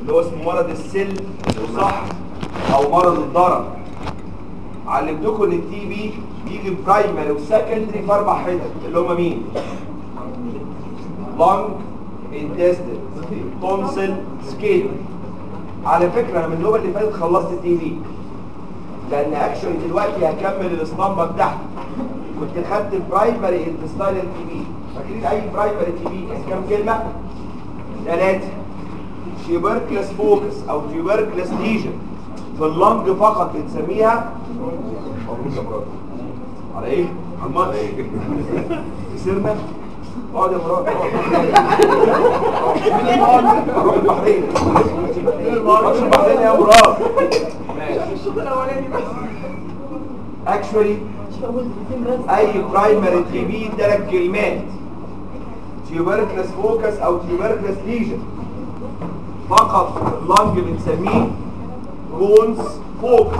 اللي هو اسمه مرض السل وصح او مرض الضرر علمتكم ان التي بي بيجي برايمري وسكندري في اربع حتت اللي هم مين؟ لونج انتستين تونسل سكين على فكره انا من النوبه اللي فاتت خلصت التي بي لان اكشولي دلوقتي هكمل الاسطمبه بتاعتي كنت خدت برايمري انتستاينال تي بي فاكرين اي برايمري تي بي كان كام كلمه؟ ثلاثه تيوبركلس فوكس او تيوبركلس ليجن في اللنج فقط بنسميها مبروك يا مراد على ايه؟ على الماتش خسرنا اقعد يا مراد اقعد اروح البحرين ماتش البحرين يا مراد ماشي الشوط الاولاني بس اكشولي اي برايمري تي بي ثلاث كلمات تيوبركلس فوكس او تيوبركلس ليجن فقط اللنج بنسميه كونز فوكس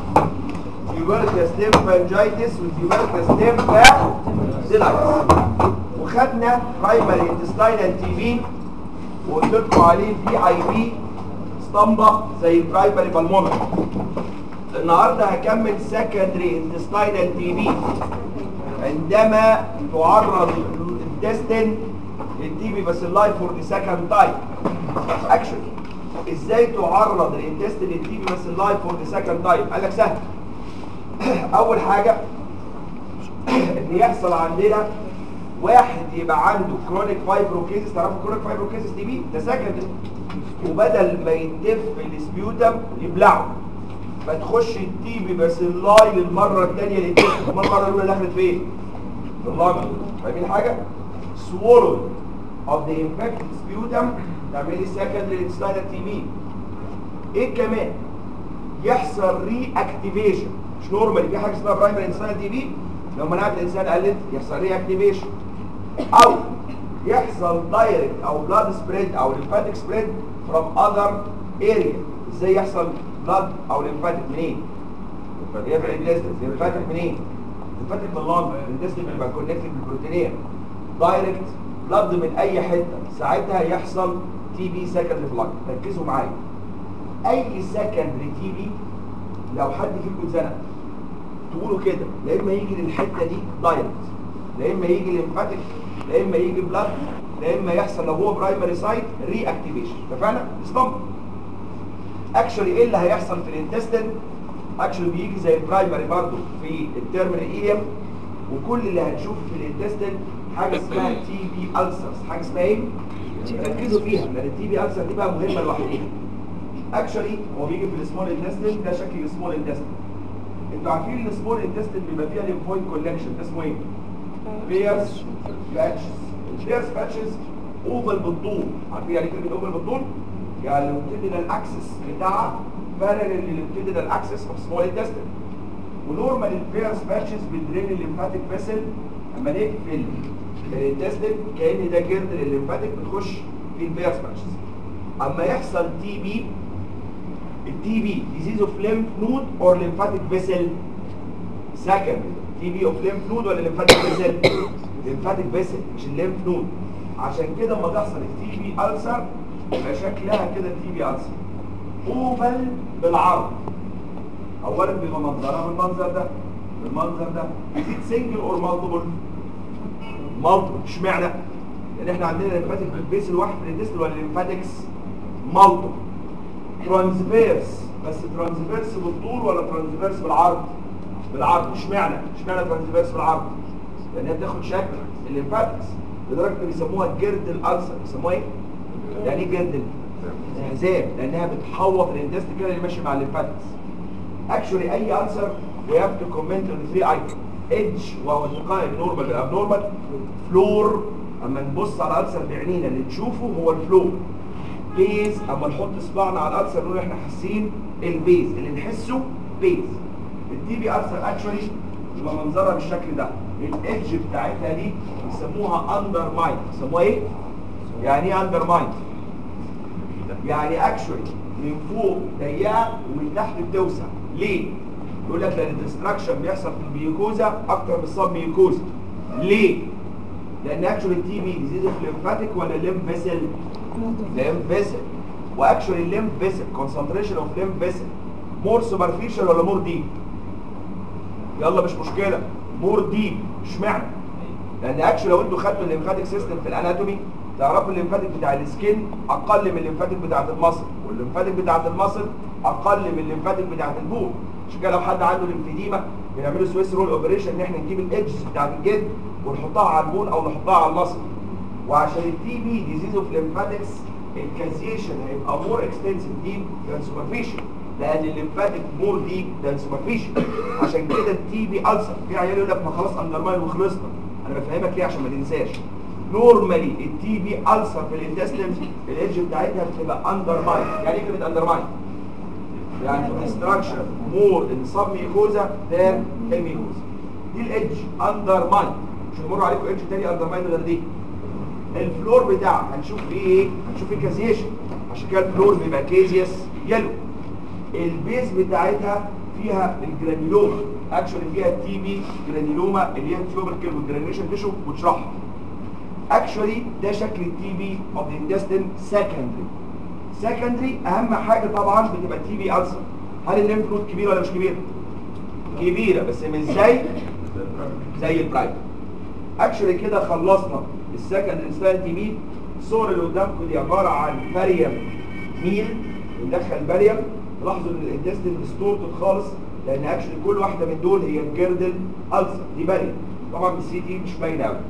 تيوبركلس ليمفانجايتس وتيوبركلس ليمفاديلايتس وخدنا برايمري انتستاينال تي بي وقلت لكم عليه في اي بي اسطمبه زي البرايمري بالمونري النهارده هكمل سكندري انتستاينال تي بي عندما تعرض الانتستين للتي بي بس اللايف فور ذا سكند تايم اكشولي ازاي تعرض الانتستين للتي بي بس اللايف فور ذا سكند تايم قال لك سهل اول حاجه ان يحصل عندنا واحد يبقى عنده كرونيك فايبروكيزس تعرفوا كرونيك فايبروكيزس دي بي ده سكندري وبدل ما يتف السبيوتم يبلعه فتخش التي بي بس اللاي للمره الثانيه اللي تف امال المره الاولى دخلت فين؟ في اللنج فاهمين حاجه؟ swallow of the infected sputum تعمل لي secondary intestinal TB ايه كمان؟ يحصل ري اكتيفيشن مش نورمال في حاجه اسمها برايمري انسان تي بي لو مناعه الانسان قلت يحصل ري اكتيفيشن او يحصل دايركت او بلاد سبريد او ليمفاتيك سبريد فروم اذر اريا ازاي يحصل بلاد او ليمفاتيك منين؟ هي في الانتستين ليمفاتيك منين؟ ليمفاتيك من اللنج الانتستين بيبقى كونكتد بالبروتينيه دايركت بلاد من اي حته ساعتها يحصل تي بي سكندري فلاج ركزوا معايا اي سكندري تي بي لو حد فيكم زنق تقولوا كده لا اما يجي للحته دي دايركت لا اما يجي ليمفاتيك لا اما يجي بلاد لا اما يحصل لو هو برايمري سايت ري اكتيفيشن اتفقنا استنبط اكشولي ايه اللي هيحصل في الانتستين اكشولي بيجي زي البرايمري برضه في التيرمينال ايليوم وكل اللي هنشوفه في الانتستين حاجه اسمها تي بي السرز حاجه اسمها ايه ركزوا فيها لان التي بي السر دي بقى مهمه لوحدها اكشولي هو بيجي في السمول انتستين ده شكل السمول انتستين انتوا عارفين السمول انتستين بيبقى فيها ليمفويد كولكشن ده اسمه ايه بيرس باتشز البيرس باتشز اوفل بالطول عارفين يعني كلمه اوفل بالطول يعني الامتدنال اكسس بتاعها بارل للامتدنال اكسس اوف سمول انتستين ونورمال البيرس باتشز بتدرين الليمفاتيك فيسل اما نقفل الانتستين كان ده جرد للليمفاتيك بتخش في البيرس باتشز اما يحصل تي بي التي بي ديزيز اوف ليمف نود اور ليمفاتيك فيسل سكند تي بي اوف ليمف نود ولا ليمفاتيك فيسل ليمفاتيك فيسل مش الليمف نود عشان كده اما تحصل التي بي ألسر يبقى شكلها كده التي بي ألسر اوفل بالعرض اولا بيبقى منظرها بالمنظر ده بالمنظر ده يزيد سنجل اور مالتيبل مالتيبل اشمعنى لان احنا عندنا ليمفاتيك بيس الواحد في الانتستين ولا ليمفاتكس مالتيبل ترانسفيرس بس ترانسفيرس بالطول ولا ترانسفيرس بالعرض بالعرض اشمعنى اشمعنى ترانسفيرس بالعرض لان هي بتاخد شكل الليمفاتكس لدرجه ان بيسموها جرد الالسر بيسموها ايه يعني ايه جرد الحزام لانها بتحوط الانتستين كده اللي ماشي مع الليمفاتكس اكشولي اي السر وي هاف تو كومنت اون ثري ايتم ايدج وهو الوقايه نورمال بالابنورمال فلور اما نبص على الالسر بعينينا اللي نشوفه هو الفلور بيز اما نحط صباعنا على الالسر نقول احنا حاسين البيز اللي نحسه بيز التي بي السر اكشولي يبقى منظرها بالشكل ده الايدج بتاعتها دي بيسموها اندر مايند بيسموها ايه يعني ايه اندر مايند يعني اكشولي من فوق ضيقه ومن تحت بتوسع ليه يقول لك لان الديستراكشن بيحصل في الميوكوزا اكتر من الصاب ميوكوزا ليه لان اكشولي التي بي ديزيز اوف ليمفاتيك ولا ليم فيسل ليم فيسل واكشولي الليمف فيسل كونسنتريشن اوف ليمف فيسل مور سوبرفيشال ولا مور ديب يلا مش مشكله مور ديب اشمعنى لان اكشولي لو انتوا خدتوا الليمفاتيك سيستم في الاناتومي تعرفوا الليمفاتيك بتاع السكين اقل من الليمفاتيك بتاعه المصل والليمفاتيك بتاعه المصل اقل من الليمفاتيك بتاعه البول عشان كده لو حد عنده ليمفيديما بنعمله سويس رول اوبريشن ان احنا نجيب الايدجز بتاعه الجلد ونحطها على البول او نحطها على المصل وعشان التي بي ديزيز اوف ليمفاتكس الكازيشن هيبقى مور اكستنسيف ديب ذان سوبرفيشال لان الليمفاتيك مور ديب ذان سوبرفيشال عشان كده التي بي ألسر في عيال يقول لك ما خلاص اندرماين وخلصنا انا بفهمك ليه عشان ما تنساش نورمالي التي بي ألسر في الانتستين الايدج بتاعتها بتبقى اندرماين يعني ايه كلمه اندرماين يعني destruction more in some mucosa than الميكوزا دي الايدج اندرماين مش هنمر عليكم ايدج تاني اندرماين غير دي الفلور بتاعها هنشوف فيه ايه هنشوف فيه كازيشن عشان كده الفلور بيبقى كيزيوس يلو البيز بتاعتها فيها الجرانيلوما اكشولي فيها التي بي جرانيلوما اللي هي تيوبركل والجرانيشن تيشو وتشرحها اكشولي ده شكل التي بي اوف ذا انتستين سكندري سكندري اهم حاجه طبعا بتبقى التي بي ألسر هل الليمف نود كبيره ولا مش كبيره كبيره بس مش زي زي البرايم اكشولي كده خلصنا السكندري سبان تي بي الصور اللي قدامكم دي عباره عن بريم ميل بندخل بريم تلاحظوا ان الانتستين ديستورتد خالص لان اكشولي كل واحده من دول هي الجردل ألسر دي بريم طبعا بالسي تي مش باينه قوي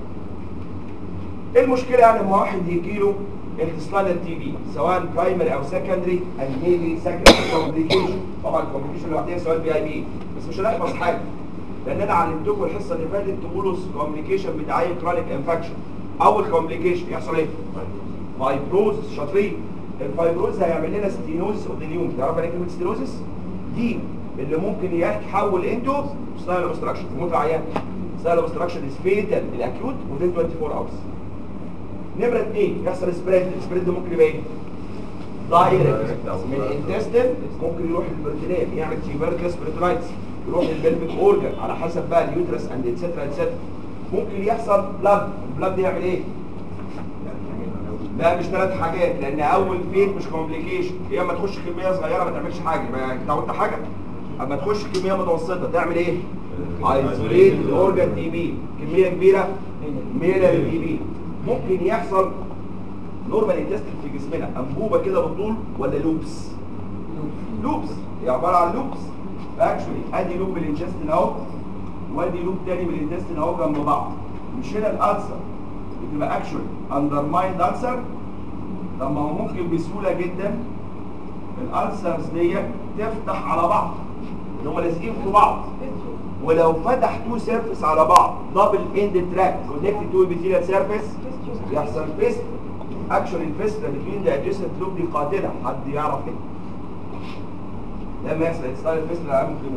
ايه المشكله يعني لما واحد يجي له انتستانال تي بي سواء برايمري او سكندري اند ميبي سكندري كومبليكيشن طبعا الكومبليكيشن لوحدها سواء بي اي بي بس مش هنحفظ حاجه لان انا علمتكم الحصه اللي فاتت تقولوا كومبليكيشن بتاع اي كرونيك انفكشن اول كومبليكيشن يحصل ايه؟ فايبروزس شاطرين الفايبروز هيعمل لنا ستينوزس اوف ذا نيوم تعرف يعني ايه كلمه ستينوزس؟ دي اللي ممكن يتحول انتو ستايل اوبستراكشن يموت العيان ستايل اوبستراكشن از فيتال الاكيوت within 24 hours نمرة اثنين يحصل سبريد السبريد ده ممكن يبقى ايه؟ دايركت من الانتستين ممكن يروح للبرتنام يعمل تيبركلس بريتونايتس يروح للبلفيك اورجن على حسب بقى اليوترس اند اتسترا اتسترا ممكن يحصل بلاد البلاد ده يعمل ايه؟ لا مش ثلاث حاجات لان اول فيت مش كومبليكيشن يا اما تخش كميه صغيره ما تعملش حاجه يبقى انت عملت حاجه اما تخش كميه متوسطه تعمل ايه؟ ايزوليت اورجان تي بي كميه كبيره ميلر تي بي ممكن يحصل نورمال انتستين في جسمنا انبوبه كده بالطول ولا لوبس لوبس هي عباره عن لوبس فاكشولي ادي لوب بالانتستين اهو وادي لوب تاني بالانتستين اهو جنب بعض مش هنا الالسر بتبقى اكشولي اندرمايند السر طب ما هو ممكن بسهوله جدا الالسرز ديت تفتح على بعض اللي هم لازقين في بعض ولو فتح تو سيرفيس على بعض دبل اند تراك كونكتد تو ابيثيليال سيرفيس يحصل فيست اكشن الفيست بتوين ذا ادجيسنت لوب دي قاتله حد يعرف ايه لما يحصل اتستايل الفيست العام ممكن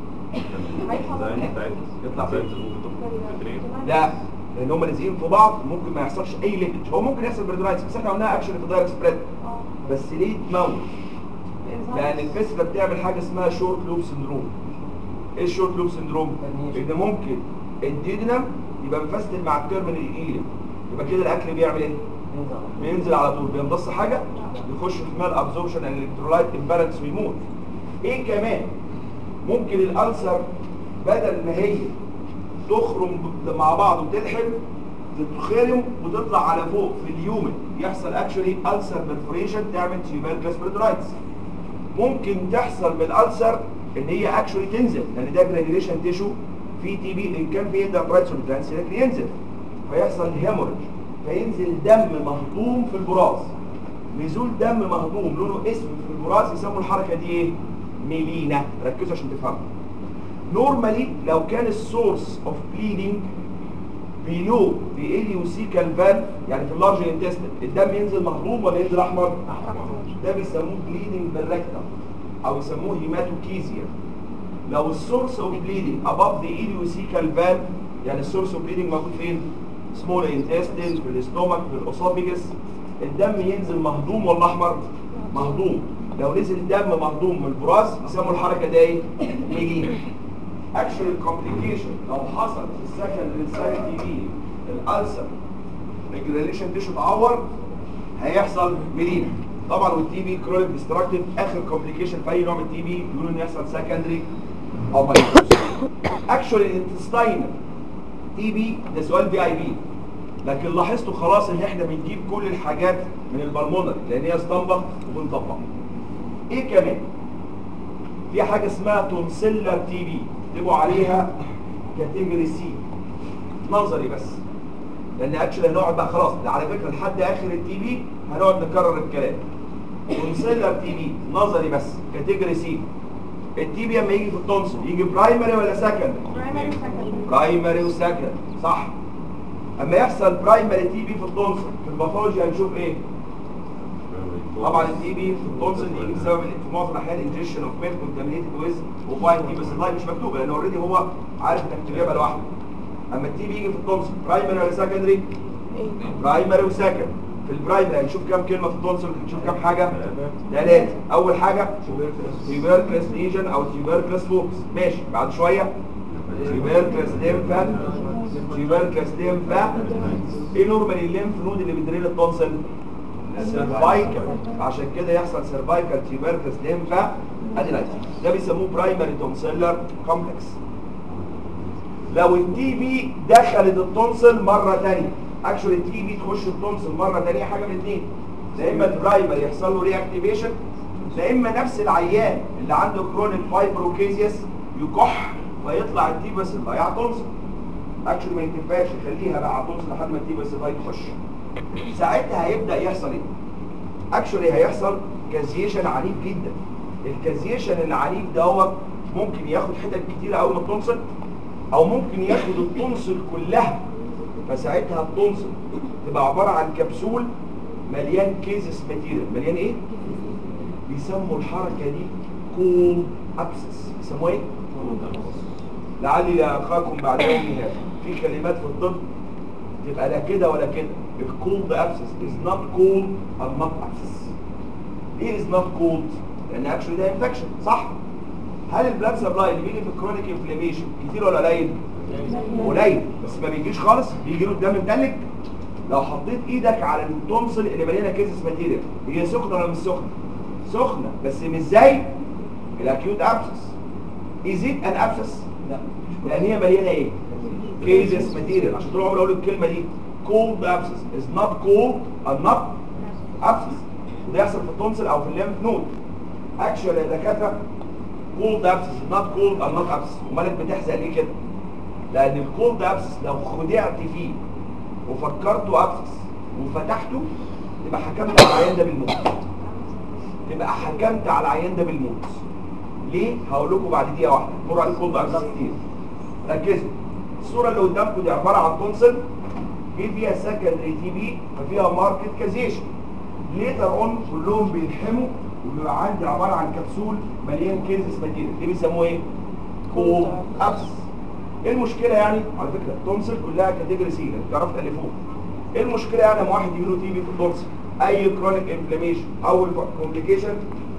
يطلع فين لا لان هم لازقين في بعض ممكن ما يحصلش اي ليكج هو ممكن يحصل بردرايتس بس احنا قلناها اكشن في دايركت سبريد بس ليه تموت لان الفيست بتعمل حاجه اسمها شورت لوب سندروم ايه الشورت لوب سندروم ان ممكن الديدنم يبقى مفستل مع التيرمينال ايلم يبقى كده الاكل بيعمل ايه بينزل على طول بيمتص حاجه يخش في مال ابزوربشن الكترولايت امبالانس ويموت ايه كمان ممكن الالسر بدل ما هي تخرم مع بعض وتلحم تتخرم وتطلع على فوق في اليومن يحصل اكشولي السر برفوريشن تعمل تيوبال كاسبريتورايتس ممكن تحصل من الالسر ان هي اكشولي تنزل لان ده جرانيوليشن تيشو في تي بي ان كان في اندربرايتس لكن ينزل فيحصل هيموريج فينزل دم مهضوم في البراز نزول دم مهضوم لونه اسود في البراز يسموا الحركه دي ايه ميلينا ركزوا عشان تفهموا نورمالي لو كان السورس اوف بليدنج بيلو بإليوسيكال فالف يعني في اللارج انتستين الدم ينزل مهضوم ولا ينزل احمر ده بيسموه بليدنج بالريكتم او يسموه هيماتوكيزيا لو السورس اوف بليدنج اباف ذا إليوسيكال فالف يعني السورس اوف بليدنج موجود فين سمول انتستين في الاستومك في الاسوفيجس الدم ينزل مهضوم ولا احمر مهضوم لو نزل دم مهضوم من البراز يسموا الحركه دي ايه ميلينا اكشوال كومبليكيشن لو حصل في السكند ريسايت تي بي الالسر الجرانيشن تيشو اتعور هيحصل ميلينا طبعا والتي بي كرونيك ديستراكتيف اخر كومبليكيشن في اي نوع من التي بي بيقولوا ان يحصل سكندري او مايكروس اكشولي الانتستاين تي بي ده سؤال في اي بي لكن لاحظتوا خلاص ان احنا بنجيب كل الحاجات من البلمونر لان هي اسطمبه وبنطبق ايه كمان في حاجه اسمها تونسيلر تي بي اكتبوا عليها كاتيجوري سي نظري بس لان اكشلي هنقعد بقى خلاص ده على فكره لحد اخر التي بي هنقعد نكرر الكلام تونسيلر تي بي نظري بس كاتيجوري سي التي بي لما يجي في التونسل يجي برايمري ولا سكندري برايمري سكندري برايمري وسكندري صح اما يحصل برايمري تي بي في التونسل في الباثولوجي هنشوف ايه طبعا التي بي في التونسل يجي بسبب في معظم الاحيان انجكشن اوف ميل كونتامينيتد ويز وفاين تي بس اللاين مش مكتوبه لان اوريدي هو عارف انك تجيبها لوحده اما التي بي يجي في التونسل برايمري ولا سكندري برايمري وسكند في البرايمري هنشوف كام كلمه في التونسل هنشوف كام حاجه ثلاثه اول حاجه تيوبركلس ليجن او تيوبركلس فوكس ماشي بعد شويه تيوبركلس ليمفا تيوبركلس ليمفا ايه نورمال الليمف نود اللي بيدرين التونسل سيرفايكال عشان كده يحصل سيرفايكال تيوبركلس ليمفا ادينايت ده بيسموه برايمري تونسيلر كومبلكس لو التي بي دخلت التونسل مره ثانيه اكشولي التي بي تخش التونسل مره ثانيه حاجه من الاثنين يا اما البرايمري يحصل له ري اكتيفيشن يا اما نفس العيان اللي عنده كرونيك فايبروكيزيوس يكح فيطلع التي بس يضيع تونسل اكشولي ما ينفعش يخليها بقى على التونسل لحد ما التي بس يخش ساعتها هيبدا يحصل ايه اكشولي هيحصل كازيشن عنيف جدا الكازيشن العنيف دوت ممكن ياخد حتت كتيره قوي من التونسل او ممكن ياخد التونسل كلها فساعتها التونسل تبقى عباره عن كبسول مليان كيزس ماتيريال مليان ايه بيسموا الحركه دي كول ابسس بيسموها ايه لعلي اخاكم بعد يومها في كلمات في الطب تبقى لا كده ولا كده الكولد ابسس از نوت كولد and not ابسس ليه از نوت كولد لان اكشولي ده انفكشن صح هل البلاد سبلاي اللي بيجي في الكرونيك انفلاميشن كتير ولا قليل قليل بس ما بيجيش خالص بيجي له الدم متلج لو حطيت ايدك على التونسل اللي مليانه كيسس ماتيريال هي سخنه ولا مش سخنه سخنه بس مش زي الاكيوت ابسس ازيد ان ابسس لا لان هي مليانه ايه كيسس ماتيريال عشان طول عمري اقول الكلمه دي cold abscess is not cold and not abscess وده يحصل في التونسل او في الليمف نود اكشوال يا دكاتره cold abscess is not cold and not abscess امال انت بتحزق ليه كده لان الكولد ابسس لو خدعت فيه وفكرته ابسس وفتحته تبقى حكمت على العيان ده بالموت تبقى حكمت على العيان ده بالموت ليه هقول لكم بعد دقيقه واحده مر عليكم كولد ابسس كتير ركزوا الصوره اللي قدامكم دي عباره عن تونسل في فيها سكندري تي بي ففيها ماركت كازيشن ليتر اون كلهم بيلحموا وبيبقى عندي عباره عن كبسول مليان كيزس ماتيريال دي بيسموه ايه؟ كولد ابسس ايه المشكله يعني على فكره التونسل كلها كاتيجوري سي تعرفوا تالفوه ايه المشكله يعني لما واحد يجي له تي بي في التونسل اي كرونيك انفلاميشن اول كومبليكيشن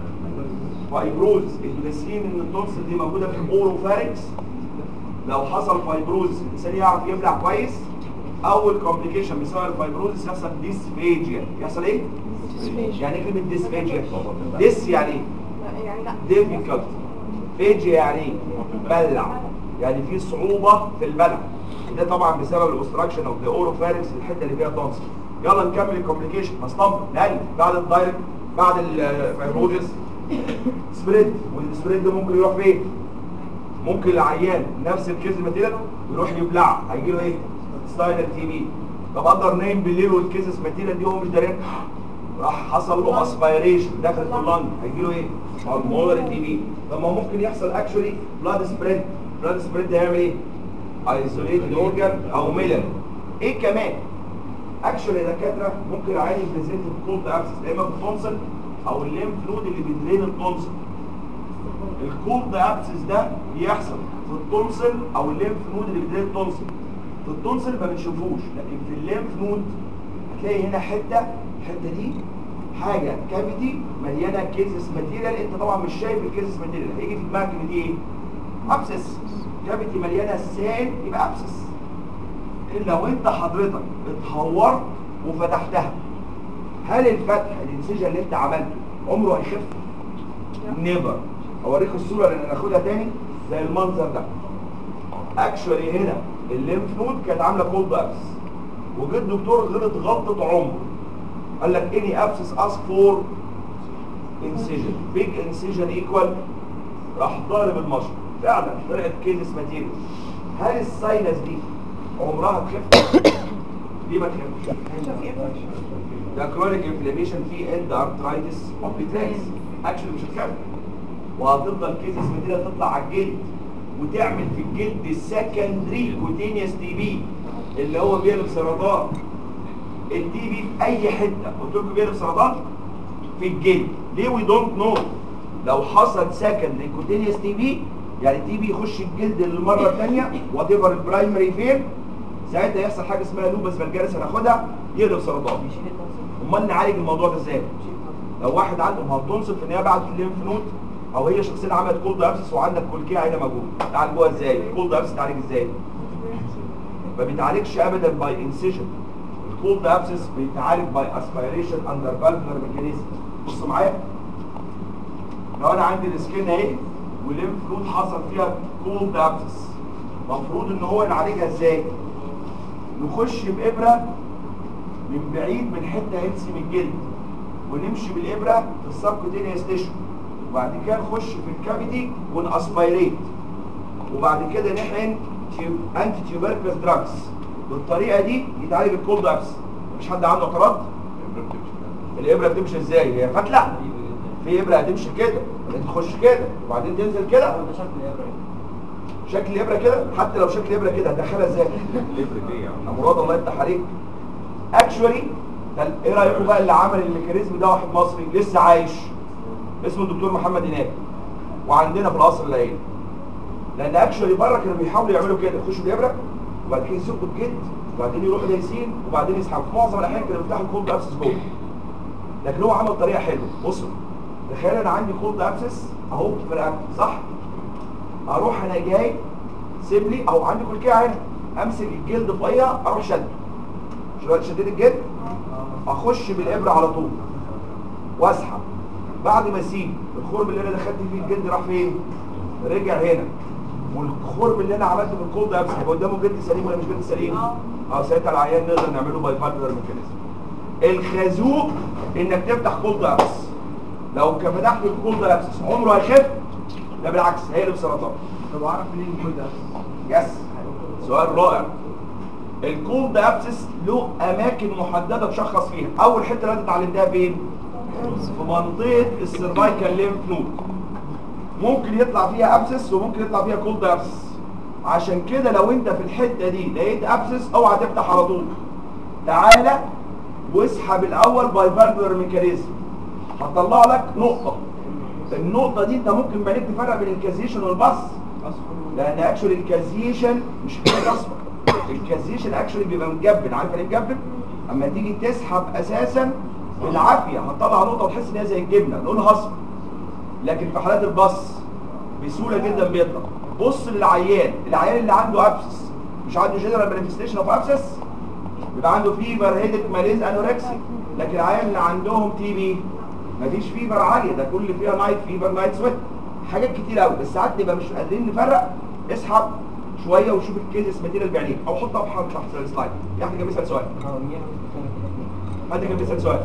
فايبروز الجليسين ان التونسل دي موجوده في الاوروفارينكس لو حصل فايبروز الانسان يعرف يبلع كويس اول كومبليكيشن بسبب الفايبروز يحصل ديسفيجيا يحصل ايه يعني ايه كلمه ديسفيجيا ديس يعني ايه يعني لا difficult فيجيا يعني ايه بلع يعني في صعوبة في البلع ده طبعا بسبب الاوستراكشن اوف ذا اوروفارينكس الحته اللي فيها تونسل يلا نكمل الكومبليكيشن هستنبط نقل بعد الدايركت بعد الفايبروزس سبريد والسبريد ده ممكن يروح فين ممكن العيان نفس الكيس ماتيريال يروح يبلع هيجي له ايه ستاينر تي بي طب اقدر نايم بالليل والكيسس ماتيريال دي هو مش دارين راح حصل له اسبيريشن دخلت في اللنج هيجي له ايه بالمولر تي بي طب ما هو ممكن يحصل اكشولي بلاد سبريد بلاد سبريد ده هيعمل ايه ايزوليتد اورجان او ميلر ايه كمان اكشولي يا دكاتره ممكن العيان يبريزنت بكولد ابسس يا اما في التونسل او الليمف نود اللي بيدرين التونسل الكولد ابسس ده بيحصل في التونسل او الليمف نود اللي بيدرين التونسل في التونسل ما بنشوفوش لكن في الليمف نود هتلاقي هنا حته الحته دي حاجه كافيتي مليانه كيزس ماتيريال انت طبعا مش شايف الكيزس ماتيريال هيجي في دماغك ان دي ايه ابسس كافيتي مليانه سائل يبقى ابسس لو انت حضرتك اتهورت وفتحتها هل الفتح اللي الانسجن اللي انت عملته عمره هيخف نيفر اوريك الصوره اللي ناخدها تاني زي المنظر ده اكشولي هنا الليمف نود كانت عامله كولد ابس وجه الدكتور غلط غلطه عمر قال لك اني ابسس اسك فور انسيجن بيج انسيجن ايكوال راح ضارب المشط فعلا طلعت كيزس ماتيريال هل الساينس دي عمرها تخف؟ ليه ما تخفش؟ ده كرونيك انفلاميشن في اند ارترايتس اوف بيتراكس اكشلي مش هتخف وهتفضل كيزس ماتيريال تطلع على الجلد وتعمل في الجلد السكندري كوتينيوس تي بي اللي هو بيقلب سرطان التي بي في اي حته قلت لكم بيقلب سرطان في الجلد ليه وي دونت نو لو حصل سكندري كوتينيوس تي بي يعني التي بي يخش الجلد للمره الثانيه وات ايفر البرايمري فين ساعتها يحصل حاجه اسمها لوبس فالجارس هناخدها يقلب سرطان امال نعالج الموضوع ده ازاي لو واحد عنده ما هو التونسل في النهايه بعد الليمف نود او هي شخصيه عملت كولد ابسس وعندك كولكيه هنا موجود تعالجوها ازاي الكولد ابسس تعالج ازاي ما بيتعالجش ابدا باي انسيجن الكولد ابسس بيتعالج باي اسبيريشن اندر فالفولار ميكانيزم بصوا معايا لو انا عندي السكين اهي والليمف نود حصل فيها كولد ابسس المفروض ان هو نعالجها ازاي نخش بابره من بعيد من حته هيلسي من الجلد ونمشي بالابره في السبكوتينيوس تيشو وبعد كده نخش في الكافيتي وناسبيريت وبعد كده نحقن تيوب- انتي تيوبركلس دراجز بالطريقه دي يتعالج الكولد ابس مفيش حد عنده اعتراض الابره بتمشي ازاي هي فتله في ابره هتمشي كده بعدين تخش كده وبعدين تنزل كده شكل الابره كده حتى لو شكل الابره كده هتدخلها ازاي يا مراد الله يفتح عليك اكشولي ايه رايكم بقى اللي عمل الميكانيزم ده واحد مصري لسه عايش اسمه الدكتور محمد هناك وعندنا في القصر العيني لان اكشولي بره كانوا بيحاولوا يعملوا كده يخشوا بالابره وبعد كده يزقوا الجلد وبعدين يروحوا دايسين وبعدين يسحبوا في معظم الاحيان كانوا بيفتحوا الكولد ابسس جوه لكن هو عمل طريقه حلوه بصوا تخيل انا عندي كولد ابسس اهو في الرقبه صح اروح انا جاي سيب لي او عندي كلكيه هنا امسك الجلد فيها اروح شد شويه شديت الجلد اخش بالابره على طول واسحب بعد ما اسيب الخرم اللي انا دخلت فيه الجلد راح فين رجع هنا والخرم اللي انا عملته بالكولد ابس هيبقى قدامه جلد سليم ولا مش جلد سليم اه. اه ساعتها العيان نقدر نعمله باي فالفولار ميكانيزم الخازوق انك تفتح كولد ابس لو كان فتحت الكولد ابس عمره هيخف لا بالعكس هيقلب سرطان طب اعرف منين كل ده؟ يس سؤال رائع الكولد ابسس له اماكن محدده تشخص فيها اول حته اللي انت اتعلمتها فين في منطقه السيرفايكال ليمف نود ممكن يطلع فيها ابسس وممكن يطلع فيها كولد ابسس عشان كده لو انت في الحته دي لقيت ابسس اوعى تفتح على طول تعالى واسحب الاول باي فالفولار ميكانيزم هتطلع لك نقطه النقطه دي انت ممكن بعدين تفرق بين الكازيشن والبص لان اكشولي الكازيشن مش حاجه اصفر الكازيشن اكشولي بيبقى متجبن عارف يعني إيه متجبن اما تيجي تسحب اساسا بالعافيه هتطلع نقطه وتحس ان هي زي الجبنه لونها اصفر لكن في حالات البص بسهوله جدا بيطلع بص للعيان العيان اللي عنده ابسس مش عنده جنرال مانيفستيشن اوف ابسس بيبقى عنده فيبر هيدك ماليز انوركسي لكن العيان اللي عندهم تي بي مفيش فيبر عاليه ده كل فيها نايت فيبر نايت سويت حاجات كتير قوي بس ساعات نبقى مش قادرين نفرق اسحب شويه وشوف الكيس ماتيريال بعينيك او حطها في حرف تحت السلايد في حد كان بيسال سؤال حد كان بيسال سؤال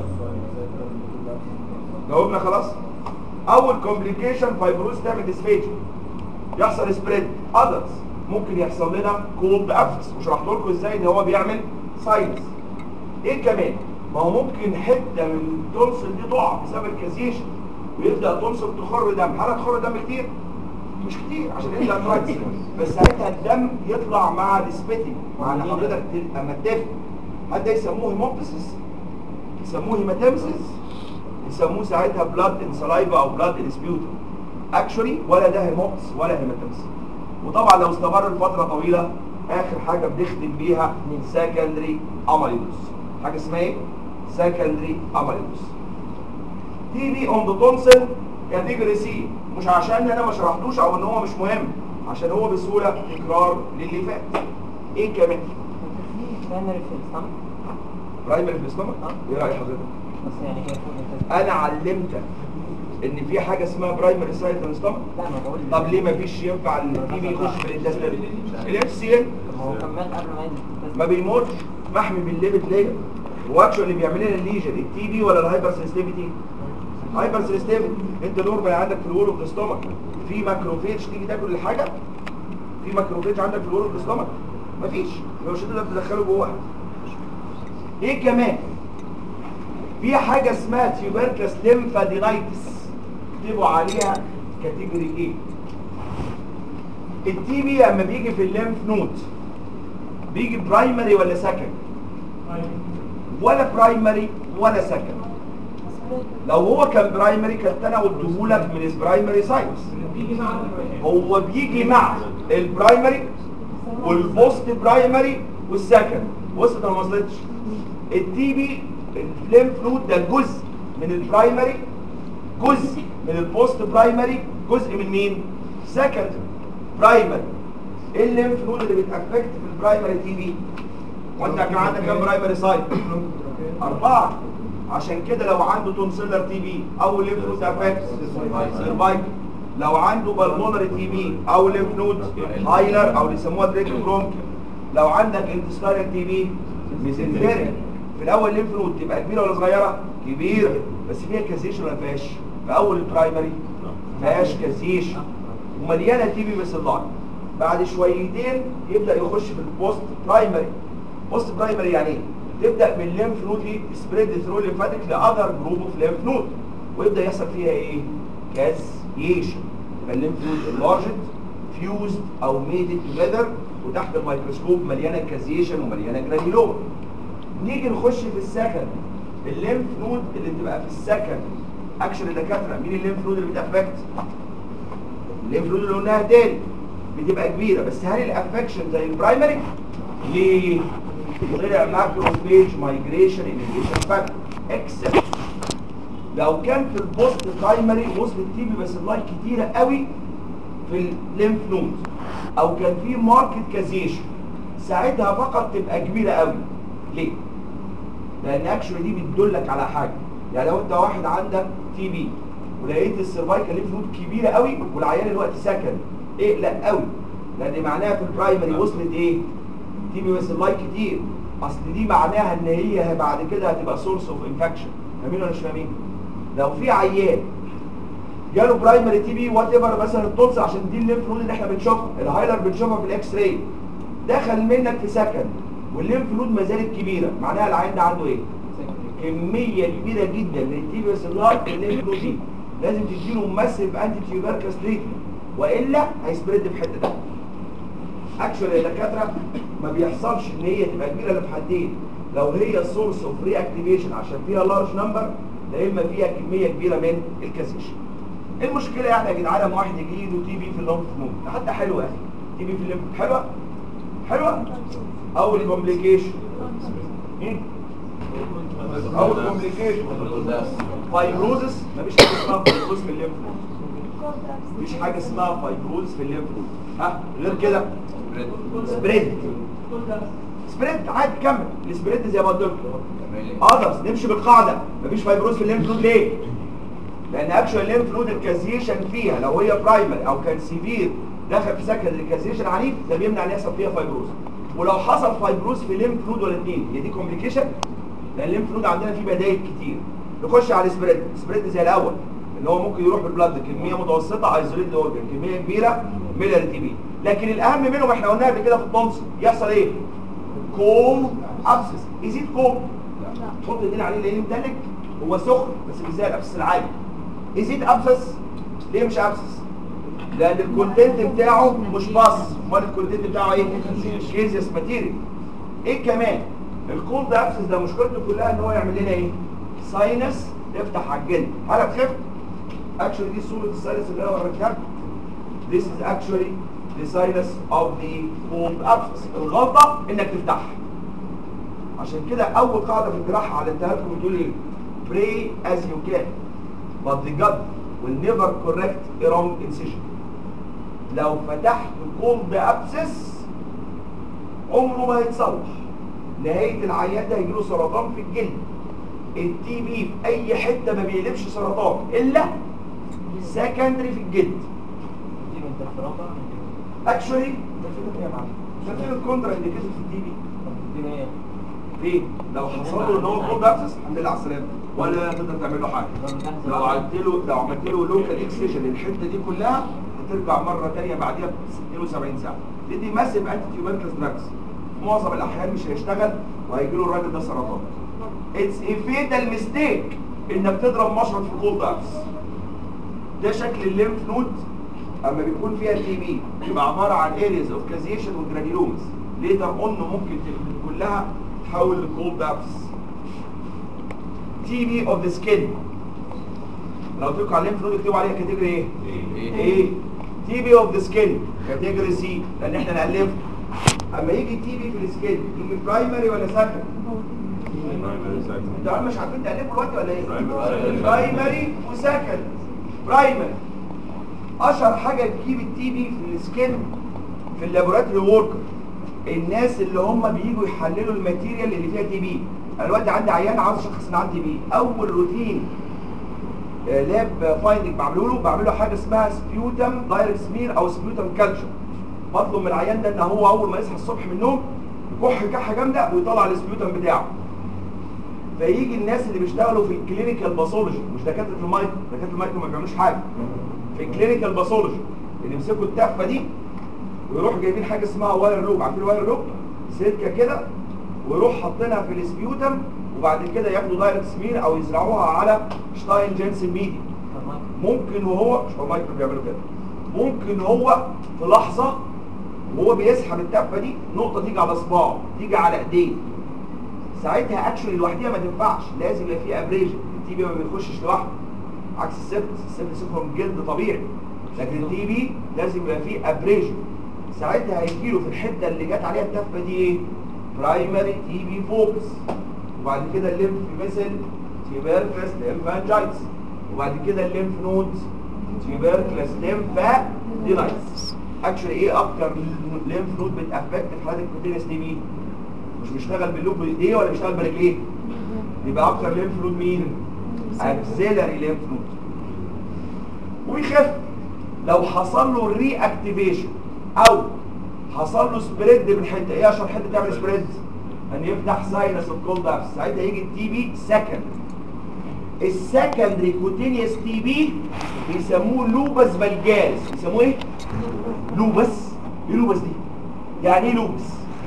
جاوبنا خلاص اول كومبليكيشن فايبروز تعمل ديسفيجن يحصل سبريد اذرز ممكن يحصل لنا كولد ابسس وشرحت لكم ازاي ان هو بيعمل ساينس ايه كمان ما هو ممكن حته من التونسل دي تقع بسبب الكازيشن ويبدا التونسل تخر دم هل هتخر دم كتير مش كتير عشان انت ارترايتس بس ساعتها الدم يطلع مع السبيتنج مع ان حضرتك ت- اما تفهم هل ده يسموه هيموبتسيس يسموه هيماتيمسيس يسموه ساعتها بلاد ان سلايفا او بلاد ان سبيوتم اكشولي ولا ده هيموبتس ولا هيماتيمسيس وطبعا لو استمر لفتره طويله اخر حاجه بنختم بيها سكندري اماليدوس حاجه اسمها ايه سكندري اماليدوس تي بي اون ذا تونسل كاتيجوري سي مش عشان انا ما شرحتوش او ان هو مش مهم عشان هو بسهوله تكرار للي فات ايه كمان في بانر في الصمت برايمري في الاستومك ايه راي حضرتك بس يعني هي فوق انا علمتك ان في حاجه اسمها برايمري سايت ستومك لا ما بقول طب ليه ما فيش ينفع التي بي يخش في الانتستين الاف سي ما هو كان مات قبل ما ينزل ما بيموتش محمي بالليبت لير واكشن اللي بيعمل لنا الليجن التي بي ولا الهايبر سنسيتيفيتي هايبر سنسيتيفيتي انت نورمال عندك في الول اوف ذا ستومك في ماكروفيج تيجي تاكل الحاجه في ماكروفيج عندك في الول اوف ذا ستومك مفيش يبقى مش هتقدر تدخله جوه ايه كمان في حاجه اسمها تيوبركلس ليمفادينايتس اكتبوا عليها كاتيجوري ايه التي بي لما بيجي في الليمف نود بيجي برايمري ولا سكند ولا برايمري ولا سكند لو هو كان برايمري كنت انا اديهولك من البرايمري سايتس هو بيجي مع البرايمري والبوست برايمري والسكند وصلت ولا ما وصلتش التي بي الليمف نود ده جزء من البرايمري جزء من البوست برايمري جزء من مين سكند برايمري ايه الليمف نود اللي بتافكت في البرايمري تي بي وانت كان عندك كام برايمري سايت اربعه عشان كده لو عنده تونسيلر تي بي او ليمف نود افكت سيرفايكل لو عنده بالمونري تي بي او ليمف نود هايلر او اللي يسموها دريك برونك لو عندك انتستاينال تي بي ميزنتريك في الاول ليمف نود تبقى كبيره ولا صغيره كبيره بس فيها كازيشن ولا فيهاش في اول البرايمري فيهاش كازيشن ومليانه تي بي بس اللاين بعد شويتين يبدا يخش في البوست برايمري بوست برايمري يعني ايه تبدا بالليمف نود دي سبريد ثرو ليمفاتيك لاذر جروب اوف ليمف نود ويبدا يحصل فيها ايه كازيشن يبقى الليمف نود انلارجد فيوزد او ميد توجذر وتحت الميكروسكوب مليانه كازيشن ومليانه جرانيلوم نيجي نخش في السكند الليمف نود اللي بتبقى في السكند اكشن الدكاتره مين الليمف نود اللي بتافكت الليمف نود اللي قلناها تاني بتبقى كبيره بس هل الافكشن زي البرايمري ليه طلع ماكروفيج مايجريشن انيبيشن فاكتور اكسبت لو كان في البوست برايمري وصلت تي بي بس اللايت كتيره قوي في الليمف نود او كان في ماركت كازيشن ساعتها فقط تبقى كبيره قوي ليه لان اكشن دي بتدلك على حاجه يعني لو انت واحد عندك تي بي ولقيت السيرفايكال ليمف نود كبيره قوي والعيان الوقت سكن اقلق قوي لان معناها في البرايمري وصلت ايه تي بي بس اللايت كتير اصل دي معناها ان هي بعد كده هتبقى سورس اوف انفكشن فاهمين ولا مش فاهمين لو في عيان جاله برايمري تي بي وات ايفر مثلا التونس عشان دي الليمف نود اللي احنا بنشوفها الهايلر بنشوفها في الاكس راي دخل منك في سكند والليمف نود ما زالت كبيره معناها العيان ده عنده ايه كميه كبيره جدا من التي بي اس اللايت الليمف نود دي لازم تديله ماسيف انتي تيوبركلس تريتمنت والا هيسبريد في حته ده اكشوال يا دكاتره ما بيحصلش ان هي تبقى كبيره الا في حالتين لو هي سورس اوف ري اكتيفيشن عشان فيها لارج نمبر لا اما فيها كميه كبيره من الكازيشن ايه المشكله يعني يا جدعان لما واحد يجي له تي بي في اللونج نود حتى حلوه يا اخي تي بي في اللونج حلوه حلوه اول كومبليكيشن ايه اول كومبليكيشن فايبروزس مفيش حاجه اسمها فايبروز في الليمف نود مفيش حاجه اسمها فايبروز في الليمف نود ها غير كده سبريد سبريد عادي كمل السبريد زي ما قلت لكم اذرز نمشي بالقاعده مفيش فايبروز في الليمف نود ليه لان اكشوال الليمف نود الكازيشن فيها لو هي برايمري او كان سيفير دخل في سكن الكازيشن عنيف ده بيمنع ان يحصل فيها فايبروز ولو حصل فايبروز في ليمف نود ولا اثنين هي دي كومبليكيشن لان الليمف نود عندنا فيه بدايل كتير نخش على السبريد السبريد زي الاول اللي هو ممكن يروح بالبلد كميه متوسطه ايزوليت اورجن كميه كبيره ميلر تي بي لكن الاهم منهم احنا قلناها قبل كده في الطمس يحصل ايه كوم ابسس يزيد كوم تحط ايدين عليه ليه مدلك هو سخن بس مش زي الابسس العادي يزيد ابسس ليه مش ابسس لان الكونتنت بتاعه مش باص امال الكونتنت بتاعه ايه كيزيس ماتيريال ايه كمان الكولد ابسس ده مشكلته كلها ان هو يعمل لنا ايه ساينس يفتح على الجلد حاله تخف اكشولي دي صوره الساينس اللي انا وريتها لكم This is actually the sinus of the cold abscess الغلطه انك تفتحها عشان كده اول قاعده في الجراحه علمتها لكم بتقول ايه pray as you can but the gut will never correct a wrong incision لو فتحت cold abscess عمره ما هيتصلح نهايه العيان ده هيجيله سرطان في الجلد التي بي في اي حته ما بيقلبش سرطان الا سكندري في الجلد دي من التفرقة اكشولي ده فين يا معلم ده فين الكونترا انديكيتور في التي بي دي ايه؟ ليه لو حصل له ان هو كولد ابسس الحمد لله على السلامه ولا تقدر تعمل له حاجه لو عملت له لو عملت له لوكال اكسجن الحته دي كلها هترجع مره ثانيه بعديها ب 72 ساعه دي دي ماسيف انتي تيوبركلوز دراجز في معظم الاحيان مش هيشتغل وهيجي له الراجل ده سرطان اتس اي فيتال ميستيك انك تضرب مشرط في كولد ابس ده شكل الليمف نود اما بيكون فيها تي بي بيبقى عباره عن اريز اوف كازيشن وجرانيلومز ليتر اون ممكن تبقى كلها تحول لكولد ابس تي بي اوف ذا سكين لو قلت لكم على الليمف نود اكتبوا عليها كاتيجوري ايه؟ ايه؟ تي بي اوف ذا سكين كاتيجوري سي لان احنا نالف اما يجي تي بي في السكين يجي برايمري ولا سكند؟ انتوا مش عارفين تالفوا دلوقتي ولا ايه؟ برايمري وسكند برايمري اشهر حاجه تجيب التي بي في السكين في اللابوراتوري وركر الناس اللي هم بييجوا يحللوا الماتيريال اللي فيها تي بي انا دلوقتي عندي عيان عاوز اشخص ان عندي تي بي اول روتين آه، لاب فايندنج بعمله له بعمل له حاجه اسمها سبيوتم دايركت سمير او سبيوتم كالتشر بطلب من العيان ده ان هو اول ما يصحى الصبح من النوم يكح كحه جامده ويطلع السبيوتم بتاعه فيجي الناس اللي بيشتغلوا في الكلينيكال باثولوجي مش دكاتره المايكرو دكاتره المايكرو ما بيعملوش حاجه في الكلينيكال باثولوجي اللي يمسكوا التفه دي ويروحوا جايبين حاجه اسمها واير لوب عارفين الواير لوب سلكه كده ويروح حاطينها في السبيوتم وبعد كده ياخدوا دايركت سمير او يزرعوها على شتاين جينسن ميديا ممكن وهو مش هو مايكرو بيعملوا كده ممكن هو في لحظه وهو بيسحب التفه دي نقطه تيجي على صباعه تيجي على ايديه ساعتها اكشولي لوحديها ما تنفعش لازم يبقى فيه ابريجن التي بي ما بيخشش لوحده عكس السيبتس السيبتس يخرج جلد طبيعي لكن التي بي لازم يبقى فيه ابريجن ساعتها هيجيله في الحته اللي جت عليها التفه دي ايه برايمري تي بي فوكس وبعد كده الليمف مثل تيبركلس ليمفانجايتس وبعد كده الليمف نودز تيبركلس ليمفادينايتس اكشولي ايه اكتر ليمف نود بتافكت في حالات الكوتينيوس تي بي مش بيشتغل باللوب بايديه ولا بيشتغل برجليه يبقى اكتر ليمف نود مين اكسيلري ليمف نود ويخف لو حصل له ري اكتيفيشن او حصل له سبريد من حته ايه عشان حته تعمل سبريد ان يفتح ساينس اوف كولد ابس ساعتها يجي التي بي سكند السكندري كوتينيوس تي بي بيسموه لوبس فالجارس بيسموه ايه لوبس ايه لوبس دي يعني ايه لوبس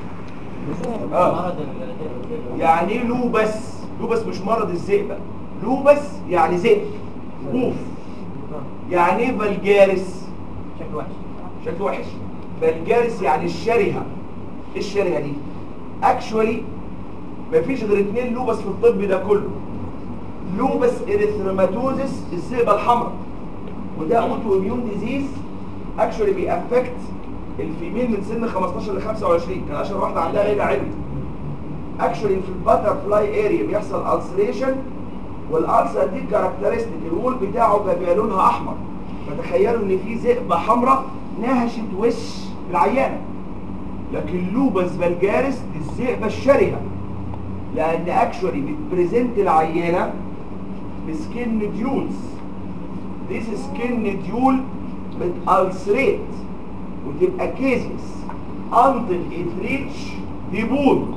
اه مرض ال- يعني ايه لوبس لوبس مش مرض الذئبه لوبس يعني ذئب خوف يعني ايه فالجارس شكله وحش شكله وحش فالجارس يعني الشرهه ايه الشرهه دي اكشولي مفيش غير اتنين لوبس في الطب ده كله لوبس اريثروماتوزس الذئبه الحمراء وده اوتو اميون ديزيز اكشولي بيأفكت الفيميل من سن 15 ل 25 كان اشهر واحده عندها ليلى علم اكشولي في الباتر فلاي اريا بيحصل السريشن والالسر دي كاركترستيك الوول بتاعه بيبقى لونها احمر فتخيلوا ان في ذئبه حمراء نهشت وش العيانه لكن لوبس فالجارس دي الذئبه الشرهه لان اكشولي بتبريزنت العيانه بسكن ديولز This skin dule بتالسريت وتبقى كيزيس until it reach the bone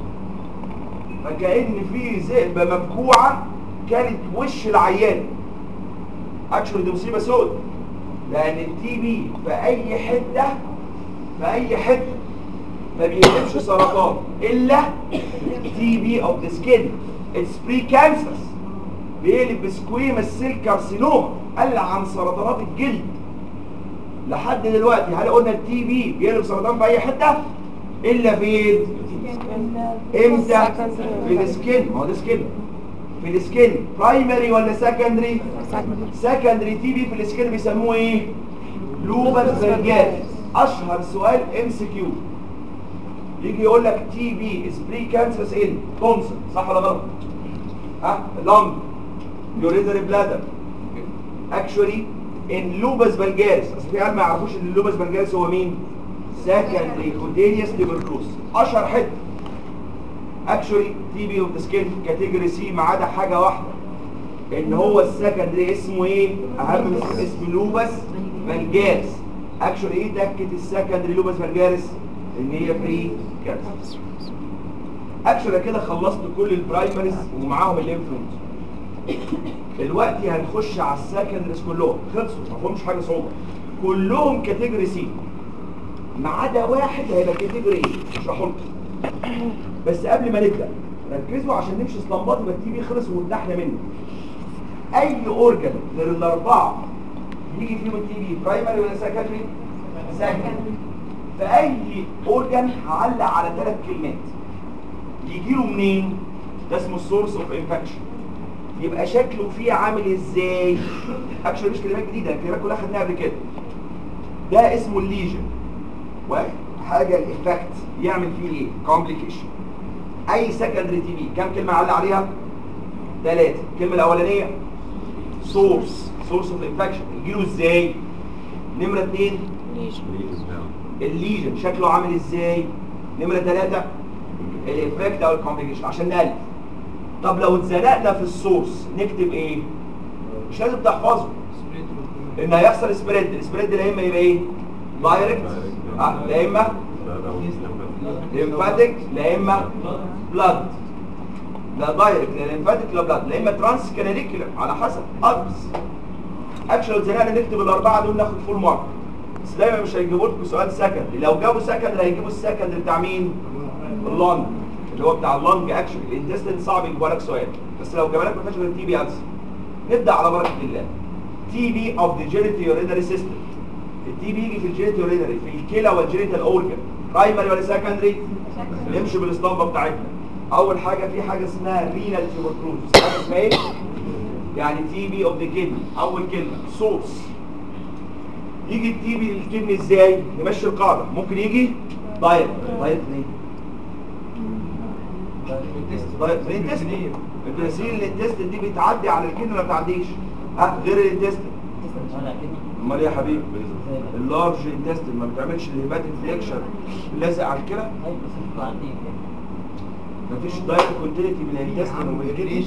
فكأن في ذئبة مفجوعة كانت وش العيان اكشولي دي مصيبة سود لان التي بي في اي حتة في اي حتة ما بيجيبش سرطان الا تي بي اوف ذا سكين اتس بري كانسرس بيقلب بسكويمس سيل كارسينوما قال عن سرطانات الجلد لحد دلوقتي هل قلنا التي بي بيقلب سرطان في اي حته الا فين امتى في السكين ما هو ده سكين في السكين برايمري ولا سكندري سكندري تي بي في السكين بيسموه ايه لوبس فالجاريس اشهر سؤال ام سي كيو يجي يقول لك تي بي از بري كانسرس ان تونسل صح ولا غلط ها لونج يوريدري بلادر اكشولي ان لوبس فالجاريس اصل في عيال ما يعرفوش ان اللوبس فالجاريس هو مين سكندري كوتينيوس ليبركلوز اشهر حته اكشولي تي بي اوف ذا سكين كاتيجوري سي ما عدا حاجه واحده ان هو السكندري اسمه ايه اهم من اسم اسمه لوبس فالجارس اكشولي ايه دكه السكندري لوبس فالجارس ان هي بري كانسر اكشولي كده خلصت كل البرايمريز ومعاهم الليمف نودز دلوقتي هنخش على السكندريز كلهم خلصوا ما فيهمش حاجه صعوبه كلهم كاتيجوري سي ما عدا واحد هيبقى كاتيجوري ايه اشرحه لكم بس قبل ما نبدا ركزوا عشان نمشي اسطمبات يبقى التي بي خلص وارتحنا منه اي اورجان غير الاربعه يجي فيهم التي بي برايمري ولا سكندري سكندري فاي اورجان هعلق على ثلاث كلمات يجي له منين ده اسمه السورس اوف انفكشن يبقى شكله فيه عامل ازاي اكشن مش كلمات جديده الكلمات كلها خدناها قبل كده ده اسمه الليجن وحاجه الافكت يعمل فيه ايه كومبليكيشن اي سكندري تي بي كام كلمه علق عليها ثلاثه الكلمه الاولانيه سورس سورس اوف انفكشن يجيله ازاي نمره اثنين الليجن شكله عامل ازاي نمره ثلاثة الافكت او الكومبليكيشن عشان نقلب طب لو اتزنقنا في السورس نكتب ايه مش لازم تحفظه ان هيحصل سبريد السبريد لا اما يبقى ايه دايركت آه، لا اما ليمفاتيك لا اما بلاد لا دايركت لا ليمفاتيك لا بلاد لا اما ترانس كاناليكولر على حسب ادرس اكشن اتزنقنا نكتب الاربعه دول ناخد فول مارك بس دايما مش هيجيبوا لكم سؤال سكند لو جابوا سكند هيجيبوا السكند بتاع مين اللونج اللي هو بتاع اللونج اكشن الانتستين صعب يجيبوا لك سؤال بس لو جاب لك ما فيهاش غير تي بي انسر نبدا على بركه الله تي بي اوف ذا جينيتال يورينري سيستم التي بي يجي في الجينيتال يورينري في الكلى والجينيتال اورجن برايمري ولا سكندري نمشي بالاسطمبه بتاعتنا اول حاجه في حاجه اسمها رينال تيوبركلوز حاجه اسمها ايه يعني تي بي اوف ذا كدني اول كلمه سورس يجي التي بي للكدني ازاي نمشي القاعده ممكن يجي دايركت دايركت ليه دايركت الانتستين التسيل الانتستين دي بتعدي على الكدني ولا ما بتعديش ها غير الانتستين امال ايه يا حبيبي اللارج انتستين ما بتعملش الهيباتيك فليكشن لازق على الكلى مفيش دايركت كونتينيتي من الانتستين ومن الكدني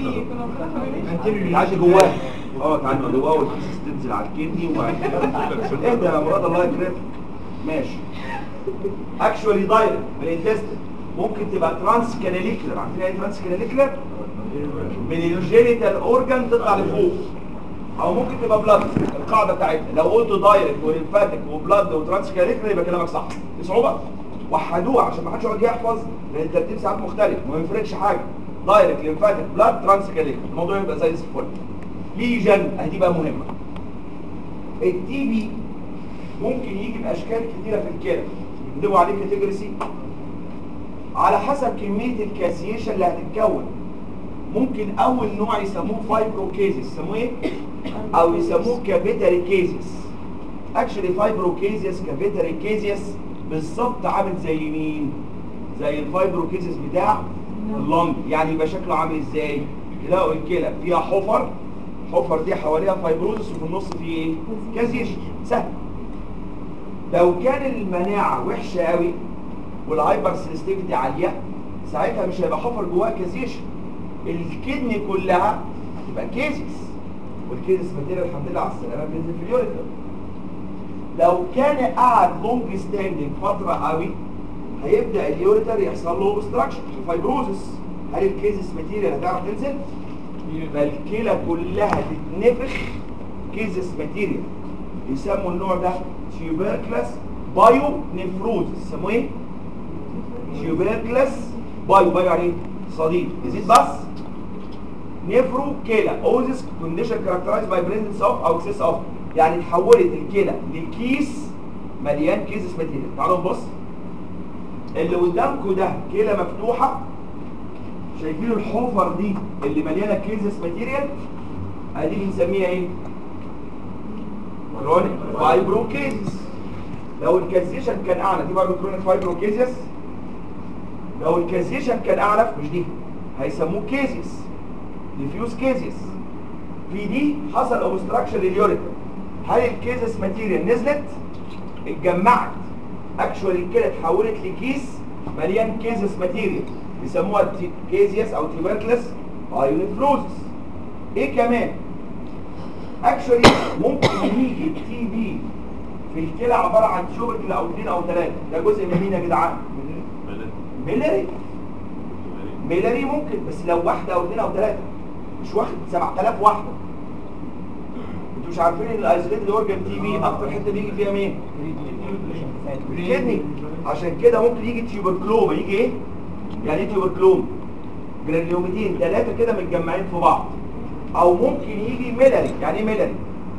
تعدي جواه اه تعدي جواه والكيسس تنزل على الكدني وبعد كده اهدى يا مراد الله يكرمك ماشي اكشوالي دايركت من الانتستين ممكن تبقى ترانس كاناليكلر عارفين ايه ترانس كاناليكلر من الجينيتال اورجان تطلع لفوق او ممكن تبقى بلاد القاعده بتاعتنا لو قلت دايركت وليمفاتيك وبلاد وترانس كاناليكلر يبقى كلامك صح في صعوبه وحدوها عشان ما حدش يقعد يحفظ لان الترتيب ساعات مختلف وما يفرقش حاجه دايركت ليمفاتيك بلاد ترانس كاناليكلر الموضوع يبقى زي الفل ليجن اهي بقى مهمه التي بي ممكن يجي باشكال كتيره في الكلى يكتبوا عليه كاتيجوري سي على حسب كميه الكاسيشن اللي هتتكون ممكن اول نوع يسموه فايبروكيزيس يسموه ايه او يسموه كافيتاري كيزيس اكشلي فايبروكيزيس كافيتاري كيزيس بالظبط عامل زي مين زي الفايبروكيزيس بتاع اللنج يعني يبقى شكله عامل ازاي تلاقوا الكلى فيها حفر حفر دي حواليها فايبروزس وفي النص فيه ايه كازيشن سهل لو كان المناعه وحشه قوي والهايبر سنسيتيفيتي عاليه ساعتها مش هيبقى حفر جواه كازيشن الكدني كلها هتبقى كيزيس والكيزيس ماتيريال الحمد لله على السلامه بينزل في اليوريتر لو كان قعد لونج ستاندنج فتره قوي هيبدا اليوريتر يحصل له اوبستراكشن فايبروزس هل الكيزيس ماتيريال هتعرف تنزل؟ يبقى الكلى كلها تتنفخ كيزيس ماتيريال يسموا النوع ده تيوبركلس بايو نيفروزس يسموه ايه؟ تيوبركلس بايو بايو يعني ايه؟ صديق يزيد بس نيفرو كلى اوزس كونديشن كاركترايز باي بريزنس اوف او اكسس اوف يعني اتحولت الكلى لكيس مليان كيزس ماتيريال تعالوا نبص اللي قدامكم ده كلى مفتوحه شايفين الحفر دي اللي مليانه كيزس ماتيريال ادي بنسميها ايه كرونيك فايبروكيزس لو الكازيشن كان اعلى دي برضه كرونيك فايبروكيزس لو الكازيشن كان اعلى مش دي هيسموه كيزيس ديفيوز كيزيس في دي حصل اوبستراكشن لليوريتر هل الكيزس ماتيريال نزلت اتجمعت اكشوالي كده اتحولت لكيس مليان كيزس ماتيريال يسموها تي- كيزياس او تيبركلس بايونيفروزس ايه كمان اكشولي ممكن يجي التي بي في الكلى عباره عن شوبركل او اثنين او ثلاثه ده جزء من مين يا جدعان ميلاري ميلاري ممكن بس لو واحده او اثنين او ثلاثه مش واخد 7000 واحده انتوا مش عارفين ان الايزوليتد اورجان تي بي اكتر حته بيجي فيها مين الكدني عشان كده ممكن يجي تيوبركلوما يجي ايه يعني ايه تيوبركلوما جرانيومتين ثلاثه كده متجمعين في بعض او ممكن يجي ميلاري يعني ايه ميلاري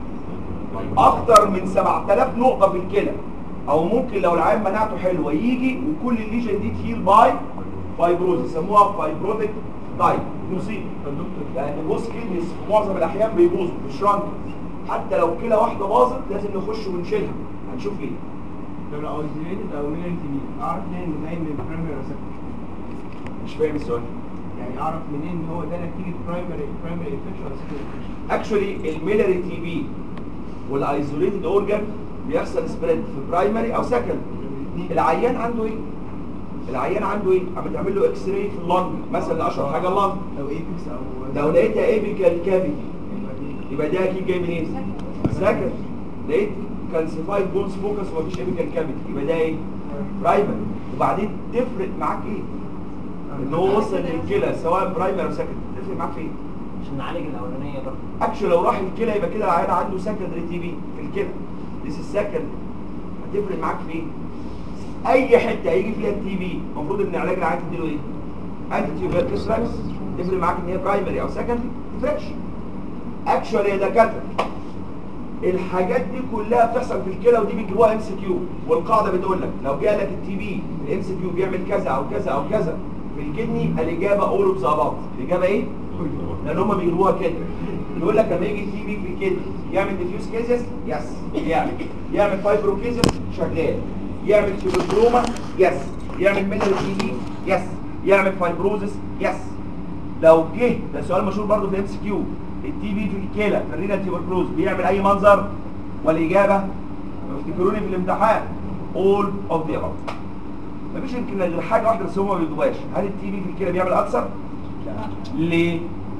اكتر من 7000 نقطه في الكلى او ممكن لو العيان مناعته حلوه يجي وكل الليجن دي تهيل باي فايبروز يسموها فايبروتيك تايب دي مصيبه لان بوس كيدنيز في معظم الاحيان بيبوظوا مش رانك حتى لو كلى واحده باظت لازم نخش ونشيلها هنشوف ليه طب لو اوزيليتد او ميلان تي بي اعرف منين ان جاي من برايمري ريسبتور مش فاهم السؤال يعني اعرف منين ان هو ده نتيجه برايمري برايمري انفكشن ولا سكندري انفكشن اكشولي الميلاري تي بي والايزوليتد اورجان بيحصل سبريد في برايمري او سكند العيان عنده ايه العيان عنده ايه عم تعمل له اكس راي في اللنج مثلا اشهر حاجه اللنج لو ايبكس او لو لقيتها ايبيكال كافيتي يبقى دي- يبقى ده اكيد جاي منين سكند لقيت كالسيفايد بونز فوكس ومفيش ايبيكال كافيتي يبقى ده ايه برايمري وبعدين تفرق معاك ايه ان هو وصل للكلى سواء برايمري او سكند تفرق معاك في ايه عشان نعالج الاولانيه برضه اكشن لو راح الكلى يبقى كده العيان عنده سكندري تي بي في الكلى ديس السكند هتفرق معاك في ايه اي حته هيجي فيها التي بي المفروض ان علاج العيان تديله ايه انتي تيوبركلوس دراجز تفرق معاك ان هي برايمري او سكندري ما تفرقش اكشوال يا دكاتره الحاجات دي كلها بتحصل في الكلى ودي بيجيبوها ام سي كيو والقاعده بتقول لك لو جالك التي بي الام سي كيو بيعمل كذا او كذا او كذا في الكدني الاجابه اول اوف ذا اباوت الاجابه ايه لان هم بيجيبوها كده يقول لك لما يجي تي بي في الكدني يعمل ديفيوز كيزيس يس يعمل يعمل فايبروكيزيس شغال يعمل تيوبروما يس يعمل ميلر تي بي يس يعمل فايبروزس يس لو جه ده سؤال مشهور برضه في الام سي كيو التي بي في الكلى في الرينال تيوبركلوز بيعمل اي منظر والاجابه افتكروني في الامتحان all of the above مفيش يمكن غير حاجه واحده بس هم ما بيجيبوهاش هل التي بي في الكلى بيعمل اكثر ليه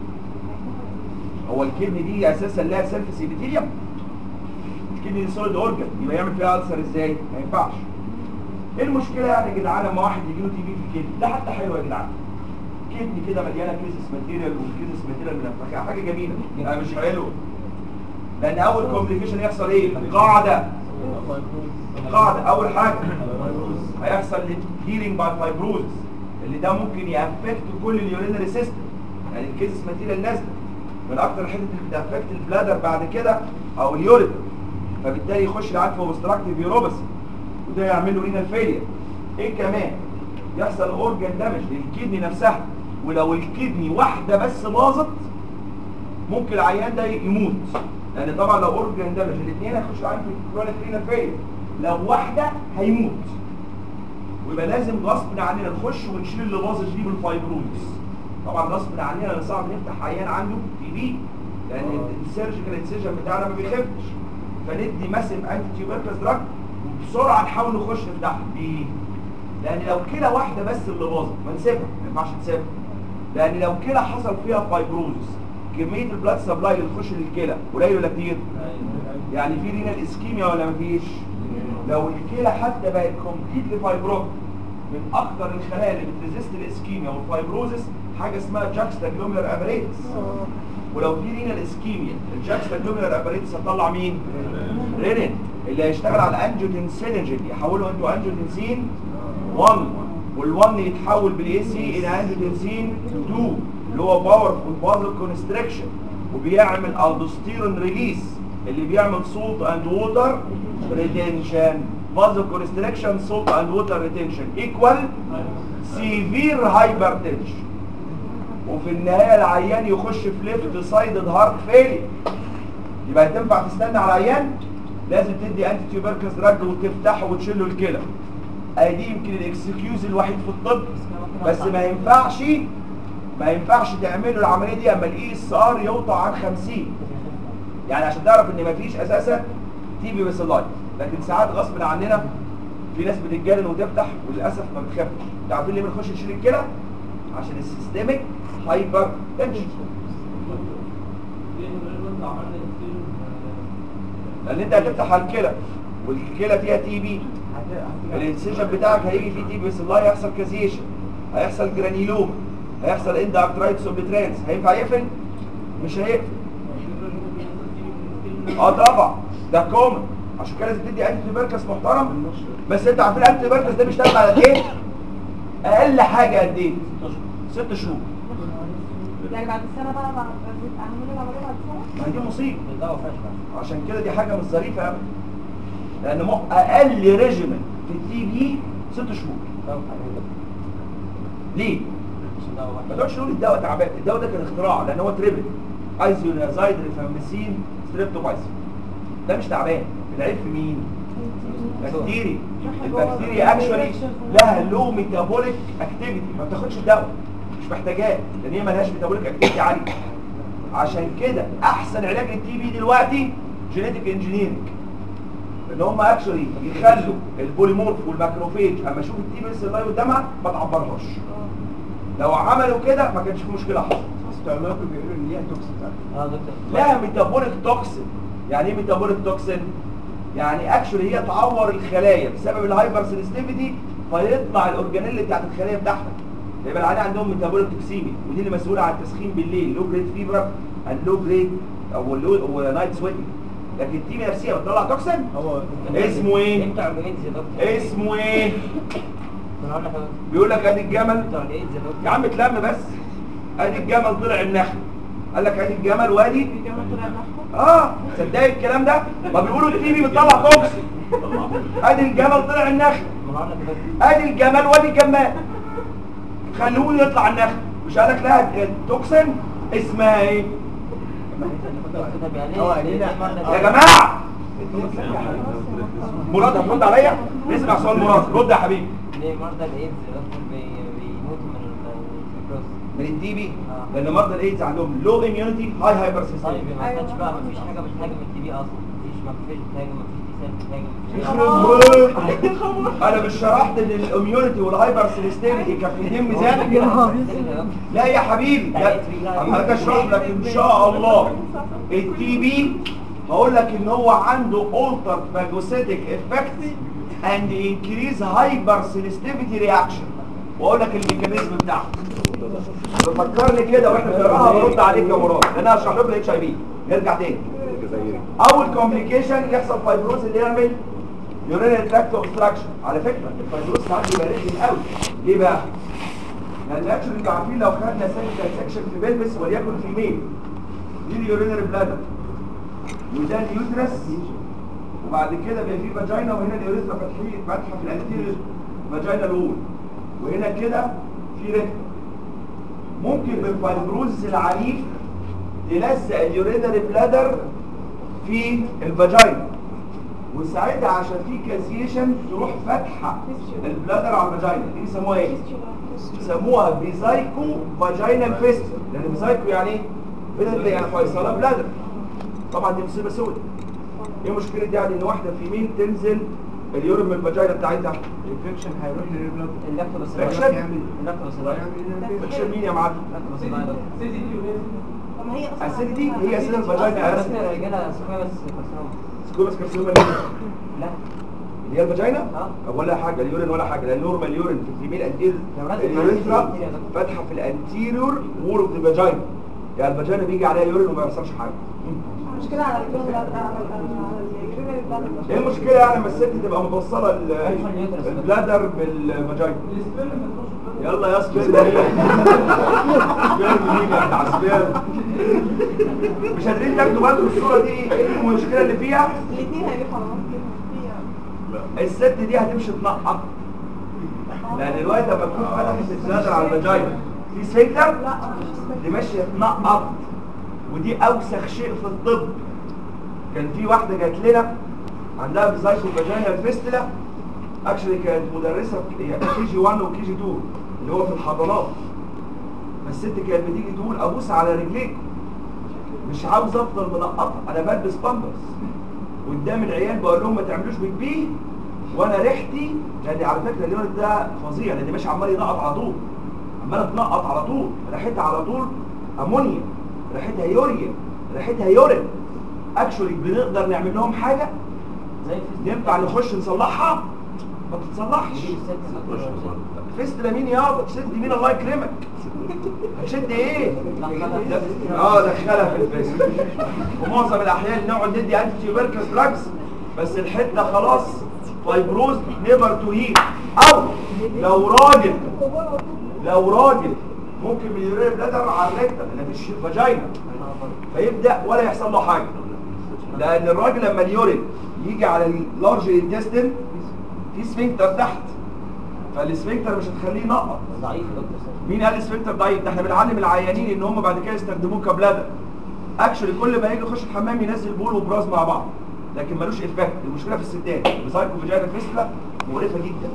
هو الكدني دي اساسا لها سيرفيس ابيثيليوم الكدني دي سوليد اورجن يبقى يعمل فيها ألسر ازاي ما ينفعش ايه المشكله يعني يا جدعان لما واحد يجيله تي بي في الكدني ده حتى حلو يا جدعان كدني كده مليانه كيزس ماتيريال والكيزس ماتيريال منفخه حاجه جميله يبقى مش حلو لان اول كومبليكيشن يحصل ايه القاعده القاعده اول حاجه هيحصل هيلينج باي فايبروزس اللي ده ممكن يافكت كل اليورينري سيستم يعني الكيزس ماتيريال نازله من اكتر الحتت اللي بتافكت البلادر بعد كده او اليوريتر فبالتالي يخش العيان في اوبستراكتيف يوروباسي وده يعمل له رينال فيلير ايه كمان يحصل اورجان دامج للكدني نفسها ولو الكدني واحده بس باظت ممكن العيان ده يموت لان طبعا لو اورجان دامج الاثنين هيخش العيان في كرونيك رينال فيلير لو واحده هيموت ويبقى لازم غصب عننا نخش ونشيل اللي باظت دي بالفايبروز طبعا غصب عننا لان صعب نفتح عيان عنده تي بي لان السيرجيكال انسيجن بتاعنا ما بيخفش فندي ماسم انتي تيوبركلس دراج وبسرعه نحاول نخش نفتحها ليه؟ لان لو كلى واحده بس اللي باظت ما نسيبها ما ينفعش نسيبها لان لو كلى حصل فيها فايبروزس كميه البلاد سبلاي اللي تخش للكلى قليل ولا كتير؟ يعني في رينال اسكيميا ولا مفيش؟ لو الكلى حتى بقت كومبليتلي فايبروز من اكتر الخلايا اللي بتريزيست الاسكيميا والفايبروزس حاجه اسمها جاكستا جلوميرال ابريتس ولو في رينال اسكيميا الجاكستا جلوميرال ابريتس هتطلع مين؟ رينين اللي هيشتغل على انجيوتنسينجين يحوله انتو انجيوتنسين 1 وال1 يتحول بالاي سي الى انجيوتنسين 2 اللي هو باورفول بازل كونستريكشن وبيعمل الدوستيرون ريليس اللي بيعمل صوت اند ووتر ريتنشن بازل كونستريكشن صوت اند ووتر ريتنشن ايكوال سيفير هايبرتنشن وفي النهايه العيان يخش في ليفت سايدد هارت فيلي يبقى تنفع تستنى على العيان لازم تدي انتي تيوبركلس دراج وتفتحه وتشيل له الكلى ادي يمكن الاكسكيوز الوحيد في الطب بس ما ينفعش ما ينفعش تعملوا العمليه دي اما الاي اس ار يوطى عن 50 يعني عشان تعرف ان مفيش اساسا تي بي بس لايت لكن ساعات غصب عننا في ناس بتتجنن وتفتح وللاسف ما بتخافش انتوا عارفين ليه بنخش نشيل الكلى عشان السيستميك هايبر تنشن لان انت هتفتح على الكلى والكلى فيها تي بي الانسيجن بتاعك هيجي فيه تي بي بس الله هيحصل كازيشن هيحصل جرانيلوم هيحصل اند ارترايتس اوبليترانس هينفع يقفل مش هيقفل اه طبعا ده كومن عشان كده لازم تدي انتي تيوبركس محترم بس انت عارفين الانتي تيوبركس ده بيشتغل على قد ايه اقل حاجه قد ايه ست شهور يعني بعد السنة بقى بعد اعمل العملية بعد سنة ما هي دي مصيبه الدواء فاشل عشان كده دي حاجه مش ظريفه ابدا لان مو- اقل ريجيمنت في التي بي ست شهور ليه ما تقعدش تقول الدواء تعبان الدواء ده كان اختراع لان هو تريبل ايزونازايد ريفامبسين ستريبتومايسين ده مش تعبان العيب في مين بكتيريا البكتيريا اكشولي لها لو ميتابوليك اكتيفيتي ما بتاخدش الدواء مش محتاجاه لان هي مالهاش ميتابوليك اكتيفيتي عاليه عشان كده احسن علاج للتي بي دلوقتي جينيتك انجينيرنج ان هم اكشولي يخلوا البوليمورف والماكروفيج اما يشوف التي بي اللي قدامها ما تعبرهاش لو عملوا كده ما كانش في مشكله حصلت استعمالكم بيقولوا ان ليها توكسين اه دكتور لها ميتابوليك توكسين يعني ايه ميتابوليك توكسين يعني اكشولي هي تعور الخلايا بسبب الهايبر سنسيتيفيتي فيطلع الاورجانيل بتاعت الخلايا بتاعتك يبقى العيال عندهم ميتابوليك توكسيمي ودي اللي مسؤوله عن التسخين بالليل لو جريد فيفر اند لو جريد او لو ونايت سويتنج لكن التيمي نفسها بتطلع توكسين هو اسمه ايه بتاع الايدز يا دكتور اسمه ايه انا هقول لك يا دكتور بيقول لك ادي الجمل بتاع الايدز يا دكتور يا عم اتلم بس ادي الجمل طلع النخل قال لك ادي الجمل وادي الجامعة طلع نحو اه تصدقي الكلام ده ما بيقولوا التي في بتطلع توكسين ادي الجمل طلع النخل ما انا هقول لك يا دكتور ادي الجمل وادي الجمال خلوه يطلع النخل مش قال لك لها توكسين اسمها ايه دكتور طب يعني هو ايه قال لنا- ليه مرضى يا جماعه مراد هترد عليا نسمع سؤال مراد رد يا حبيبي ليه مرضى الايدز يا دكتور بي- بيموتوا من الفيبروس من التي بي آه. لان مرضى الايدز عندهم لو اميونيتي هاي هايبر طيب سيستم ما كانش بقى مفيش حاجه بتهاجم التي بي اصلا مفيش مفيش بتهاجم مفيش تي سيل بتهاجم مفيش يخرب انا مش شرحت ان الاميونيتي والهايبر سيستمتي كفتين ميزان لا يا حبيبي لا اما اجي اشرح لك ان شاء الله التي بي هقول لك ان هو عنده altered phagocytic effect and increase hyper sensitivity reaction واقول لك الميكانيزم بتاعه فكرني كده واحنا بنقراها برد عليك يا مراد لان انا هشرح لكم الاتش اي بي نرجع تاني اول كومبليكيشن يحصل فايبروز اللي يعمل يورينال تراكت اوبستراكشن على فكره الفايبروز ساعات بيبقى رخم قوي ليه بقى؟ لان اكشن انتوا عارفين لو خدنا سيرجيكال سكشن في بلبس وليكن في ميل دي اليورينال بلادر وده اليوترس وبعد كده بيبقى في فاجينا وهنا اليوريثرا فاتحين فاتحه في الانتيريور فاجينا الوول وهنا كده في ريكتم ممكن بالفايبروز العنيف تلزق اليورينال بلادر في الفاجينا وساعتها عشان في كازيشن تروح فاتحه البلادر على الفاجينا دي يسموها ايه؟ يسموها بيزايكو فاجينال فيست لان بيزايكو يعني ايه؟ بلد يعني فيصله بلادر طبعا دي مصيبه سوداء ايه مشكله دي يعني ان واحده في مين تنزل اليورين من الفاجينا بتاعتها الانفكشن هيروح للبلاد اللاكتوباسيلاي فاكشن اللاكتوباسيلاي فاكشن مين يا معلم اللاكتوباسيلاي يا دكتور طب ما هي اصلا اسيدتي هي اسيد الفاجينا بس اسيد الرجاله سكويمس كارسينوما سكوبس كارسينوما لا اللي هي الفاجينا اه ولا حاجه اليورين ولا حاجه لان نورمال اليورين في الفيميل انتير لو لازم اليوريثرا عندي كتير يا دكتور. فاتحه في الانتيريور وول اوف ذا فاجينا يعني الفاجينا بيجي عليها يورين وما يحصلش حاجه مشكلة على اليورين على اليورين البلد ايه المشكله يعني لما الست تبقى متوصله ال- أيوة، اليوترس. البلادر بالفاجينا يلا يا سبيرم سبيرم مين يا بتاع سبيرم مش قادرين تاخدوا بالكم الصوره دي ايه المشكله اللي فيها الاثنين هيروحوا على بعض الست دي هتمشي تنقط لان الوقت لما تكون فتحت البلادر على الفاجينا في سفنكتر لا مفيش دي ماشيه تنقط ودي اوسخ شيء في الطب كان في واحده جات لنا عندها بيزايكو فاجينا فيستلا اكشلي كانت مدرسه في كي جي 1 وكي جي 2 اللي هو في الحضانات فالست كانت بتيجي تقول ابوس على رجليك مش عاوز افضل منقطه انا بلبس بامبرز قدام العيال بقول لهم ما تعملوش بيبي وانا ريحتي لان على فكره اليورين ده فظيع لان ماشي عمال ينقط على طول عماله تنقط على طول ريحتها على طول امونيا ريحتها يوريا ريحتها يورين اكشولي بنقدر نعمل لهم حاجه زي الفيس ينفع نخش نصلحها ما تتصلحش يجيب الست فيستلا مين يابا تشد مين الله يكرمك هتشد ايه اه دخلها في الفيست ومعظم الاحيان نقعد ندي انتي تيوبركلس دراجز بس الحته خلاص فايبروز نيفر تو هيل او لو راجل لو راجل ممكن من اليورين بلادر على الريكتم لان مفيش فاجينا فيبدا ولا يحصل له حاجه لان الراجل لما اليورين يجي على اللارج انتستين في سفنكتر تحت فالسفنكتر مش هتخليه ينقط ضعيف يا دكتور سامي. مين قال السفنكتر ضعيف ده احنا بنعلم العيانين ان هم بعد كده يستخدموه كبلادر اكشولي كل ما يجي يخش الحمام ينزل بول وبراز مع بعض لكن ملوش افكت المشكله في الستات السايكو فيجينا فيستلا مقرفه جدا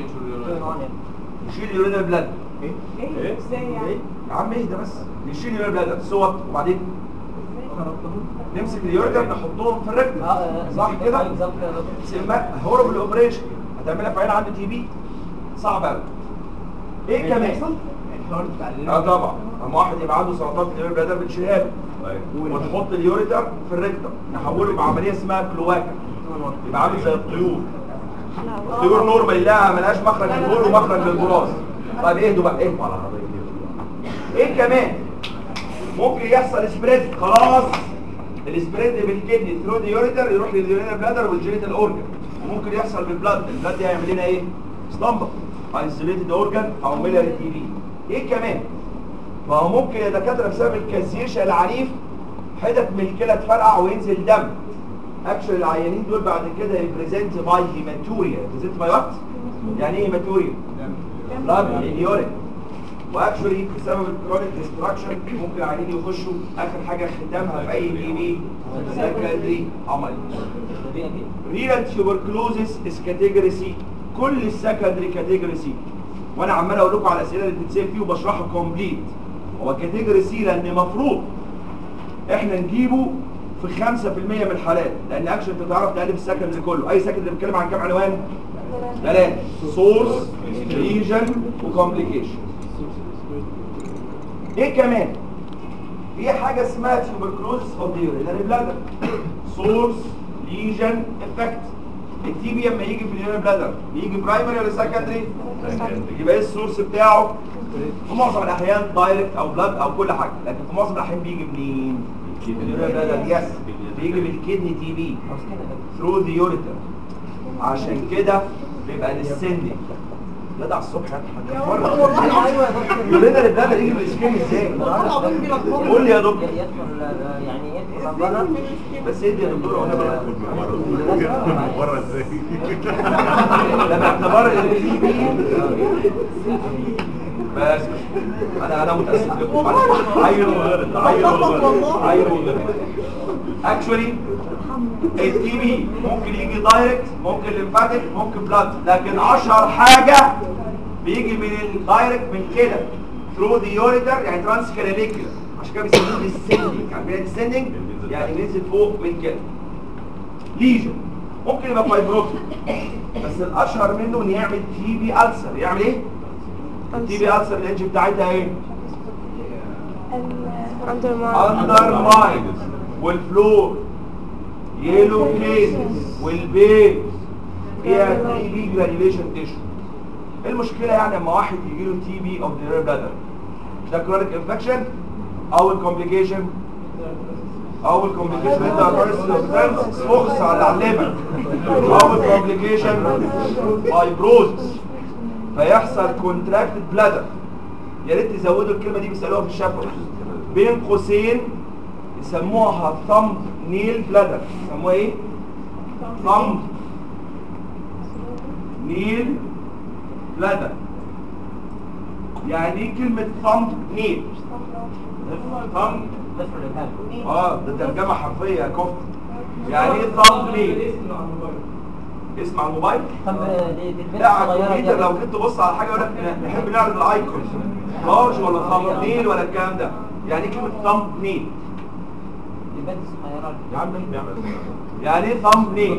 يشيل اليورينال بلاد ايه ازاي يعني يا عم اهدى بس نشيل اليورينال بلاد صوت وبعدين نمسك اليورينال نحطهم في الركبه اه آه، صح كده بالظبط كده يا دكتور. سماء هوربل اوبريشن هتعملها في عيال عنده تي بي صعب قوي ايه كمان الحوار بتاع الليل. اه طبعا اما واحد يبقى عنده سرطان في اليورينال بلادر بنشيلها له ونحط اليوريتر في الريكتم نحوله بعمليه اسمها كلواكا يبقى عامل زي الطيور الطيور نورمال لها ملهاش مخرج للبول ومخرج للبراز طيب اهدوا بقى اهدوا على العربيه ايه كمان ممكن يحصل سبريد خلاص السبريد بالكدني ثرو ذا يوريتر يروح لليورينال بلادر والجينيتال اورجن وممكن يحصل بالبلاد البلاد دي هيعمل لنا ايه اسطمبه ايزوليتد اورجن او ميلاري تي بي ايه كمان ما هو ممكن يا دكاتره بسبب الكازيشن العنيف حتت من الكلى تفرقع وينزل دم اكشن العيانين دول بعد كده يبريزنت باي هيماتوريا يبريزنت باي وات يعني ايه هيماتوريا بلاد اليورين واكشولي بسبب الكرونيك ديستراكشن ممكن العيانين يخشوا اخر حاجه ختامها في اي دي بي سكندري عملي طبيعي كده. رينال تيوبركلوزيس از كاتيجوري سي كل السكندري كاتيجوري سي وانا عمال اقول لكم على الاسئله اللي بتتسال فيه وبشرحها كومبليت هو كاتيجوري سي لان المفروض احنا نجيبه في 5% من الحالات لان اكشن انت تعرف تقلب السكندري كله اي سكندري بيتكلم عن كام عنوان ثلاثه سورس ريجن وكومبليكيشن ايه كمان في حاجه اسمها تيوبركلوزيس اوف ذا يورينري بلادر سورس ليجن افكت التي بي لما يجي في اليورينري بلادر بيجي برايمري ولا سكندري يبقى ايه السورس بتاعه في معظم الاحيان دايركت او بلاد او كل حاجه لكن في معظم الاحيان بيجي منين اليورينري بلادر يس بيجي بالكدني تي بي عاوز كده يا دكتور. ثرو ذا يوريتر عشان كده بيبقى ديسندنج جدع الصبح والله ايوه يا دكتور. يورينري بلادر يجي بالسكين ازاي العظيم بيلخبطوا. قول لي يا دكتور يدخل يعني يدخل من بره بس ادي يا دكتور وانا بقى بره ازاي ده باعتبار ان في بي بس انا انا متاسف لكم عيل وغلط عيل وغلط عيل وغلط اكشولي التي بي ممكن يجي دايركت ممكن ليمفاتيك ممكن بلاد لكن اشهر حاجه بيجي من الدايركت من كده ثرو ذا يوريتر يعني ترانس كاناليكولا عشان كده بيسموه ديسندنج عارفين ايه ديسندنج يعني بينزل فوق من كده ليجن ممكن يبقى فايبروتيك بس الاشهر منه ان يعمل تي بي ألسر يعمل ايه التي بي ألسر الانج بتاعتها ايه اندر اندر ماين والفلور يلو كيسز والبيت فيها تي بي جرانيوليشن تيشو ايه المشكله يعني اما واحد يجي له تي بي اوف ذا بلادر مش ده كرونيك انفكشن او الكومبليكيشن اول كومبليكيشن انت هترس فوكس على الليفر اول كومبليكيشن فايبروز فيحصل كونتراكتد بلادر يا ريت تزودوا الكلمه دي بيسالوها في الشفوي بين قوسين يسموها ثمب نيل بلادر يسموها ايه ثمب نيل بلادر يعني ايه كلمه ثمب نيل ثمب بس في الإلهام. اه ده ترجمه حرفيه يا كفته يعني ايه ثمب نيل اسم على الموبايل طب آه، دي دي البنت لا على الصغيرة دي الكمبيوتر يا لو جيت تبص على حاجه يقول لك نحب نعرض الايكون لارج ولا ثمب نيل ولا الكلام ده يعني ايه كلمه ثمب نيل دي البنت الصغيرة دي. يا عم مين بيعمل يعني ايه ثمب نيل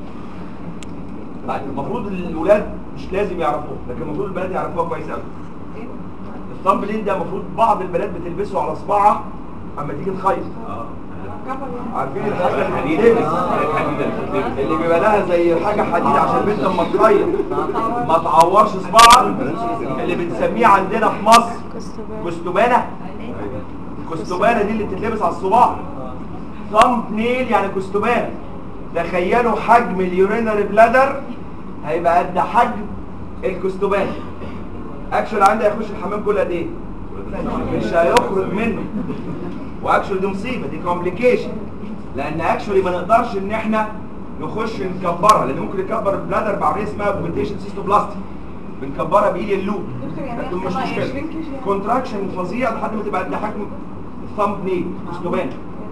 طيب المفروض الولاد مش لازم يعرفوها لكن المفروض البنات يعرفوها كويس قوي الثامب لين ده المفروض بعض البنات بتلبسه على صباعها اما تيجي تخيط عارفين الحاجه اللي بتلبس اللي بيبقى لها زي حاجه حديد عشان البنت لما تخيط ما تعورش صباعها اللي بنسميه عندنا في مصر كستبانه الكستبانه دي اللي بتتلبس على الصباع ثامب نيل يعني كستبانه تخيلوا حجم اليورينري بلادر هيبقى قد حجم الكستبانه اكشن عندي هيخش الحمام كل قد ايه مش هيخرج منه واكشولي دي مصيبه دي كومبليكيشن لان اكشولي ما نقدرش ان احنا نخش نكبرها لان ممكن نكبر البلادر بعمليه اسمها اوجمنتيشن سيستوبلاستي بنكبرها بايد اللوب دكتور يعني لكن مش هتطلع مشكله 20 كيلو. كونتراكشن فظيع لحد ما تبقى قد حجم الثامب نيل سنوبان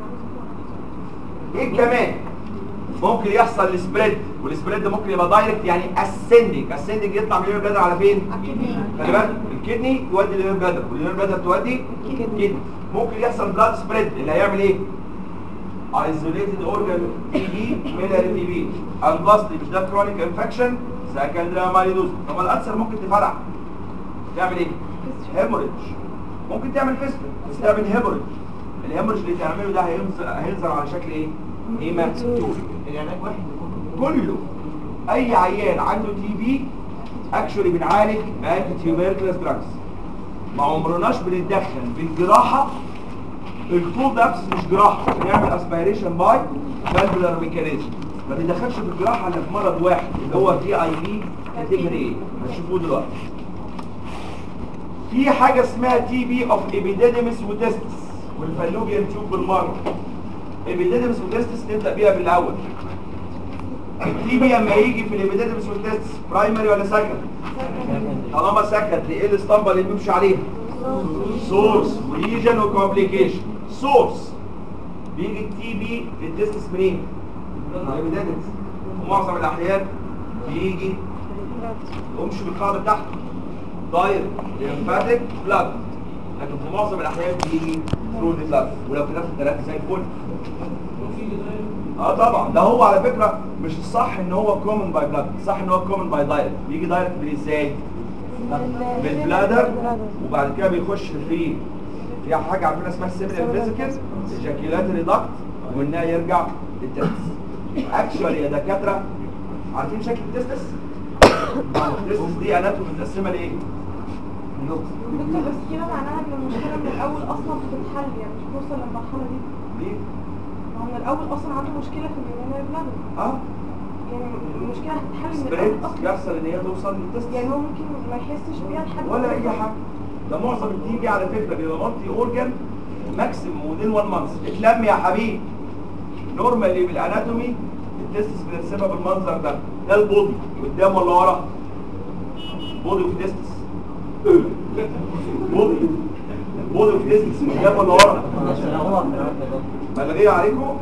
ايه كمان ممكن يحصل السبريد والسبريد ده ممكن يبقى دايركت يعني اسندنج اسندنج يطلع من اليورين بلادر على فين خلي بالك الكدني يودي لليورين بلادر واليورين بلادر تودي الكدني ممكن يحصل بلاد سبريد اللي هيعمل ايه isolated organ TB ميلاري تي بي الباستي مش ده كرونيك انفكشن سكندري مايلوز طب الالسر ممكن تفرع تعمل ايه هيموريدج ممكن تعمل فيستل بس تعمل هيموريدج الهيموريدج اللي تعمله ده هينزل هينزل على شكل ايه هيماتوم العلاج واحد يكون كله اي عيان عنده تي بي اكشولي بنعالج بانتي تيوبركلس دراجز ما عمرناش بنتدخل بالجراحه الطول ده بس مش جراحه بنعمل اسبيريشن باي فالفولار ميكانيزم ما تدخلش في الجراحه الا في مرض واحد اللي هو تي اي بي كاتيجوري ايه هتشوفوه دلوقتي في حاجه اسمها تي بي اوف ايبيديديمس وتستس والفالوبيان تيوب بالمره ايبيديديمس وتستس نبدا بيها بالاول التي بي اما يجي في الايبيديديمس وتستس برايمري ولا سكند طالما سكند ايه الاسطمبه اللي بيمشي عليها سورس وريجن وكومبليكيشن سورس بيجي التي بي للتستس منين؟ من الايبيديديمس ومعظم الاحيان بيجي امشي بالقاعده بتاعته دايركت ليمفاتيك بلاد لكن في معظم الاحيان بيجي ثرو بلاد ولو كده في الثلاثه زي الفل اه طبعا ده هو على فكره مش الصح ان هو كومن باي بلاد الصح ان هو كومن باي دايركت بيجي دايركت من ازاي بالبلادر وبعد كده بيخش في في حاجه عندنا اسمها السيمينال فيزيكال ايجاكيولاتري داكت ومنها يرجع للتستس اكشوالي يا دكاتره عارفين شكل التستس؟ التستس دي اناتومي متقسمه لايه؟ دكتور بس كده معناها ان المشكله من الاول اصلا بتتحل يعني مش بنوصل للمرحله دي ليه؟ ما هو من الاول اصلا عنده مشكله في اليورينري بلادر اه يعني المشكله هتتحل من سبريد الاول اصلا يحصل ان هي توصل للتستس يعني هو ممكن ما يحسش بيها لحد ولا ما اي يكبر. حاجه ده معظم التي بي على فكره بيبقى مالتي اورجان ماكسيموم ودين 1 مانث اتلم يا حبيبي نورمالي بالاناتومي التستس بنرسمها بالمنظر ده ده البودي قدام ولا ورا بودي وفي تستس بودي بودي وفي تستس قدام ولا ورا بلغيه عليكم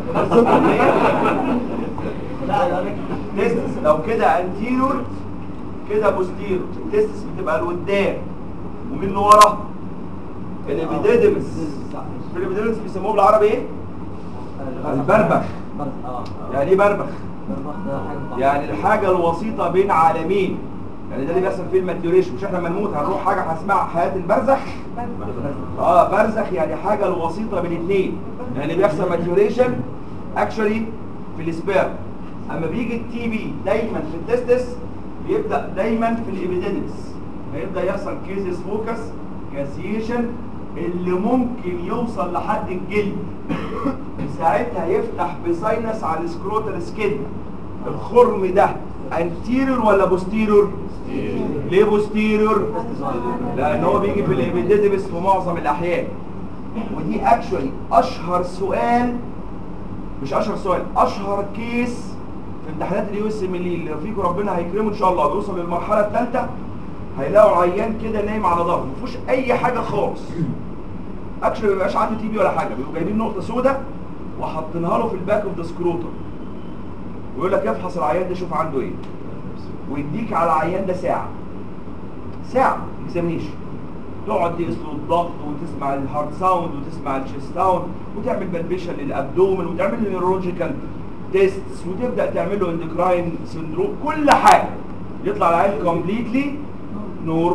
لا لا تستس لو كده انتيرور كده بوستيرور التستس بتبقى لقدام ومين اللي ورا الابيديدمس في الابيديدمس بيسموه بالعربي ايه البربخ اه يعني ايه بربخ بربخ ده حاجه صح. يعني الحاجه الوسيطه بين عالمين يعني ده اللي بيحصل فيه الماتيوريشن مش احنا لما نموت هنروح حاجه هنسمع حياه البرزخ اه برزخ يعني حاجه الوسيطه بين الاثنين يعني بيحصل ماتيوريشن اكشولي في السبير اما بيجي التي بي دايما في التستس بيبدا دايما في الابيديدمس فيبدا يحصل كيزيس فوكس كاسيشن اللي ممكن يوصل لحد الجلد ساعتها يفتح بساينس على السكروتال سكين الخرم ده انتيريور ولا بوستيريور ليه بوستيريور لان هو بيجي في الابيديدمس في معظم الاحيان ودي اكشولي اشهر سؤال مش اشهر سؤال اشهر كيس في امتحانات اليو اس ام اللي لو فيكم ربنا هيكرمه ان شاء الله بيوصل للمرحله الثالثه هيلاقوا عيان كده نايم على ظهره ما فيهوش اي حاجه خالص اكشلي ما بيبقاش عنده تي بي ولا حاجه بيبقوا جايبين نقطه سوداء وحاطينها له في الباك اوف ذا سكروتر ويقول لك افحص العيان ده شوف عنده ايه ويديك على العيان ده ساعه ساعه اكزامينيشن تقعد تقيس له الضغط وتسمع الهارت ساوند وتسمع الشيست ساوند وتعمل بالبيشن للابدومن وتعمل له نيورولوجيكال تيستس وتبدا تعمل له اندكراين سندروم كل حاجه يطلع العيان كومبليتلي نورمال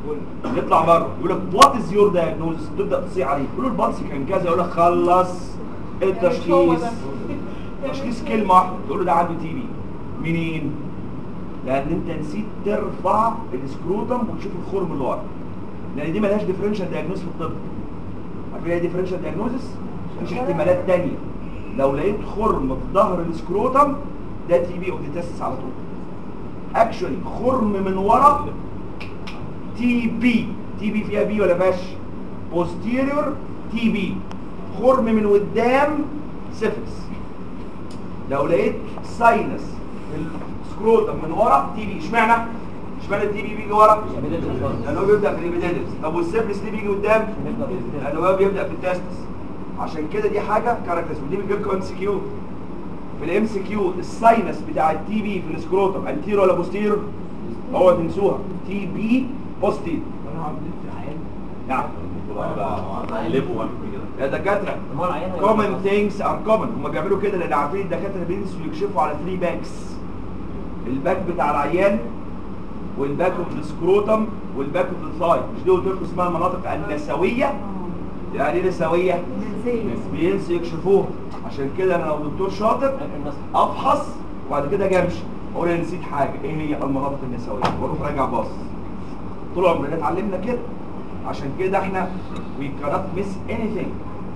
يطلع بره يقول لك وات از يور دايجنوز تبدا تصيح عليه تقول له البلس كان كذا يقول لك خلص التشخيص تشخيص كلمه واحده تقول له ده عنده تي بي منين؟ لان انت نسيت ترفع السكروتم وتشوف الخرم اللي ورا لان دي ملهاش ديفرنشال دايجنوز في الطب عارفين ايه ديفرنشال دايجنوزس؟ مفيش احتمالات تانية لو لقيت خرم في ظهر السكروتم ده تي بي اوتيتاسس على طول اكشولي خرم من ورا تي بي تي بي فيها بي ولا فيهاش posterior تي بي خرم من قدام سيفلس لو لقيت ساينس في السكروتم من ورا تي بي اشمعنى اشمعنى التي بي بيجي ورا لان هو بيبدا في الابيديدس طب والسيفلس ليه بيجي قدام لان هو بيبدا في التستس عشان كده دي حاجه كاركترز ودي بتجي لكم ام سي كيو في الام سي كيو الساينس بتاع التي بي في السكروتم انتيرو ولا بوستيرو هو تنسوها تي بي بوستيرو انا عم بدي عيان نعم هيقلبوا وعملوا كده يا دكاتره هو العيان هيبقى common things are common هم بيعملوا كده لان عارفين الدكاتره بينسوا يكشفوا على 3 باكس الباك بتاع العيان والباك اوف السكروتم والباك اوف الثاي مش دي قلت لكم اسمها المناطق النسويه يعني ايه نسويه بينسوا يكشفوها عشان كده انا لو دكتور شاطر افحص وبعد كده اجي امشي اقول انا نسيت حاجه ايه هي المناطق النسويه واروح راجع باص طول عمرنا اتعلمنا كده عشان كده احنا we cannot miss anything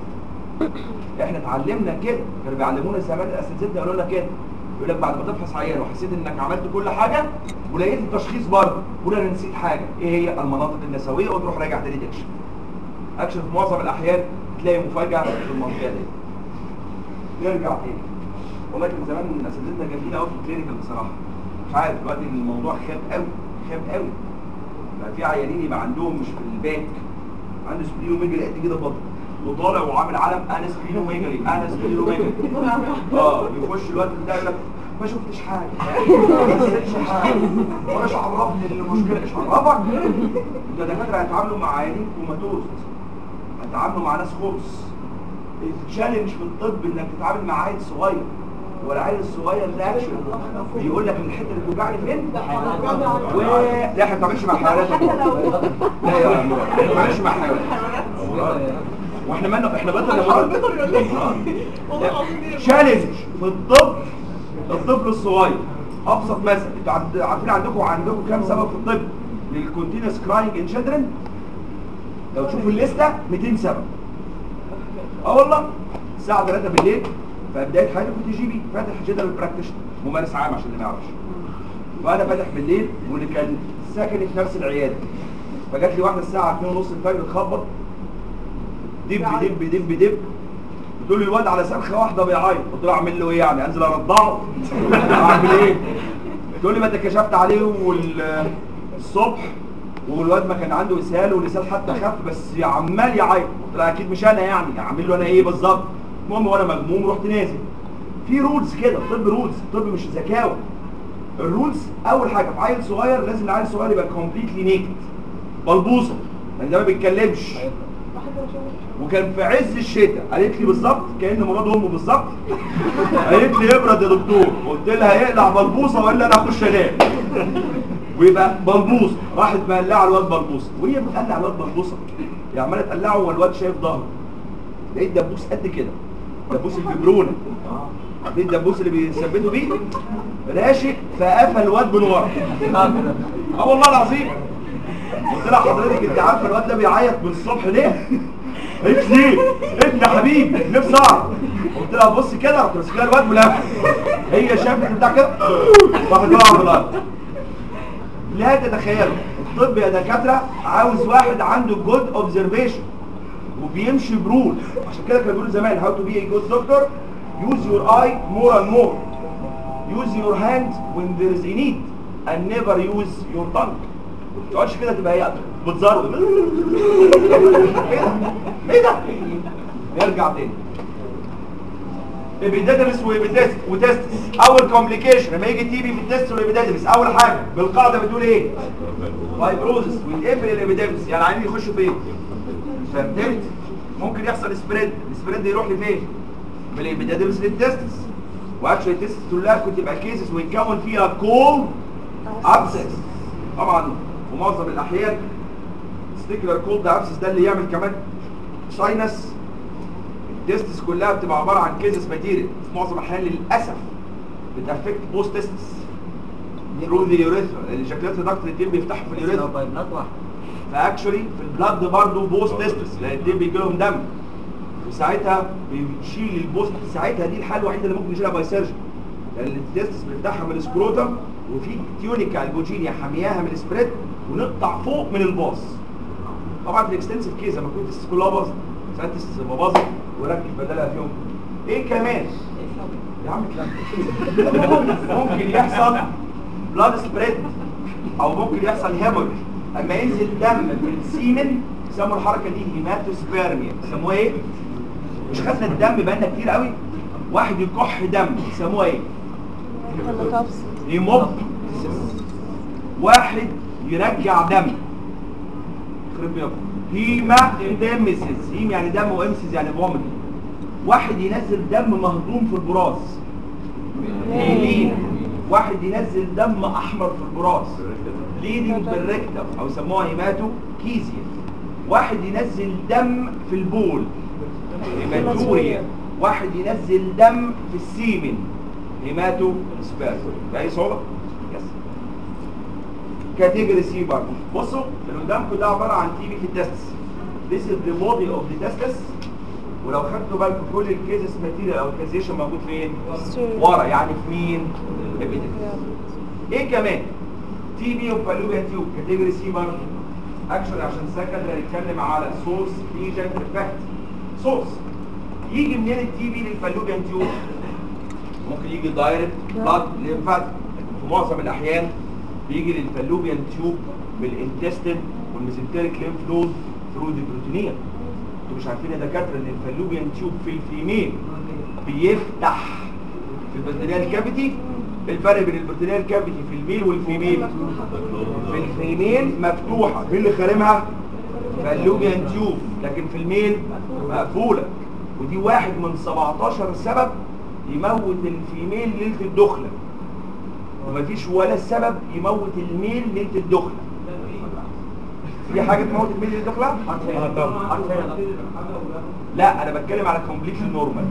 احنا اتعلمنا كده كانوا بيعلمونا زمان الاساتذه يقولوا لنا كده يقول لك بعد ما تفحص عيان وحسيت انك عملت كل حاجه ولقيت التشخيص برضه قول انا نسيت حاجه ايه هي المناطق النسويه وتروح راجع تاني تكشف اكشن في معظم الاحيان تلاقي مفاجاه في المنطقه دي نرجع تاني والله كان زمان اساتذتنا جامدين قوي في الكلينيكال بصراحه مش عارف دلوقتي الموضوع خاب قوي خاب قوي بقى في عيانين يبقى عندهم مش في الباك عنده سبلينوميجالي قد كده بطن وطالع وعامل علم انا سبلينوميجالي انا سبلينوميجالي اه يخش الوقت بتاعي يقول لك ما شفتش حاجه ما حسيتش حاجه ولا عرفني المشكله ايش عرفك ده دكاتره هيتعاملوا مع عيانين كوماتوز هيتعاملوا مع ناس خبز التشالنج في الطب انك تتعامل مع عيل صغير والعيل الصغير ده اكشن بيقول لك الحته اللي بتوجعني فين و لا احنا ما بنتعاملش مع حيوانات يا مراد. لا يا مراد ما بنتعاملش مع حيوانات واحنا مالنا احنا بطل يا مراد تشالنج في الطب الطفل الصغير ابسط مثل انتوا عند- عارفين عندكم عندكم كام سبب في الطب للكونتينوس كراينج ان children لو تشوفوا الليسته 200 سبب اه والله الساعه 3 بالليل في بدايه حياتي كنت جي بي فاتح جدل براكتيشنر ممارس عام عشان اللي ما يعرفش وانا فاتح بالليل واللي كان ساكن في نفس العياده فجات لي واحده الساعه 2 ونص الفجر تخبط دب دب دب دب بتقول لي الواد على صرخه واحده بيعيط قلت له اعمل له ايه يعني انزل ارضعه اعمل ايه تقول لي ما انت كشفت عليه وال- الصبح والواد ما كان عنده اسهال والاسهال حتى خف بس عمال يعيط قلت لها اكيد مش انا يعني اعمل له انا ايه بالظبط المهم وانا مجموم رحت نازل في رولز كده الطب رولز الطب مش ذكاوه الرولز اول حاجه في عيل صغير لازم العيل الصغير يبقى كومبليتلي نيكد بلبوصه لان ده ما بيتكلمش وكان في عز الشتاء قالت لي بالظبط كان مراد امه بالظبط قالت لي ابرد يا دكتور قلت لها يقلع بلبوصه والا انا اخش انام ويبقى بلبوصه راحت مقلعه الواد بلبوصه وهي بتقلع الواد بلبوصه هي عماله تقلعه والواد شايف ظهره لقيت دبوس قد كده دبوس الفبرونه عارفين الدبوس اللي بيثبتوا بيه راشق فقفل الواد من ورا اه والله العظيم قلت لها حضرتك انت عارفه الواد ده بيعيط من الصبح ليه؟ قالت لي ليه؟ ابن يا حبيبي نفسي اعرف قلت لها بص كده رحت ماسكها الواد ملف هي شافت بتاع كده راحت واقعه في الارض لا تتخيلوا الطب يا دكاتره عاوز واحد عنده جود اوبزرفيشن وبيمشي برول عشان كده كانوا بيقولوا زمان هاو تو بي ا جود دكتور يوز يور اي مور اند مور use your hand when there is a need and never use your tongue ما تقعدش كده تبقى هي بتزرد ايه ده ايه ده نرجع تاني ابيديدمس وابيديدمس وتستس اول كومبليكيشن لما يجي تي بي في التست والابيديدمس اول حاجه بالقاعده بتقول ايه فايبروزس ويتقفل الابيديدمس يعني عايزين يخشوا فين فهمت ممكن يحصل سبريد السبريد يروح لفين من الابيديدمس للتستس واكشن التست كلها كنت تبقى كيسز ويتكون فيها كول ابسس طبعا في معظم الاحيان تستيكولار كولد ابسس ده اللي يعمل كمان ساينس التستس كلها بتبقى عباره عن كيزس ماتيريال في معظم الاحيان للاسف بتافكت بوست تستس ثرو ذا يوريثرا لان شكلات الضغط الاثنين بيفتحوا في لو اليوريثرا بايبلات واحده فاكشولي في البلاد برضه بوست تستس لان الاثنين بيجي لهم دم وساعتها بيشيل البوست ساعتها دي الحاله الوحيده اللي ممكن يشيلها باي سيرجن لان التستس بنفتحها من السكروتم وفي تيونيكا البوجينيا حامياها من السبريد ونقطع فوق من الباص طبعا في الاكستنسيف كيس لما كنت التستس كلها باظت ساعات التستس تبقى باظت وركب بدلها فيهم ايه كمان يا عم كلام ممكن يحصل بلاد سبريد او ممكن يحصل هيموريج اما ينزل دم في السيمن يسموا الحركه دي هيماتوسبيرميا يسموها ايه مش خدنا الدم بقالنا كتير قوي واحد يكح دم يسموها ايه هيموب واحد يرجع دم يخرب بيكم هيما ديمسيس هيم يعني دم وامسيس يعني فوميت واحد ينزل دم مهضوم في البراز هيلين واحد ينزل دم احمر في البراز ليدنج بالريكتم او يسموها هيماتو كيزيا واحد ينزل دم في البول هيماتوريا واحد ينزل دم في السيمن هيماتو سبيرم بأي صعوبة؟ يس كاتيجوري سي برضه بصوا اللي قدامكم ده عبارة عن تي بي في التستس This is the body of the testis ولو خدتوا بالكم كل الكيزس ماتيريال او الكازيشن موجود فين؟ ورا يعني في مين؟ ايه كمان؟ تي بي وفالوبيا تيوب كاتيجوري سي برضه اكشن عشان سكندري نتكلم على سورس ليجن افكت سورس يجي منين التي بي للفالوبيان تيوب؟ ممكن يجي دايركت بلاد ليمفات في معظم الاحيان بيجي للفالوبيان تيوب بالانتستين والميزنتريك ليمف نود ثرو دي بروتينيه انتوا مش عارفين يا دكاتره ان الفالوبيان تيوب في الفيميل بيفتح في البرتينيال كافيتي الفرق بين البرتينيال كافيتي في الميل والفيميل في الفيميل مفتوحه مين اللي خارمها فاللوبيان تيوب لكن في الميل مقفوله ودي واحد من 17 سبب يموت الفيميل ليله الدخله ومفيش ولا سبب يموت الميل ليله الدخله في حاجه تموت الميل ليله الدخله اه طبعا لا انا بتكلم على كومبليتلي نورمال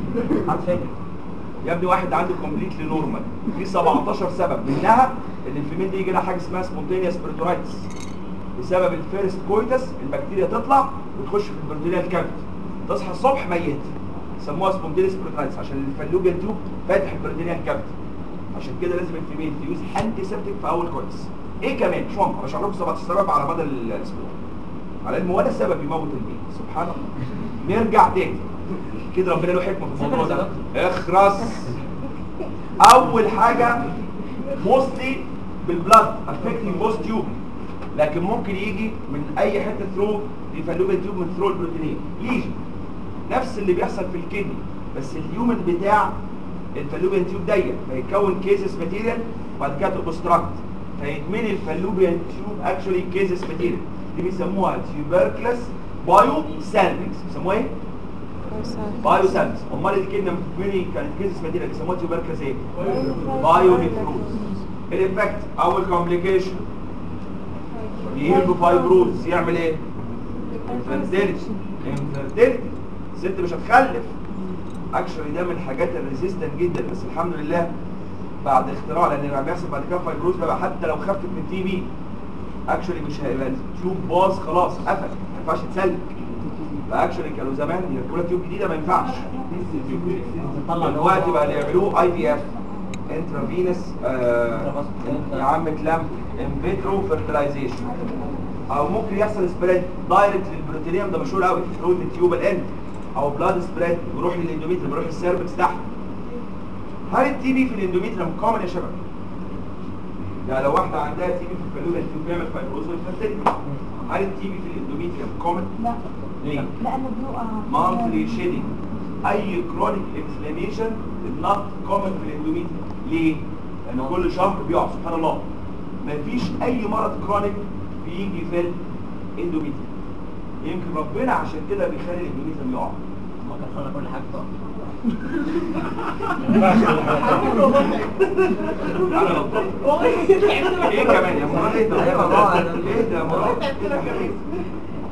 يا ابني واحد عنده كومبليتلي نورمال في 17 سبب منها ان الفيميل دي يجي لها حاجه اسمها سبونتينيوس بريتورايتس بسبب الفيرست كويتس البكتيريا تطلع وتخش في البرتينيال كافيتي تصحى الصبح ميت سموها سبونتينيوس بريتورايتس عشان الفالوبيان تيوب فاتح البرتينيال كافيتي عشان كده لازم الفيميل تيوز انتي سيبتيك في اول كويتس ايه كمان مش مهم بشرح لكم 17 سبب على مدى الاسبوع على ان ولا سبب يموت الميل سبحان الله نرجع تاني كده ربنا له حكمه في الموضوع ده اخرس اول حاجه موستلي بالبلاد افكتنج بوست تيوب لكن ممكن يجي من اي حته ثرو الفالوبيان تيوب من ثرو البروتينيه ليجن نفس اللي بيحصل في الكدني بس اليومن بتاع الفالوبيان تيوب ضيق فيتكون كيسس ماتيريال وبعد كده اوبستراكت فيتملي الفالوبيان تيوب اكشولي كيسس ماتيريال دي بيسموها تيوبركلس بايو سالفنجز بيسموها ايه؟ بايو سالفنجز امال الكدنه بتتملي كانت كيسس ماتيريال بيسموها تيوبركلس ايه؟ بايو نيفروز الافكت اول كومبليكيشن يهيل بفايبروز يعمل ايه؟ انفيرتيلتي انفيرتيلتي الست مش هتخلف اكشولي ده من الحاجات الريزيستنت جدا بس الحمد لله بعد اختراع لان لما بيحصل بعد كده فايبروز بقى حتى لو خفت من تي بي اكشولي مش هيبقى التيوب باظ خلاص قفل ما ينفعش تسلك فاكشولي كانوا زمان يركبوا لك تيوب جديده ما ينفعش دلوقتي بقى اللي يعملوه اي في اف انترافينس يا عم كلام انفيترو فيرتلايزيشن او ممكن يحصل سبريد دايركت للبروتينيوم ده مشهور قوي ثرو التيوب الاند او بلاد سبريد بيروح للاندوميتريوم بيروح للسيرفكس تحت هل التي بي في الاندوميتريوم كومن يا شباب؟ يعني لو واحده عندها تي بي في الفالوبيان تيوب بيعمل فايبروز ويفرتلتي هل التي بي في الاندوميتريوم كومن؟ لا ليه؟ لانه بيقع مانثلي شيدنج اي كرونيك انفلاميشن نوت كومن في الاندوميتريوم ليه؟ لان كل شهر بيقع سبحان الله مفيش اي مرض كرونيك بيجي في الاندوميتريوم يمكن ربنا عشان كده بيخلي الاندوميتريوم يقع ما كان خلى كل حاجه تقع انا غلطان ايه كمان يا مراد ايه ده ايه ده يا مراد ايه ده يا مراد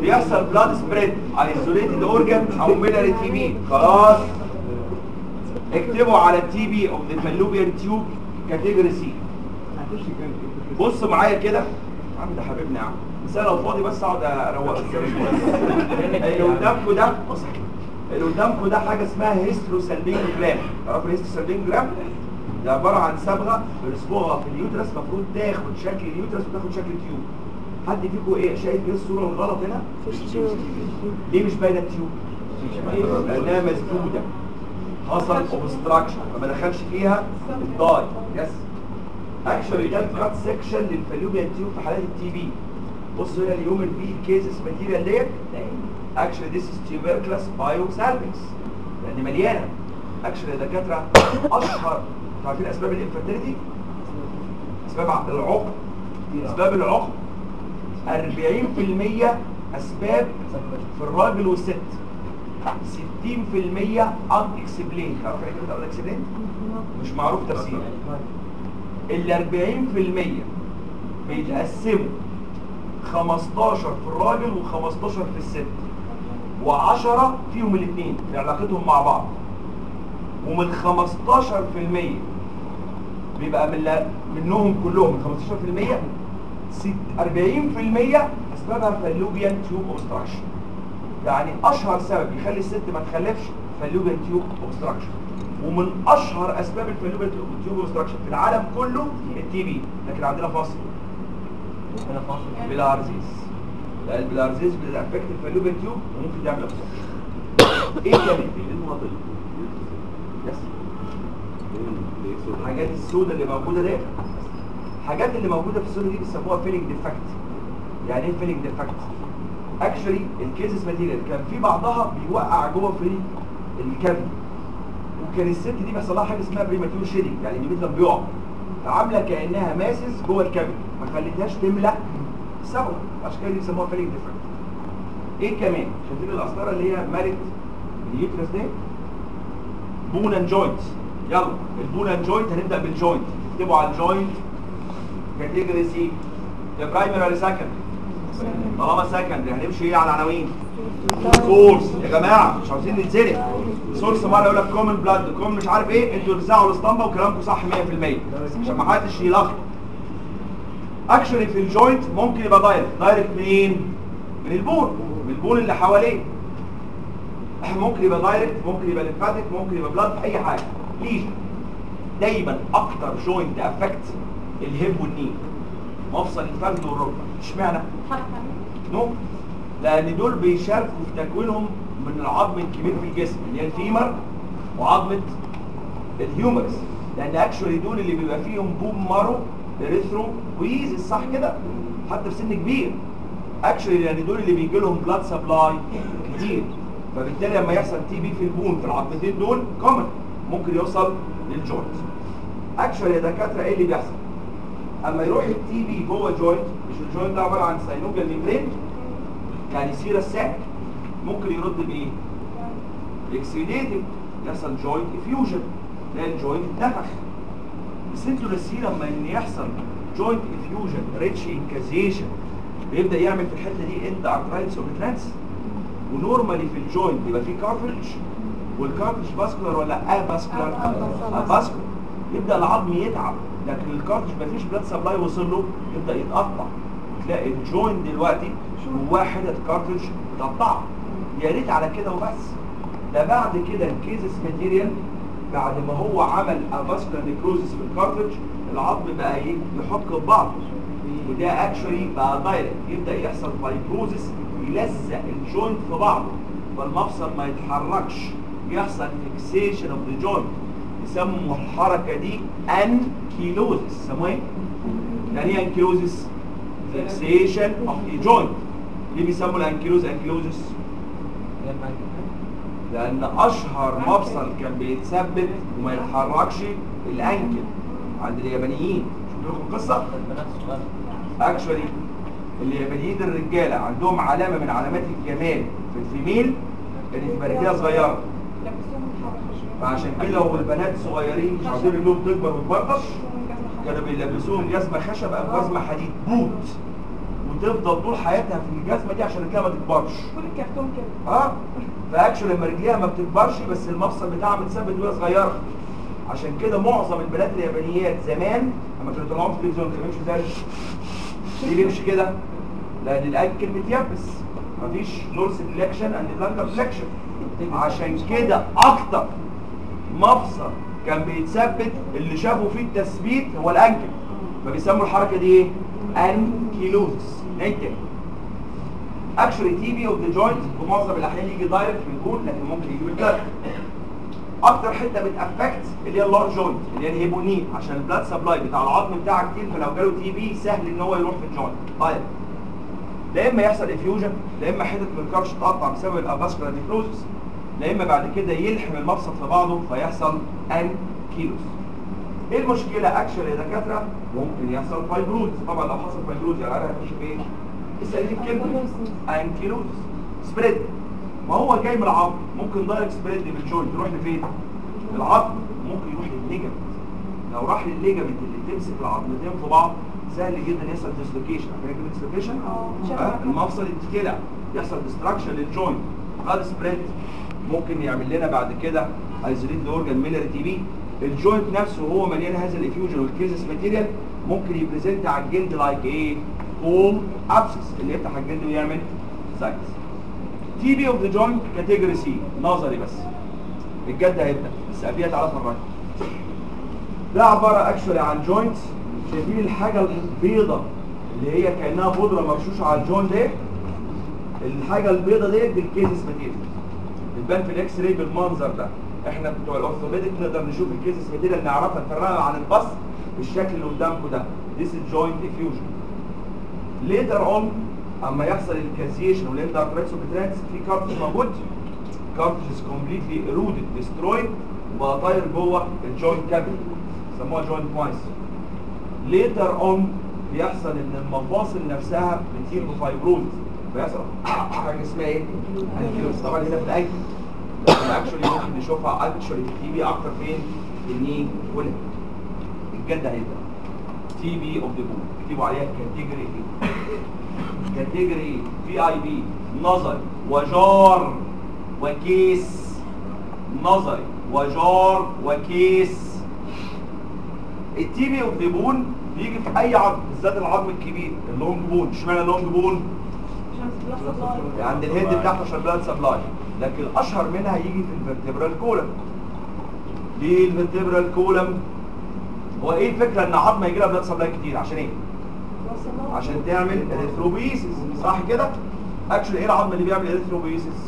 بيحصل بلاد سبريد ايزوليتد اورجان او ميلاري تي بي خلاص اكتبوا على التي بي اوف ذا فالوبيان تيوب كاتيجوري سي هتخش كام بص معايا كده يا عم ده حبيبنا يا عم بس انا لو فاضي بس اقعد اروق اللي قدامكم ده بص اللي قدامكم ده حاجه اسمها هيستروسالبين جرام تعرفوا الهيستروسالبين جرام ده عباره عن صبغه بنصبغها في اليوترس المفروض تاخد شكل اليوترس وتاخد شكل التيوب حد فيكم ايه شايف ايه الصوره الغلط هنا ليه مش باينه التيوب لانها مسدوده حصل اوبستراكشن فما دخلش فيها الضاي يس اكشولي ده كات سيكشن للفالوبيان تيوب في حالات التي بي بص هنا اليومن بي كيسز ماتيريال ديت اكشولي ذيس از تيوبركلس بايو سالفكس لان مليانه اكشولي يا دكاتره اشهر عارفين اسباب الانفيرتيليتي اسباب العقم اسباب العقم 40% اسباب في الراجل والست 60% ان اكسبلين تعرف يعني ايه ان اكسبلين مش معروف تفسيره ال 40% بيتقسموا 15 في الراجل و15 في الست و10 فيهم الاثنين في علاقتهم مع بعض ومن 15% بيبقى من لا- منهم كلهم من 15% ست- 40% اسبابها فالوبيان تيوب اوبستراكشن يعني اشهر سبب يخلي الست ما تخلفش فالوبيان تيوب اوبستراكشن ومن اشهر اسباب الفالوبيان تيوب اوبستراكشن في العالم كله التي بي لكن عندنا فاصل هنا فاصل بلارزيس لا البلارزيس بتافكت الفالوبيان تيوب وممكن تعمل اوبستراكشن ايه كمان ايه المناطق يس اللي يقصد الحاجات السوداء اللي موجوده دي الحاجات اللي موجوده في السوداء دي بيسموها فيلينج ديفكت يعني ايه فيلينج ديفكت اكشولي الكيسز ماتيريال كان في بعضها بيوقع جوه في الكافي وكان الست دي بيحصل لها حاجه اسمها بريماتيور شيدنج يعني البيت لما بيقع عامله كانها ماسس جوه الكافي ما خليتهاش تملى الصبغه عشان كده دي بيسموها فيلينج ديفكت ايه كمان شايفين القسطره اللي هي مالت اليوترس دي بون اند جوينت يلا البون اند جوينت هنبدا بالجوينت اكتبوا على الجوينت كاتيجوري سي ده برايمري ولا سكندري طالما سكندري هنمشي ايه على العناوين سورس يا جماعه مش عاوزين نتزنق سورس مره يقول لك كومن بلاد كومن مش عارف ايه انتوا تزعوا الاسطمبه وكلامكم صح 100% عشان ما حدش يلخبط اكشولي في الجوينت ممكن يبقى دايركت دايركت منين من البون من البون اللي حواليه ممكن يبقى دايركت ممكن يبقى ليمفاتيك ممكن يبقى بلاد اي حاجه ليجن دايما اكتر جوينت افكت الهيب والني مفصل الفخذ والركبه اشمعنى نو لان دول بيشاركوا في تكوينهم من العظم الكبير في الجسم اللي هي الفيمر وعظمه الهيومرس لان اكشولي دول اللي بيبقى فيهم بوم مارو اريثرو ويز صح كده حتى في سن كبير اكشولي لان دول اللي بيجي لهم بلاد سبلاي كتير فبالتالي لما يحصل تي بي في البون في العظمتين دول كومن ممكن يوصل للجوينت اكشولي يا دكاتره ايه اللي بيحصل اما يروح التي بي جوه جوينت مش الجوينت ده عباره عن ساينوبيال ميمبرين يعني سيرة الساك ممكن يرد بايه اكسيديتيف يحصل جوينت افيوجن تلاقي الجوينت اتنفخ بس انتوا ناسيين لما ان يحصل جوينت افيوجن ريتش انكازيشن بيبدا يعمل في الحته دي اند ارترايتس اوبترانس ونورمالي في الجوينت يبقى فيه كارتريج والكارتريج باسكولار ولا اباسكولار اباسكولار يبدا العظم يتعب لكن الكارتريج مفيش بلاد سبلاي وصل له يبدا يتقطع تلاقي الجوينت دلوقتي جواه حتت كارتريج متقطعه يا ريت على كده وبس ده بعد كده الكيزس ماتيريال بعد ما هو عمل افاسكولار نيكروزس في الكارتريج العظم بقى ايه يحك ببعضه وده اكشولي بقى دايركت يبدا يحصل فايبروزس يلزق الجوينت في بعضه فالمفصل ما يتحركش يحصل فيكسيشن اوف ذا جوينت يسموا الحركه دي انكيلوزس سموها ايه؟ يعني ايه انكيلوزس؟ فيكسيشن اوف ذا جوينت ليه بيسموا الانكيلوز انكيلوزس؟ لان اشهر مفصل كان بيتثبت وما يتحركش الانكل عند اليابانيين شوفوا لكم قصه البنات الصغيرة اكشولي اليابانيين الرجاله عندهم علامه من علامات الجمال في الفيميل ان تبقى رجلها صغيره لبسوهم حركة فعشان كده لو البنات صغيرين مش عاوزين رجلهم تكبر وتبرطش كانوا بيلبسوهم جزمه خشب او جزمه حديد بوت تفضل طول حياتها في الجزمه دي عشان رجليها ما تكبرش كل الكرتون كده اه فاكشن لما رجليها ما بتكبرش بس المفصل بتاعها متثبت وهي صغيره عشان كده معظم البنات اليابانيات زمان لما كانوا يطلعوا في التلفزيون كانوا بيمشوا ازاي؟ ليه بيمشي كده؟ لان الاكل كلمه يبس مفيش دورس فليكشن اند بلانكر فليكشن عشان كده اكتر مفصل كان بيتثبت اللي شافوا فيه التثبيت هو الانكل فبيسموا الحركه دي ايه؟ انكيلوزس نيتك اكشولي تي بي اوف ذا جوينت في معظم الاحيان يجي دايركت من الجول لكن ممكن يجي بالبلاد اكتر حته بتافكت اللي هي اللارج جوينت اللي هي الهيبونين عشان البلاد سبلاي بتاع العظم بتاعها كتير فلو جاله تي بي سهل ان هو يروح في الجوينت طيب لا اما يحصل افيوجن لا اما حته من الكرش تقطع بسبب الافاسكولار نيكروزس لا اما بعد كده يلحم المفصل في بعضه فيحصل انكيلوس ايه المشكله اكشن يا دكاتره ممكن يحصل فايبروز طبعا لو حصل فايبروز يعني هيخش في ايه اسالني الكلمه انكيلوز سبريد ما هو جاي من العظم ممكن دايركت سبريد بالجوينت يروح لفين العظم ممكن يروح للليجمنت لو راح للليجمنت اللي تمسك العظمتين في بعض سهل جدا يحصل ديسلوكيشن عارفين كلمه ديسلوكيشن شبه المفصل يتكلع يحصل ديستراكشن للجوينت هذا سبريد ممكن يعمل لنا بعد كده ايزوليت الاورجن ميلر تي بي الجوينت نفسه وهو مليان هذا الافيوجن والكيزس ماتيريال ممكن يبريزنت على الجلد لايك ايه كول ابسس اللي يفتح الجلد ويعمل سايتس تي بي اوف ذا جوينت كاتيجوري سي نظري بس الجد هيبدا بس قبليها تعالى اتفرج ده عباره اكشولي عن جوينت شايفين الحاجه البيضه اللي هي كانها بودره مرشوشه على الجوينت ده الحاجه البيضه ديت دي الكيزس ماتيريال بتبان في الاكس راي بالمنظر ده احنا بتوع الاورثوبيديك نقدر نشوف الكيزس ماتيريال نعرفها نفرقها عن البص بالشكل اللي قدامكم ده This is joint diffusion later on اما يحصل الكازيشن والاندرتراكس وبتراكس في كارتج موجود كارتج is completely eroded destroyed وبقى طاير جوه الجوينت كابيتال سموها جوينت مايس later on بيحصل ان المفاصل نفسها بتصير بفايبروز بيحصل حاجه اسمها ايه؟ انكيلوس طبعا هنا في الايدي لكن اكشولي ممكن نشوفها اكشولي في التي بي اكتر فين؟ في الني والهيد الجد هيبقى تي بي اوف ذا بون اكتبوا عليها كاتيجوري ايه كاتيجوري في اي بي نظري وجار وكيس نظري وجار وكيس التي بي اوف ذا بون بيجي في اي عظم بالذات العظم الكبير اللونج بون اشمعنى اللونج بون عشان بلس سبلاي عند الهيد بتاعته عشان بلاد سبلاي لكن الاشهر منها يجي في الفرتبرال كولم ليه الفرتبرال كولم هو ايه الفكره ان عظمه يجي لها بلاد سبلاي كتير عشان ايه عشان تعمل اريثروبيسيس صح كده اكشلي ايه العظم اللي بيعمل اريثروبيسيس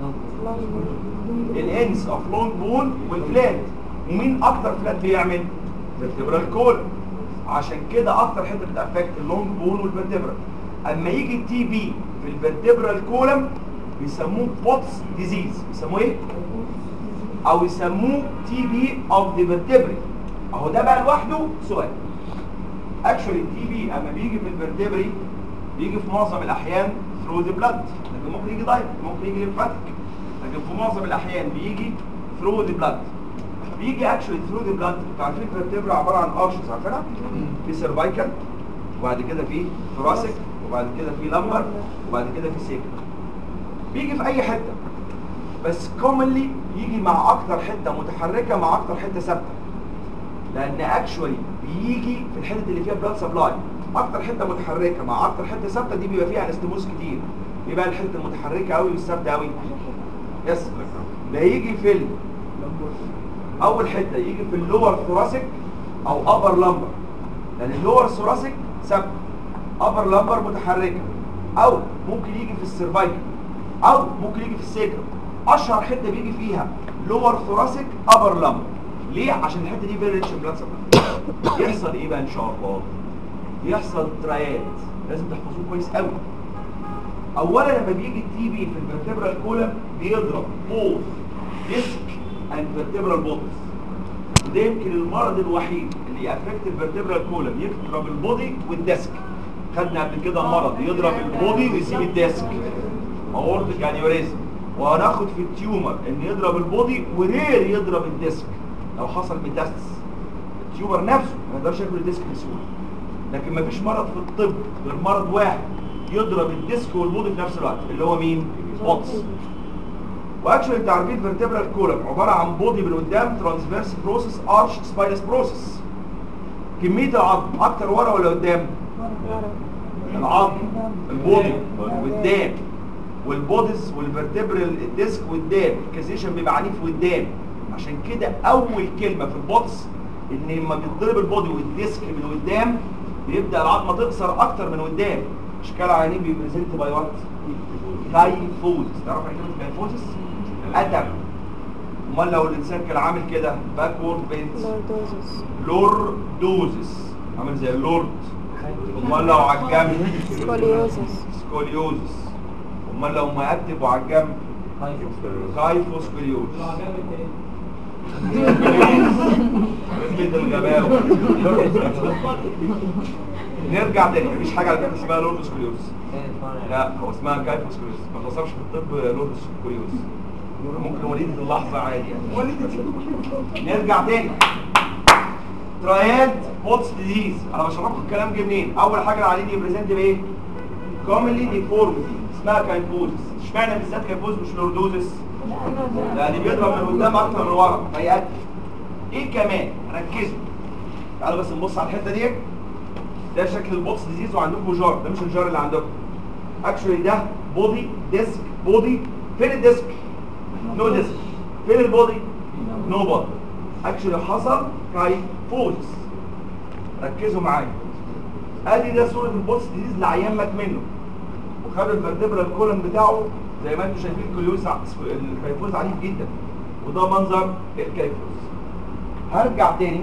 الانس اوف لونج بون والفلات ومين اكتر فلات بيعمل فيرتبرال كولم عشان كده اكتر حته بتافكت اللونج بون والفيرتبرال اما يجي التي بي في الفيرتبرال كولم بيسموه بوتس ديزيز بيسموه ايه او يسموه تي بي اوف ذا فيرتبري اهو ده بقى لوحده سؤال اكشولي التي بي اما بيجي في الفيرتبري بيجي في معظم الاحيان ثرو ذا بلاد لكن ممكن يجي دايركت ممكن يجي ليمفاتيك لكن في معظم الاحيان بيجي ثرو ذا بلاد بيجي اكشولي ثرو ذا بلاد انتوا عارفين الفيرتبرا عباره عن ارشز عارفينها في سيرفايكال وبعد كده في ثوراسيك وبعد كده في لمبر وبعد كده في سيكل بيجي في اي حته بس كومنلي يجي مع اكتر حته متحركه مع اكتر حته ثابته لان اكشولي بيجي في الحته اللي فيها بلاد سبلاي اكتر حته متحركه مع اكتر حته ثابته دي بيبقى فيها انستموس كتير يبقى الحته المتحركه قوي والثابته قوي يس ده يجي في ال- اول حته يجي في اللور ثوراسيك او ابر لمبر لان اللور ثوراسيك ثابته ابر لمبر متحركه او ممكن يجي في السيرفايكل او ممكن يجي في السيكرم اشهر حته بيجي فيها لور ثوراسيك ابر لمبر ليه عشان الحته دي فيري ريتش بلاد سبلاي يحصل ايه بقى ان شاء الله يحصل ترايات لازم تحفظوه كويس قوي اولا لما بيجي التي بي في الفرتبرال كولم بيضرب بوث ديسك اند فيرتبرال بودز وده يمكن المرض الوحيد اللي يأفكت الفرتبرال كولم يضرب البودي والديسك خدنا قبل كده مرض يضرب البودي ويسيب الديسك اورتيك انيوريزم وهناخد في التيومر ان يضرب البودي ورير يضرب الديسك لو حصل ميتاستس التيومر نفسه ما يقدرش ياكل الديسك بسهوله لكن ما فيش مرض في الطب غير مرض واحد يضرب الديسك والبودي في نفس الوقت اللي هو مين بوتس واكشولي انت عارفين فيرتبرال كولم عباره عن بودي من قدام ترانسفيرس بروسيس ارش سباينس بروسيس كميه العظم اكتر ورا ولا قدام العظم البودي قدام والبوديز والفرتبرال الديسك قدام الكازيشن بيبقى عنيف قدام عشان كده اول كلمه في البوتس ان لما بيتضرب البودي والديسك من قدام بيبدا العظمه تقصر اكتر من قدام اشكال عينين بيبريزنت باي وات كايفوز تعرف يعني كلمه كايفوزس اتم امال لو الانسان كان عامل كده باكورد بينت لوردوزس عامل زي اللورد امال لو على الجنب سكوليوزس سكوليوزس امال لو مقتب وعلى الجنب كايفوسكوليوز رتبة الغباوة نرجع تاني مفيش حاجة على فكرة اسمها لوردوسكوليوز لا هو اسمها كايفوسكوليوز ما توصفش في الطب لوردوسكوليوز ممكن وليدة اللحظة عادي يعني نرجع تاني تراياد بوتس ديزيز انا بشرحكم الكلام جه منين اول حاجه العيانين يبريزنت بايه كومنلي ديفورميتي اسمها كايفوزس اشمعنى بالذات كايفوز مش لوردوزس لان بيضرب من قدام اكتر من ورا فيقتل ايه كمان ركزوا تعالوا بس نبص على الحته دي ده شكل البوتس ديزيز وعندكم جار ده مش الجار اللي عندكم اكشولي ده بودي ديسك بودي فين الديسك نو ديسك فين البودي نو بودي اكشولي حصل كايفوزس ركزوا معايا ادي ده صوره البوتس ديزيز لعيان مات منه وخد الفرتبرال كولن بتاعه زي ما انتم شايفين كليوس ع- الكيفوز عنيف جدا وده منظر الكيفوز هرجع تاني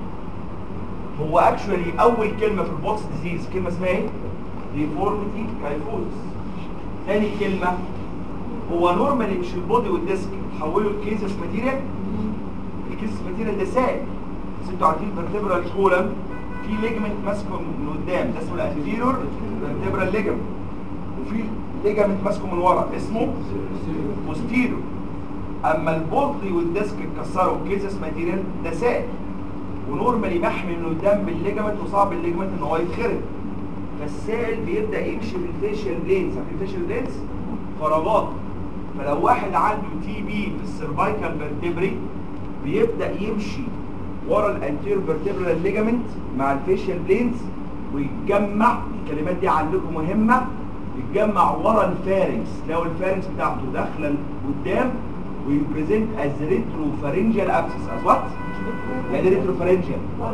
هو اكشولي اول كلمه في البوكس ديزيز كلمه اسمها ايه ديفورميتي كايفوز تاني كلمه هو نورمالي مش البودي والديسك تحولوا الكيسس ماتيريال الكيسس ماتيريال ده سائل بس انتوا عارفين فيرتبرال كولم في ليجمنت ماسكه من قدام ده اسمه الانتيريور فيرتبرال ليجمنت وفي ليجمنت ماسكه من ورا اسمه بوستيريور اما البولدي والديسك اتكسروا الكيسس ماتيريال ده سائل ونورمالي محمي من قدام بالليجمنت وصعب الليجمنت ان هو يتخرب فالسائل بيبدا يمشي في الفيشيال بلينز عارفين الفيشيال بلينز فراغات فلو واحد عنده تي بي في السيرفايكال فيرتبري بيبدا يمشي ورا الانتير فيرتبرال ليجمنت مع الفيشيال بلينز ويتجمع الكلمات دي عندكم مهمه يتجمع ورا الفارنكس لو الفارنكس بتاعته داخله قدام ويبريزنت از ريترو فارنجيال ابسس از وات يعني ريترو فارنجيال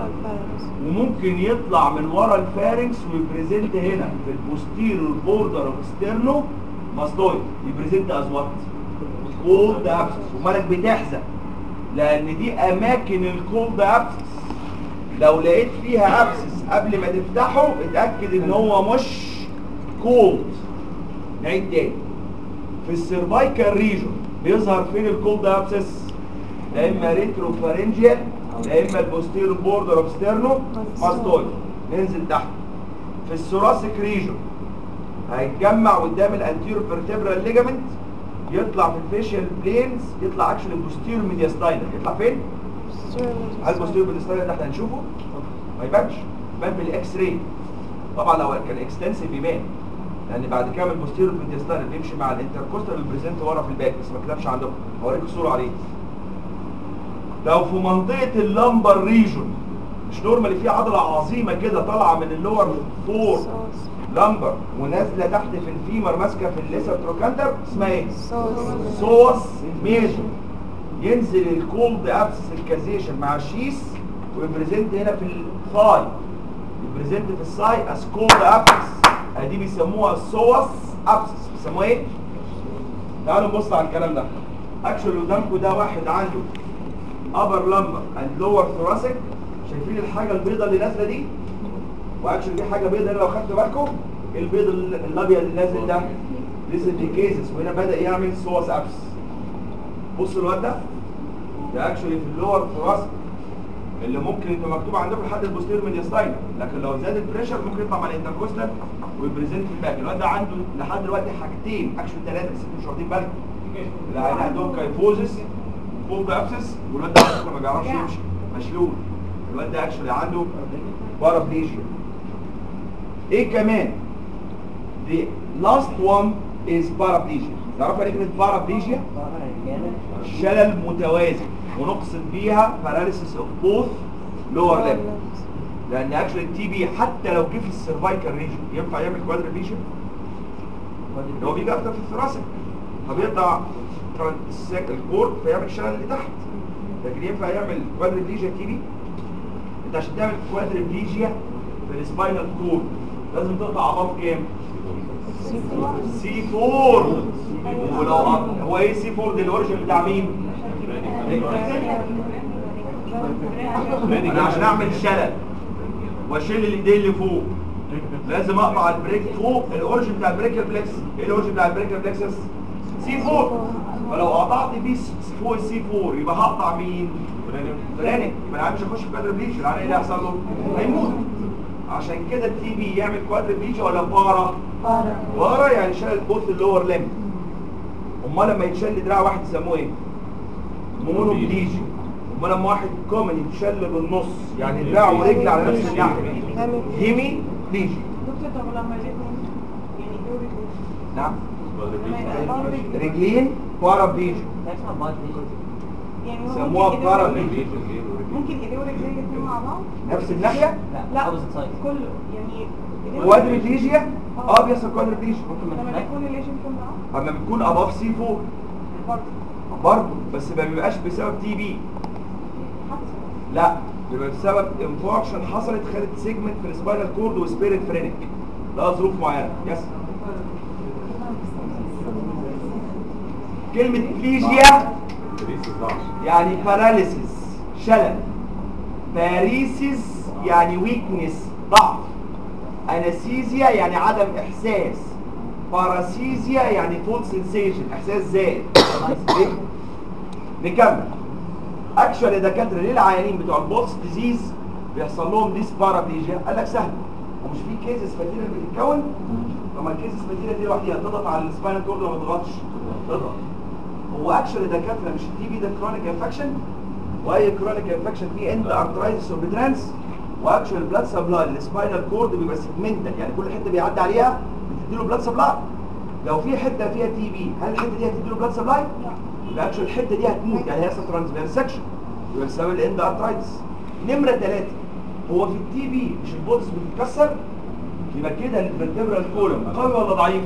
وممكن يطلع من ورا الفارنكس ويبريزنت هنا في البوستيريور بوردر اوف ستيرنو ماستويد يبريزنت از وات كولد ابسس ومالك بتحزن لان دي اماكن الكولد ابسس لو لقيت فيها ابسس قبل ما تفتحه اتاكد ان هو مش كولد نعيد تاني في السيرفايكال ريجون بيظهر فين الكولد ابسس لا اما ريترو فارنجيال لا اما البوستيريور بوردر اوف ستيرنو ماستويد ننزل تحت في الثوراسيك ريجون هيتجمع قدام الانتيرو فيرتبرال ليجامنت يطلع في الفيشيال بلينز يطلع اكشن البوستيريور ميدياستاينر يطلع فين؟ هل البوستيريور ميدياستاينر ده احنا هنشوفه؟ ما يبانش يبان بالاكس راي طبعا لو كان اكستنسيف يبان لان بعد كده البوستيريور ميدياستاينر بيمشي مع الانتركوستال بريزنت ورا في الباك بس ما كتبش عندكم هوريكم صوره عليه لو في منطقه اللمبر ريجون مش نورمالي في عضله عظيمه كده طالعه من اللور فور لمبر ونازله تحت في الفيمر ماسكه في الليسر تروكاندر اسمها ايه؟ صوص ميجر ينزل الكولد ابسس الكازيشن مع الشيس ويبريزنت هنا في الثاي يبريزنت في الساي از كولد ابسس ادي بيسموها الصوص ابسس بيسموها ايه؟ تعالوا نبص على الكلام ده اكشن قدامكم ده واحد عنده ابر لمبر اند لور ثوراسيك شايفين الحاجه البيضاء اللي نازله دي واكشن دي حاجه بيضاء لو خدتوا بالكم البيض الابيض اللي نازل ده لسه دي كيسز وهنا بدا يعمل صوص ابس بصوا الواد ده ده اكشولي في اللور ثوراسيك اللي ممكن يبقى مكتوب عندكم لحد البوستير ميدياستاين لكن لو زاد البريشر ممكن يطلع مع الانتركوستال ويبريزنت في الباك الواد ده عنده لحد دلوقتي حاجتين اكشن ثلاثه بس انتوا مش واخدين بالكم العيال عندهم كايفوزس فولد ابسس والواد ده على فكرة ما بيعرفش يمشي مشلول الواد ده اكشولي عنده بارابليجيا ايه كمان The last one is paraplegia تعرفوا يعني كلمة paraplegia؟ شلل متوازي ونقصد بيها paralysis of both lower limbs لان اكشن التي بي حتى لو جه في السيرفايكال ريجن ينفع يعمل كوادريبليجيا هو بيجي اكتر في الثراسك فبيقطع الساك الكور فيعمل شلل اللي تحت لكن ينفع يعمل كوادريبليجيا تي بي انت عشان تعمل كوادريبليجيا في السباينال كورد لازم تقطع عضلات كام سي 4 ولو قط- هو ايه سي 4 ده الاوريجن بتاع مين انا عشان اعمل شلل واشيل الايدين اللي فوق لازم اقطع البريك فوق الاوريجن بتاع البريك ريفلكس ايه الاوريجن بتاع البريك ريفلكسس سي 4 فلو قطعت بيه س- فوق السي 4 يبقى هقطع مين فرانك يبقى انا مش هخش في كوادر بليج العيان ايه اللي هيحصل له هيموت عشان كده التي بي يعمل كوادر بليج ولا بارا بارا يعني شال بوث اللور ليم امال لما يتشل دراع واحد يسموه ايه مونو بليجي امال لما واحد كومن يتشل بالنص يعني دراع ورجل على نفس الناحيه هيمي بليجي دكتور طب لما يجيبهم يعني ايه رجلين؟ نعم لما يقطعوا رجلين رجلين بارا بليجي يعني هو سموها ممكن إيديه بارا ورجلين- بليجي ممكن ايديه ورجلين الاثنين مع بعض؟ نفس الناحيه لا كله يعني إيديه كوادر ورجلين. بليجيا اه بيحصل كوادر بليجيا لما يكون الليشن فين معاه اما بتكون اباف سي 4 برضه برضه بس ما بيبقاش بسبب تي بي حادثة لا بيبقى بسبب انفاركشن حصلت خدت سيجمنت في السباينال كورد وسبيريت فرينك ده ظروف معينه يس كلمه بليجيا يعني باراليسيس شلل باريسيس يعني ويكنس ضعف انستيزيا يعني عدم احساس باراسيزيا يعني فول سنسيشن احساس زائد إيه؟ نكمل اكشوال يا دكاتره ليه العيانين بتوع البولس ديزيز بيحصل لهم ديس بارابليجيا قال لك سهل ومش في كيسز ماتيريال بتتكون طب ما الكيسز ماتيريال دي لوحدها تضغط على السباينال كورد ولا ما تضغطش تضغط هو اكشوال يا دكاتره مش التي بي ده كرونيك انفكشن واي كرونيك انفكشن فيه اند ارترايتس وبترانس واكشوال بلاد سبلاي للسباينال كورد بيبقى سيجمنتال يعني كل حته بيعدي عليها بتديله بلاد سبلاي لو في حته فيها تي بي هل الحته دي هتديله بلاد سبلاي؟ يبقى اكشوال الحته دي هتموت يعني هيحصل ترانسفير سكشن يبقى بسبب الاند ارترايتس نمره ثلاثه هو في التي بي مش البولس بتتكسر يبقى كده الفرتبرال كولوم قوي ولا ضعيف؟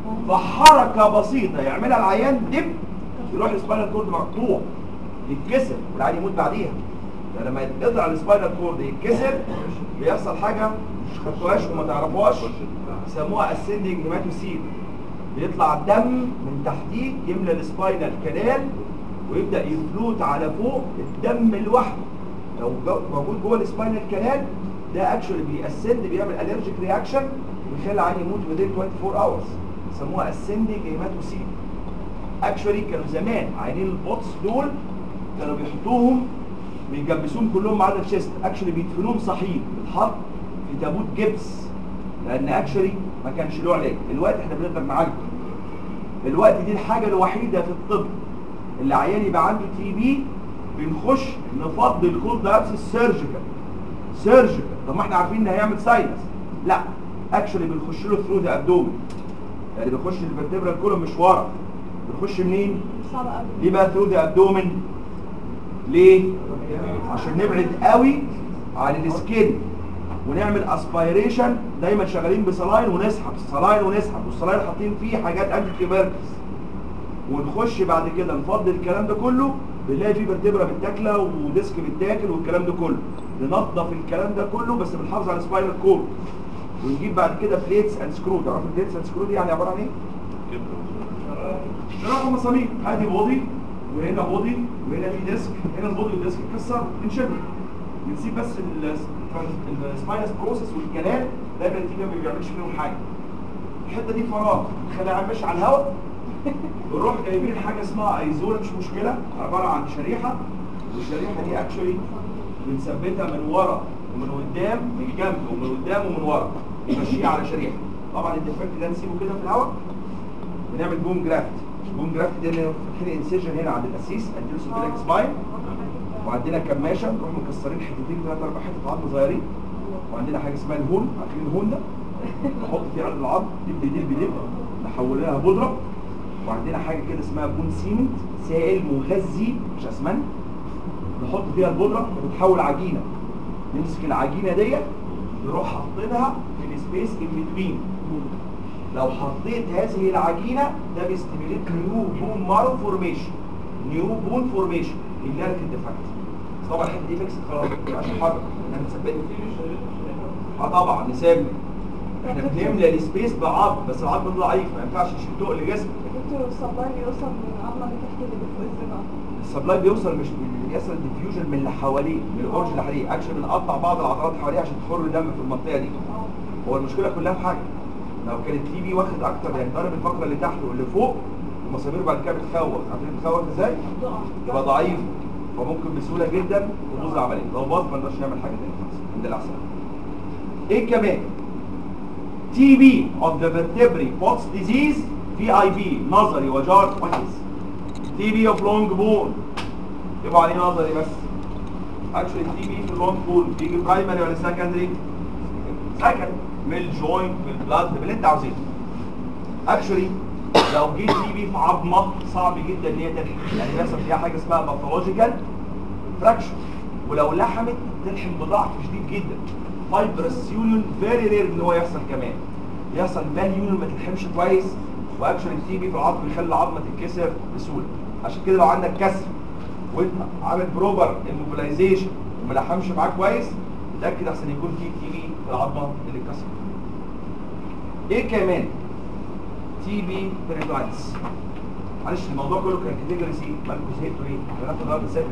فحركه بسيطه يعملها العيان دب يروح السباينال كورد مقطوع يتكسر والعيان يموت بعديها ده لما يتقطع السباينال كورد يتكسر بيحصل حاجه مش خدتوهاش وما تعرفوهاش يسموها اسندنج هيماتوسيل بيطلع دم من تحتيه يملى السباينال كانال ويبدا يفلوت على فوق الدم لوحده لو جو- موجود جوه السباينال كانال ده اكشولي بيأسند بيعمل الرجيك رياكشن ويخلي العيان يموت within 24 اورز يسموها اسندنج هيماتوسيل اكشولي كانوا زمان عينين البوتس دول كانوا بيحطوهم بيجبسوهم كلهم ما عدا الشيست اكشولي بيدفنوهم صحيح بيتحط في تابوت جبس لان اكشولي ما كانش له علاج دلوقتي احنا بنقدر نعالجه دلوقتي دي الحاجه الوحيده في الطب اللي عيان يبقى عنده تي بي بنخش نفضي الكولد دابس سيرجيكال سيرجيكال طب ما احنا عارفين ان هيعمل ساينس لا اكشولي بنخش له ثرو ذا ابدومن يعني بنخش الفرتبرال كولوم مش ورا بنخش منين صعب قوي ليه بقى ثرو ذا ابدومن ليه عشان نبعد قوي عن السكين ونعمل اسبيريشن دايما شغالين بصلاين ونسحب الصلاين ونسحب والصلاين حاطين فيه حاجات انتي تيبركس ونخش بعد كده نفضي الكلام ده كله بنلاقي فيه فيرتبرا متاكله وديسك متاكل والكلام ده كله ننظف الكلام ده كله بس بنحافظ على السباينال كورد ونجيب بعد كده بليتس اند سكرو تعرفوا البليتس اند سكرو دي يعني عباره عن ايه؟ شرايح مسامير ادي بودي وهنا بودي وهنا في ديسك هنا البودي والديسك اتكسر بنشده بنسيب بس السباينس بروسيس والكلام ده النتيجه ما بيعملش فيهم حاجه الحته دي فراغ خليها ماشي على الهواء نروح جايبين حاجه اسمها ايزولا مش مشكله عباره عن شريحه والشريحه دي اكشولي بنثبتها من ورا ومن قدام من جنب ومن قدام ومن ورا نمشيها على شريحه طبعا الديفكت ده نسيبه كده في الهواء بنعمل بوم جرافت بوم جرافت ده اللي فاتحين انسيجن هنا عند الاسيس انتلوسوفيلك سباين وعندنا كماشه نروح مكسرين حتتين ثلاث اربع حتت عظم صغيرين وعندنا حاجه اسمها الهون عارفين الهون ده نحط فيه عرض العظم دب دب دب نحولها بودره وعندنا حاجه كده اسمها بون سيمنت سائل مغذي مش اسمنت نحط فيها البودره وتتحول عجينه نمسك العجينه ديت نروح حاطينها في السبيس ان بتوين لو حطيت هذه العجينه ده بيستميليت نيو بون مارو فورميشن نيو بون فورميشن اللي لك الديفكت طبعا الحته دي فيكس خلاص عشان حرك انا مثبت اه طبعا نسمي احنا بنملى السبيس بعظم بس العظم ده ضعيف ما ينفعش يشيل تقل جسمك دكتور الصباي بيوصل من العظمه اللي تحت اللي فوق الزبا السبلاي بيوصل مش بيحصل ديفيوجن من اللي حواليه من الاورج اللي حواليه اكشن بنقطع بعض العضلات اللي حواليه عشان تخر دم في المنطقه دي هو المشكله كلها في حاجه لو كانت تي بي واخد اكتر يعني ضارب الفقره اللي تحت واللي فوق المسامير بعد كده بتخوف عارفين بتخوف ازاي؟ يبقى ضعيف وممكن بسهوله جدا تبوظ العمليه لو باظ ما نقدرش نعمل حاجه تاني خالص عند الاحسن ايه كمان تي بي of the vertebrae Potts disease في اي بي نظري وجار وحيز تي بي اوف لونج بون يبقى عليه نظري بس اكشولي تي بي في اللونج بون بيجي برايمري ولا سكندري سكند من الجوينت من البلاد من اللي انت عاوزينه اكشولي لو جه تي بي في عظمه صعب جدا ان هي تلحم يعني بيحصل فيها حاجه اسمها باثولوجيكال فراكشن ولو لحمت تلحم بضعف شديد جدا فايبرس يونيون فيري رير ان هو يحصل كمان يحصل فال يونيون ما تلحمش كويس واكشن التي بي في العظم بيخلي العظمه تتكسر بسهوله عشان كده لو عندك كسر وانت عامل بروبر immobilization وما لحمش معاك كويس اتاكد احسن يكون في تي بي في العظمه اللي اتكسرت ايه كمان تي بي بيريدايتس معلش الموضوع كله كان كاتيجوري سي مالكم زهقتوا ليه؟ هناخد النهارده سادس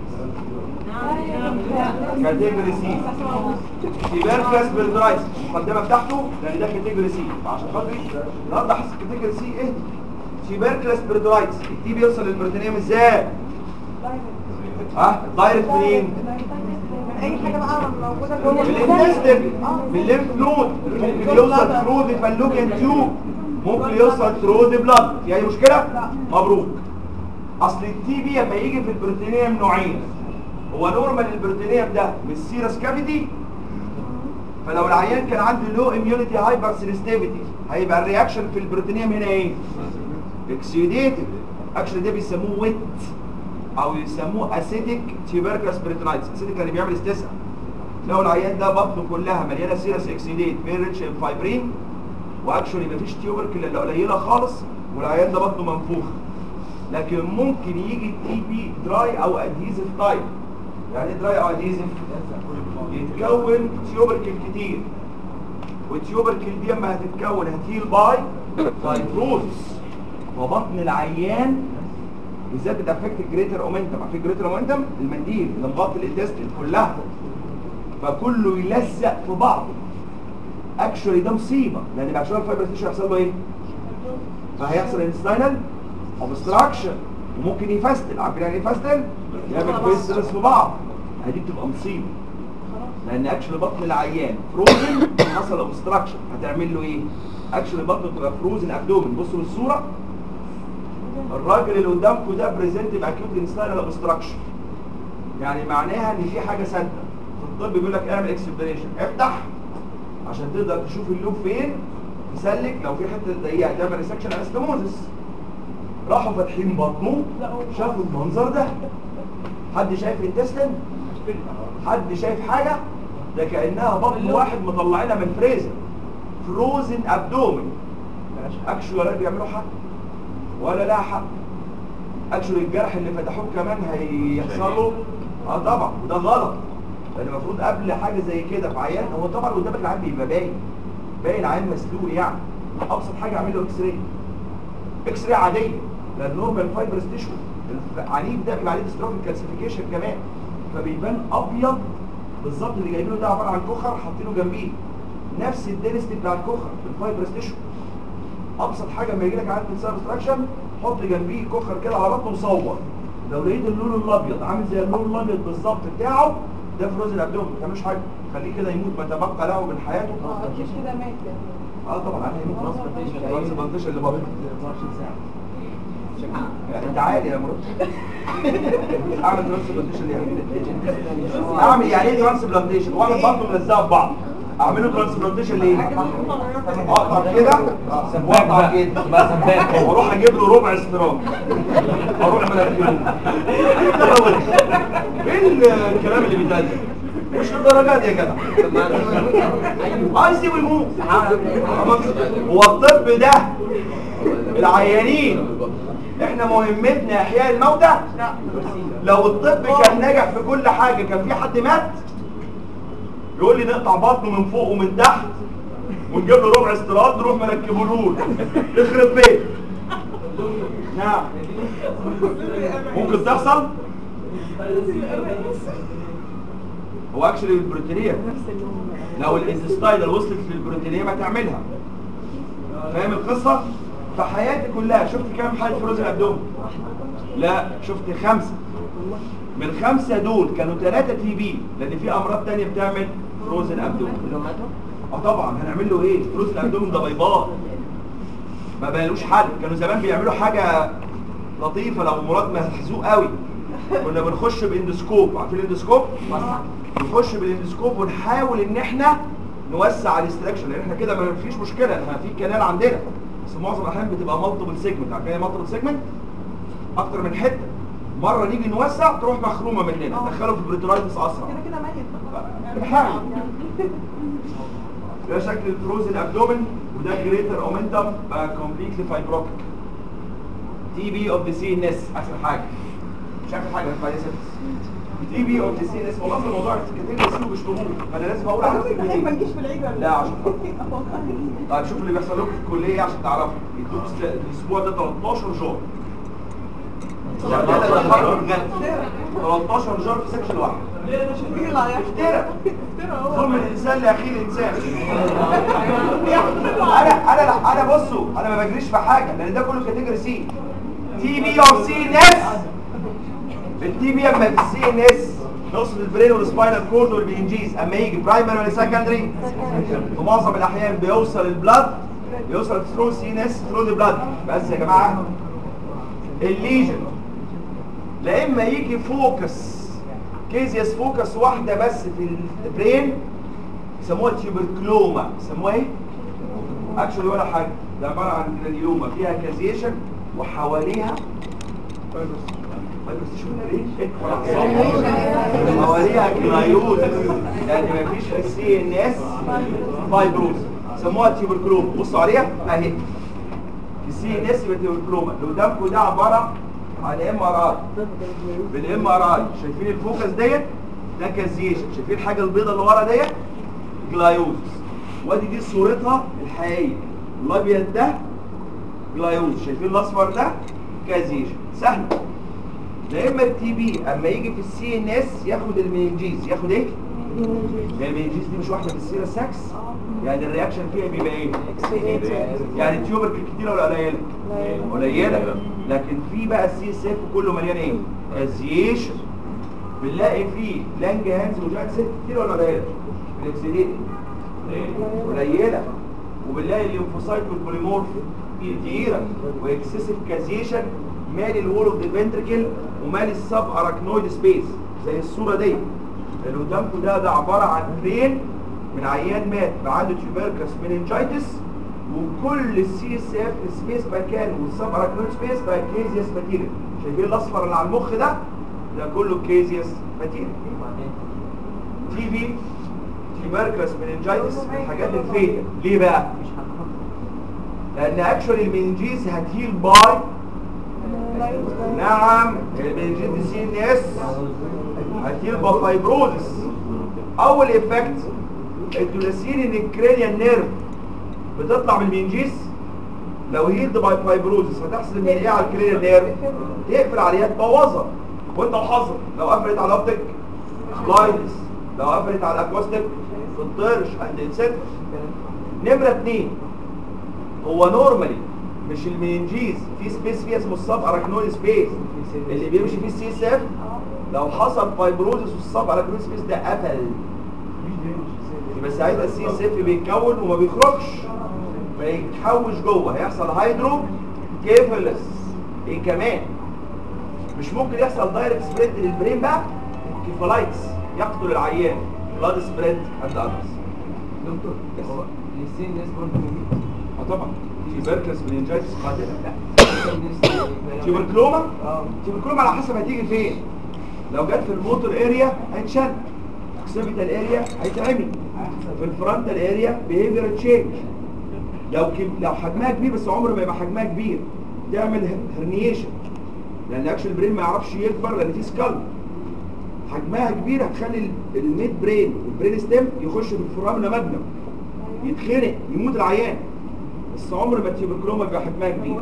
كاتيجوري سي تيبركلس بيريدايتس المقدمه بتاعته لان ده كاتيجوري سي فعشان خاطري النهارده حاسس كاتيجوري سي ايه؟ تيبركلس بيريدايتس التي بيوصل للبريتونيوم ازاي؟ ها دايركت منين؟ من اي حاجه بقى موجوده جوه من الانتستين من الليمف نود ممكن يوصل ثرو ذا فالوبيان تيوب ممكن يوصل ثرو ذا بلاد في اي مشكله مبروك اصل التي بي لما يجي في البروتينيوم نوعين هو نورمال البروتينيوم ده من السيرس كافيتي فلو العيان كان عنده لو اميونيتي هايبر سنسيتيفيتي هيبقى الرياكشن في البروتينيوم هنا ايه اكسيديتيف اكشن ده بيسموه ويت او يسموه اسيديك تيوبركلس بريتونايتس اسيديك اللي بيعمل استسقاء لو العيان ده بطنه كلها مليانه سيرس اكسيديت فيري ريتش ان فايبرين واكشولي مفيش تيوبركل الا قليله خالص والعيان ده بطنه منفوخ لكن ممكن يجي تي بي دراي او ادهيزيف تايب يعني ايه دراي او ادهيزيف يتكون تيوبركل كتير والتيوبركل دي اما هتتكون هتهيل باي فايبروز وبطن العيان بالذات بتافكت الجريتر اومنتم عارفين الجريتر اومنتم المنديل اللي مغطي الانتستين كلها فكله يلزق في بعضه اكشولي ده مصيبه لان بعد شويه الفايبر تيشو هيحصل له ايه؟ فهيحصل انستاينال اوبستراكشن وممكن يفستل عارفين يعني ايه يفستل؟ يعمل فيستلس في بعض هدي بتبقى مصيبه لان اكشولي بطن العيان فروزن حصل اوبستراكشن هتعمل له ايه؟ اكشولي بطنه بتبقى فروزن ابدومن بصوا للصوره الراجل اللي قدامكم ده بريزنت باكيوت انستاينال اوبستراكشن يعني معناها ان في حاجه سادة في الطب بيقول لك اعمل اكسبلانيشن افتح عشان تقدر تشوف اللوب فين تسلك لو في حته ضيقه تعمل ريسكشن انستموزس راحوا فاتحين بطنه شافوا المنظر ده حد شايف الانتستين حد شايف حاجه ده كانها بطن واحد مطلعينها من فريزر فروزن ابدومن اكشوال ولا بيعملوا حاجه ولا لها حق اكشوال الجرح اللي فتحوه كمان هيحصل له اه طبعا وده غلط لان المفروض قبل حاجه زي كده في عيان هو طبعا قدامك العيان بيبقى باين باين عيان مسلوق يعني ابسط حاجه اعمل له اكس راي اكس راي عاديه لان نورمال فايبرس تيشو العنيف ده بيبقى عليه ديستروفيك كالسيفيكيشن كمان فبيبان ابيض بالظبط اللي جايبينه ده عباره عن كخر حاطينه جنبيه نفس الدنستي بتاع الكخر في الفايبرس تيشو ابسط حاجه لما يجي لك عند سبستراكشن حط جنبيه كخر كده على بطنه وصور لو لقيت اللون الابيض عامل زي اللون الابيض بالظبط بتاعه ده فروزن ابدوم ما تعملوش حاجه خليه كده يموت ما تبقى له من حياته اه اكيد كده مات يعني اه طبعا هيموت ترانسبلانتيشن اللي بره يعني انت عالي يا مراد اعمل ترانسبلانتيشن يعني اعمل يعني ايه ترانسبلانتيشن واحد بطنه ملزقه في بعض اعمله ترانسبلانتيشن ليه اقطع كده واقطع كده بقى سباك واروح اجيب له ربع استراب اروح مركبه ايه الكلام اللي بيتقال ده؟ مش للدرجه دي يا جدع عايز يموت هو الطب ده العيانين احنا مهمتنا احياء الموتى لو الطب كان نجح في كل حاجه كان في حد مات يقول لي نقطع بطنه من فوق ومن تحت ونجيب له ربع استراد نروح مركبه له يخرب بيت نعم ممكن تحصل هو اكشلي البروتينيه لو الانتستاينال وصلت للبروتينيه ما تعملها فاهم القصه في حياتي كلها شفت كام حاله فروزن ابدومن لا شفت خمسه من الخمسه دول كانوا ثلاثه تي بي لان في امراض تانية بتعمل فروزن ابدومن اه طبعا هنعمل له ايه فروزن ابدومن ده بيضاء ما بقالوش حل كانوا زمان بيعملوا حاجه لطيفه لو مراد محزوق قوي كنا بنخش باندسكوب عارفين الاندسكوب نخش بالاندسكوب ونحاول ان احنا نوسع الاستراكشن لان احنا كده ما فيش مشكله احنا في كنال عندنا بس معظم الاحيان بتبقى مالتيبل سيجمنت عارفين ايه مالتيبل سيجمنت اكتر من حته مره نيجي نوسع تروح مخرومه مننا ندخله في البريتورايتس اسرع كده كده ميت بنحاول ده شكل الفروز الابدومن وده جريتر اومنتم بقى كومبليتلي فايبروتيك تي بي اوف ذا سي ان اس اخر حاجه مش اخر حاجه كويسه تي بي اوف ذا سي ان اس والله في الموضوع كتير بيسيبوا بيشتموه فانا لازم اقول على نفسي ما كتير نجيش في العيد ولا لا عشان طيب شوف اللي بيحصل لكم في الكليه عشان تعرفوا يدوك الس- الاسبوع ده 13 جار يعني ده تخرج غلط 13 جار في سكشن واحد مين اللي عليها افترى افترى هو ظلم الانسان لاخيه الانسان انا انا انا بصوا انا ما بجريش في حاجه لان ده كله كاتيجوري سي تي بي او سي ان اس التي بي اما في السي ان اس نقصد البرين والسباينال كورد والبينجيز اما يجي برايمري ولا سكندري في معظم الاحيان بيوصل البلاد بيوصل ثرو سي ان اس ثرو ذا بلاد بس يا جماعه الليجن لا اما يجي فوكس كيزياس فوكس واحده بس في البرين يسموها تيوبركلوما يسموها ايه اكشولي ولا حاجه ده عباره عن جرانيوما فيها كازيشن وحواليها فايبروس شو ايه حواليها كلايوز يعني ما فيش في السي ان اس فايبروز يسموها تيوبركلوما بصوا عليها اهي السي ان اس يبقى تيوبركلوما اللي قدامكم ده عباره عن ام ار اي بالام ار اي شايفين الفوكس ديت ده كازيشن شايفين الحاجه البيضاء اللي ورا ديت جلايوز وادي دي صورتها الحقيقيه الابيض ده جلايوز شايفين الاصفر ده كازيشن سهل لا اما التي بي اما يجي في السي ان اس ياخد المننجيز ياخد ايه يعني المننجيز دي مش واحده في السيرة ساكس يعني الرياكشن فيها بيبقى ايه يعني التيوبر كتيره ولا قليله قليله لكن في بقى السي اس اف كله مليان ايه كازيشن بنلاقي فيه لانج هانز وجاك ست كتير ولا قليله الاكسيديت قليله وبنلاقي الليمفوسايت والبوليمورف كتيره واكسسيف كازيشن مال الوول اوف ذا فنتركل ومال السب اراكنويد سبيس زي الصوره دي اللي قدامكم ده ده عباره عن برين من عيان مات عنده تيوبركس مننجايتس وكل السي اس اف سبيس مكانه والسب اراكنويد سبيس بقى كيزياس ماتيريال شايفين الاصفر اللي على المخ ده ده كله كيزياس ماتيريال تي بي تيوبركس مننجايتس من الحاجات الفيتال ليه بقى؟ لان اكشولي المنجيز هتهيل باي نعم المنجيز دي سي ان اس هتهيل باي فايبروزس اول افكت انتوا ناسيين ان الكرينيال نيرف بتطلع من المنجيز لو هيلد باي فايبروزس هتحصل من ايه على الكرينيال نيرف تقفل عليها تبوظها وانت وحظك لو قفلت على الاوبتيك بلايندس لو قفلت على الاكوستيك تطرش عند انسان نمره اتنين هو نورمالي مش المننجيز في سبيس فيها اسمه السب اراكنويد سبيس اللي بيمشي فيه السي اس اف لو حصل فايبروزس والسب اراكنويد سبيس ده قفل يبقى ساعتها السي اس اف بيتكون وما بيخرجش فيتحوش جوه هيحصل هيدرو كيفلس ايه كمان مش ممكن يحصل دايركت سبريد للبرين بقى كيفالايتس يقتل العيان بلاد سبريد اند اذرز دكتور بس. هو للسين ناس برضه موجود اه طبعا تيبركلس مننجايتس قاتله لا تيبركلوما اه تيبركلوما على حسب هتيجي فين لو جت في الموتور اريا هيتشل اكسبيتال اريا هيتعمل في الفرونتال اريا بيهيفير تشينج لو كب... لو حجمها كبير بس عمره ما يبقى حجمها كبير تعمل هرنيشن لان اكشن البرين ما يعرفش يكبر لان في سكال حجمها كبير هتخلي ال- الميد برين والبرين ستيم يخش في الفرامنا ماجنم يتخنق يموت العيان بس عمر ما التيبركلوما بيبقى حجمها كبير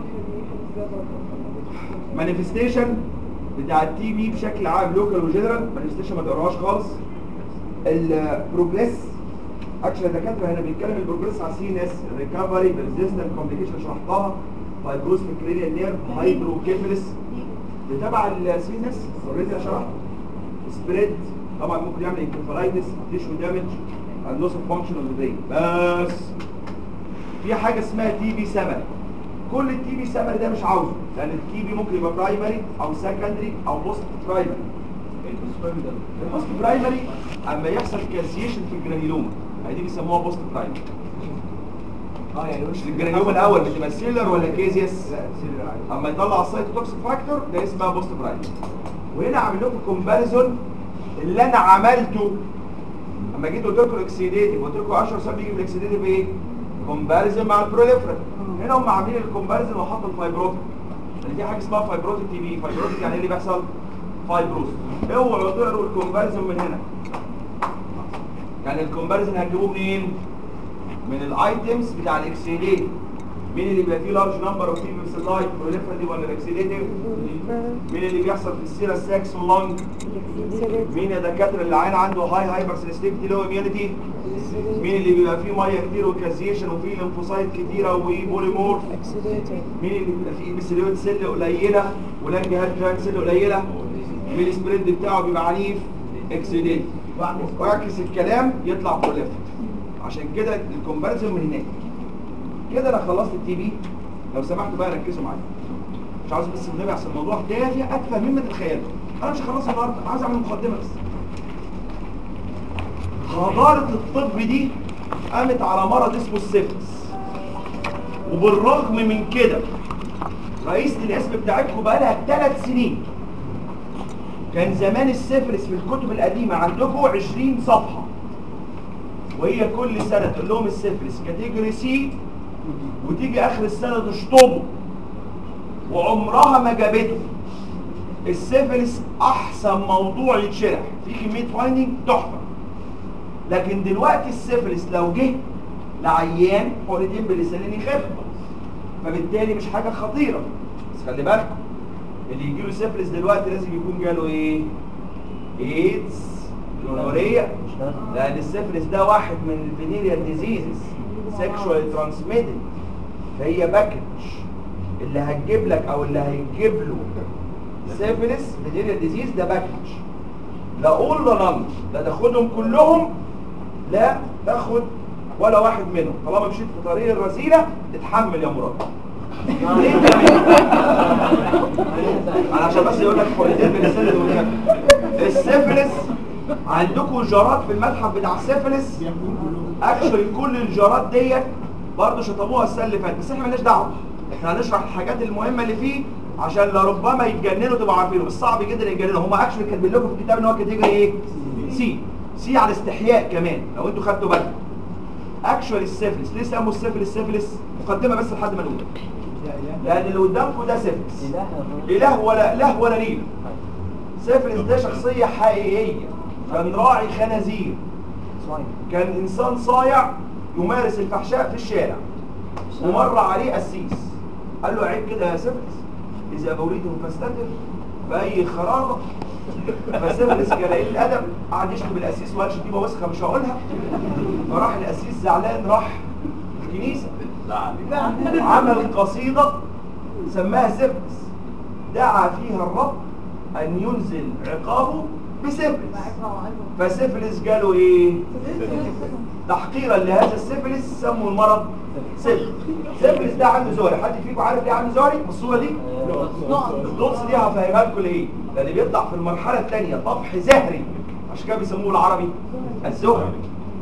مانيفستيشن بتاع التي بي بشكل عام لوكال وجنرال مانيفستيشن ما تقراهاش خالص البروجريس اكشن الدكاتره هنا بيتكلم البروجريس على سي ناس ريكفري ريزيستنت كومبليكيشن شرحتها فايبروس في الكرينيال نيرف هايدروكيفلس ده تبع السي ناس اوريدي شرحت سبريد طبعا ممكن يعمل انكفالايتس تيشو دامج اند لوس اوف فانكشن اوف ذا برين بس في حاجه اسمها تي بي سمري كل التي بي سمري ده مش عاوزه لان التي بي ممكن يبقى برايمري او سكندري او بوست برايمري البوست برايمري اما يحصل كالسيشن في الجرانيلوما هي دي بيسموها بوست برايمري اه يعني مش الجرانيلوما الاول بتبقى سيلر ولا كيزيس لا سيلر عادي اما يطلع السايتوتوكسيك فاكتور ده اسمها بوست برايمري وهنا عامل لكم كومباريزون اللي انا عملته اما جيت قلت لكم الاكسيديتيف قلت لكم 10 سنه بيجي في الاكسيديتيف ايه كومباريزون مع البروليفرال هنا هم عاملين الكومباريزون وحطوا الفايبروتيك لان دي حاجه اسمها فايبروتيك تي بي فايبروتيك يعني ايه اللي بيحصل فايبروس اوعوا تقروا الكومباريزون من هنا يعني الكومباريزون هتجيبوه منين من الايتمز بتاع الاكسيديتيف مين اللي بيبقى فيه لارج نمبر اوف تيبل لايت بروليفراتيف ولا الاكسيديتيف مين اللي بيحصل في السيرا ساكس واللنج مين يا دكاتره اللي عين عنده هاي هايبر سنسيتيفيتي لو اميونيتي مين اللي بيبقى فيه ميه كتير وكازيشن وفيه ليمفوسايت كتيره وبوليمورف مين اللي بيبقى فيه بسيليوت سيل قليله ولانج هاد جاين سيل قليله مين السبريد بتاعه بيبقى عنيف اكسيديت واعكس الكلام يطلع بروليفر عشان كده الكومباريزون من هناك كده انا خلصت التي بي لو سمحتوا بقى ركزوا معايا مش عاوز بس النبي عشان الموضوع تافه اتفه مما تتخيلوا انا مش هخلصه النهارده أنا عايز اعمل مقدمه بس غدارة الطب دي قامت على مرض اسمه السيفلس وبالرغم من كده رئيسة الاسم بتاعتكم بقالها ثلاث سنين كان زمان السيفلس في الكتب القديمة عندكم 20 صفحة وهي كل سنة تقول لهم السيفلس كاتيجوري سي وتيجي اخر السنة تشطبه وعمرها ما جابته السيفلس احسن موضوع يتشرح في كمية فايندنج تحفة لكن دلوقتي السيفلس لو جه لعيان حقنتين بلسانين يخف فبالتالي مش حاجة خطيرة بس خلي بالكم اللي يجيله سيفلس دلوقتي لازم يكون جاله ايه؟ ايدز جونوريا لان السيفلس ده واحد من الفينيريال ديزيزز سيكشوال ترانسميتد فهي باكج اللي هتجيب لك او اللي هيجيب له سيفلس فينيريال ديزيز ده باكج لا اول لا نان لا تاخدهم كلهم لا تاخد ولا واحد منهم طالما مشيت في طريق الرذيله اتحمل يا مراد ليه انا عشان بس يقول لك حقنتين من السيفلس والكلام. السيفلس عندكم جارات في المتحف بتاع السيفلس اكشلي كل الجارات ديت برضه شطبوها السنه اللي فاتت بس احنا مالناش دعوه احنا هنشرح الحاجات المهمه اللي فيه عشان لربما يتجننوا تبقوا عارفينه بس صعب جدا يتجننوا هم اكشلي كاتبين لكم في الكتاب ان هو كاتيجوري ايه؟ سي سي على استحياء كمان لو انتوا خدتوا بالكم اكشوال السيفلس ليه سموا السيفلس سيفلس مقدمه بس لحد ما نقول لان اللي قدامكم ده سيفلس اله ولا اله ولا نيل سيفلس ده شخصيه حقيقيه كان راعي خنازير كان انسان صايع يمارس الفحشاء في الشارع ومر عليه قسيس قال له عيب كده يا سيفلس اذا بوليتم فاستتر باي خرابه فسيفلس كان قليل الادب قعد يشتم القسيس وقال شتيمه وسخه مش هقولها فراح القسيس زعلان راح الكنيسه عمل قصيده سماها سيفلس دعا فيها الرب ان ينزل عقابه بسيفلس فسيفلس جاله ايه تحقيرا لهذا السيفلس سموا المرض سيفلس سيفلس ده عنده زوري حد فيكم عارف ليه عنده زوري الصوره دي الدوس دي هفهمها لكم ليه لان بيطلع في المرحله الثانيه طفح زهري عشان كده بيسموه العربي الزهري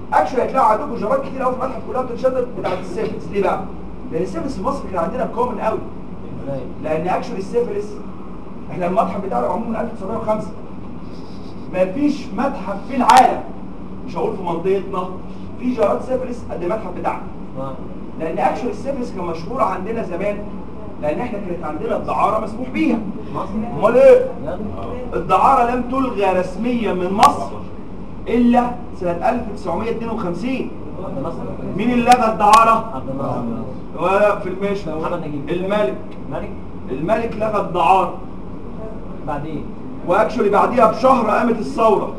اكشولي هتلاقوا عندكم جرات كتير قوي في المتحف كلها بتتشدد بتاعت السيفلس ليه بقى؟ لان السيفلس في مصر كان عندنا كومن قوي لان اكشولي السيفلس احنا المتحف بتاعنا معمول من 1905 مفيش متحف في العالم مش هقول في منطقتنا في جرات سيفلس قد المتحف بتاعنا لان اكشولي السيفلس كان مشهور عندنا زمان لان احنا كانت عندنا الدعاره مسموح بيها امال ايه الدعاره لم تلغى رسميا من مصر الا سنه 1952 مين اللي لغى الدعاره عبد الناصر ولا في المشي محمد نجيب. الملك ملك الملك لغى الدعاره بعدين واكشولي بعديها بشهر قامت الثوره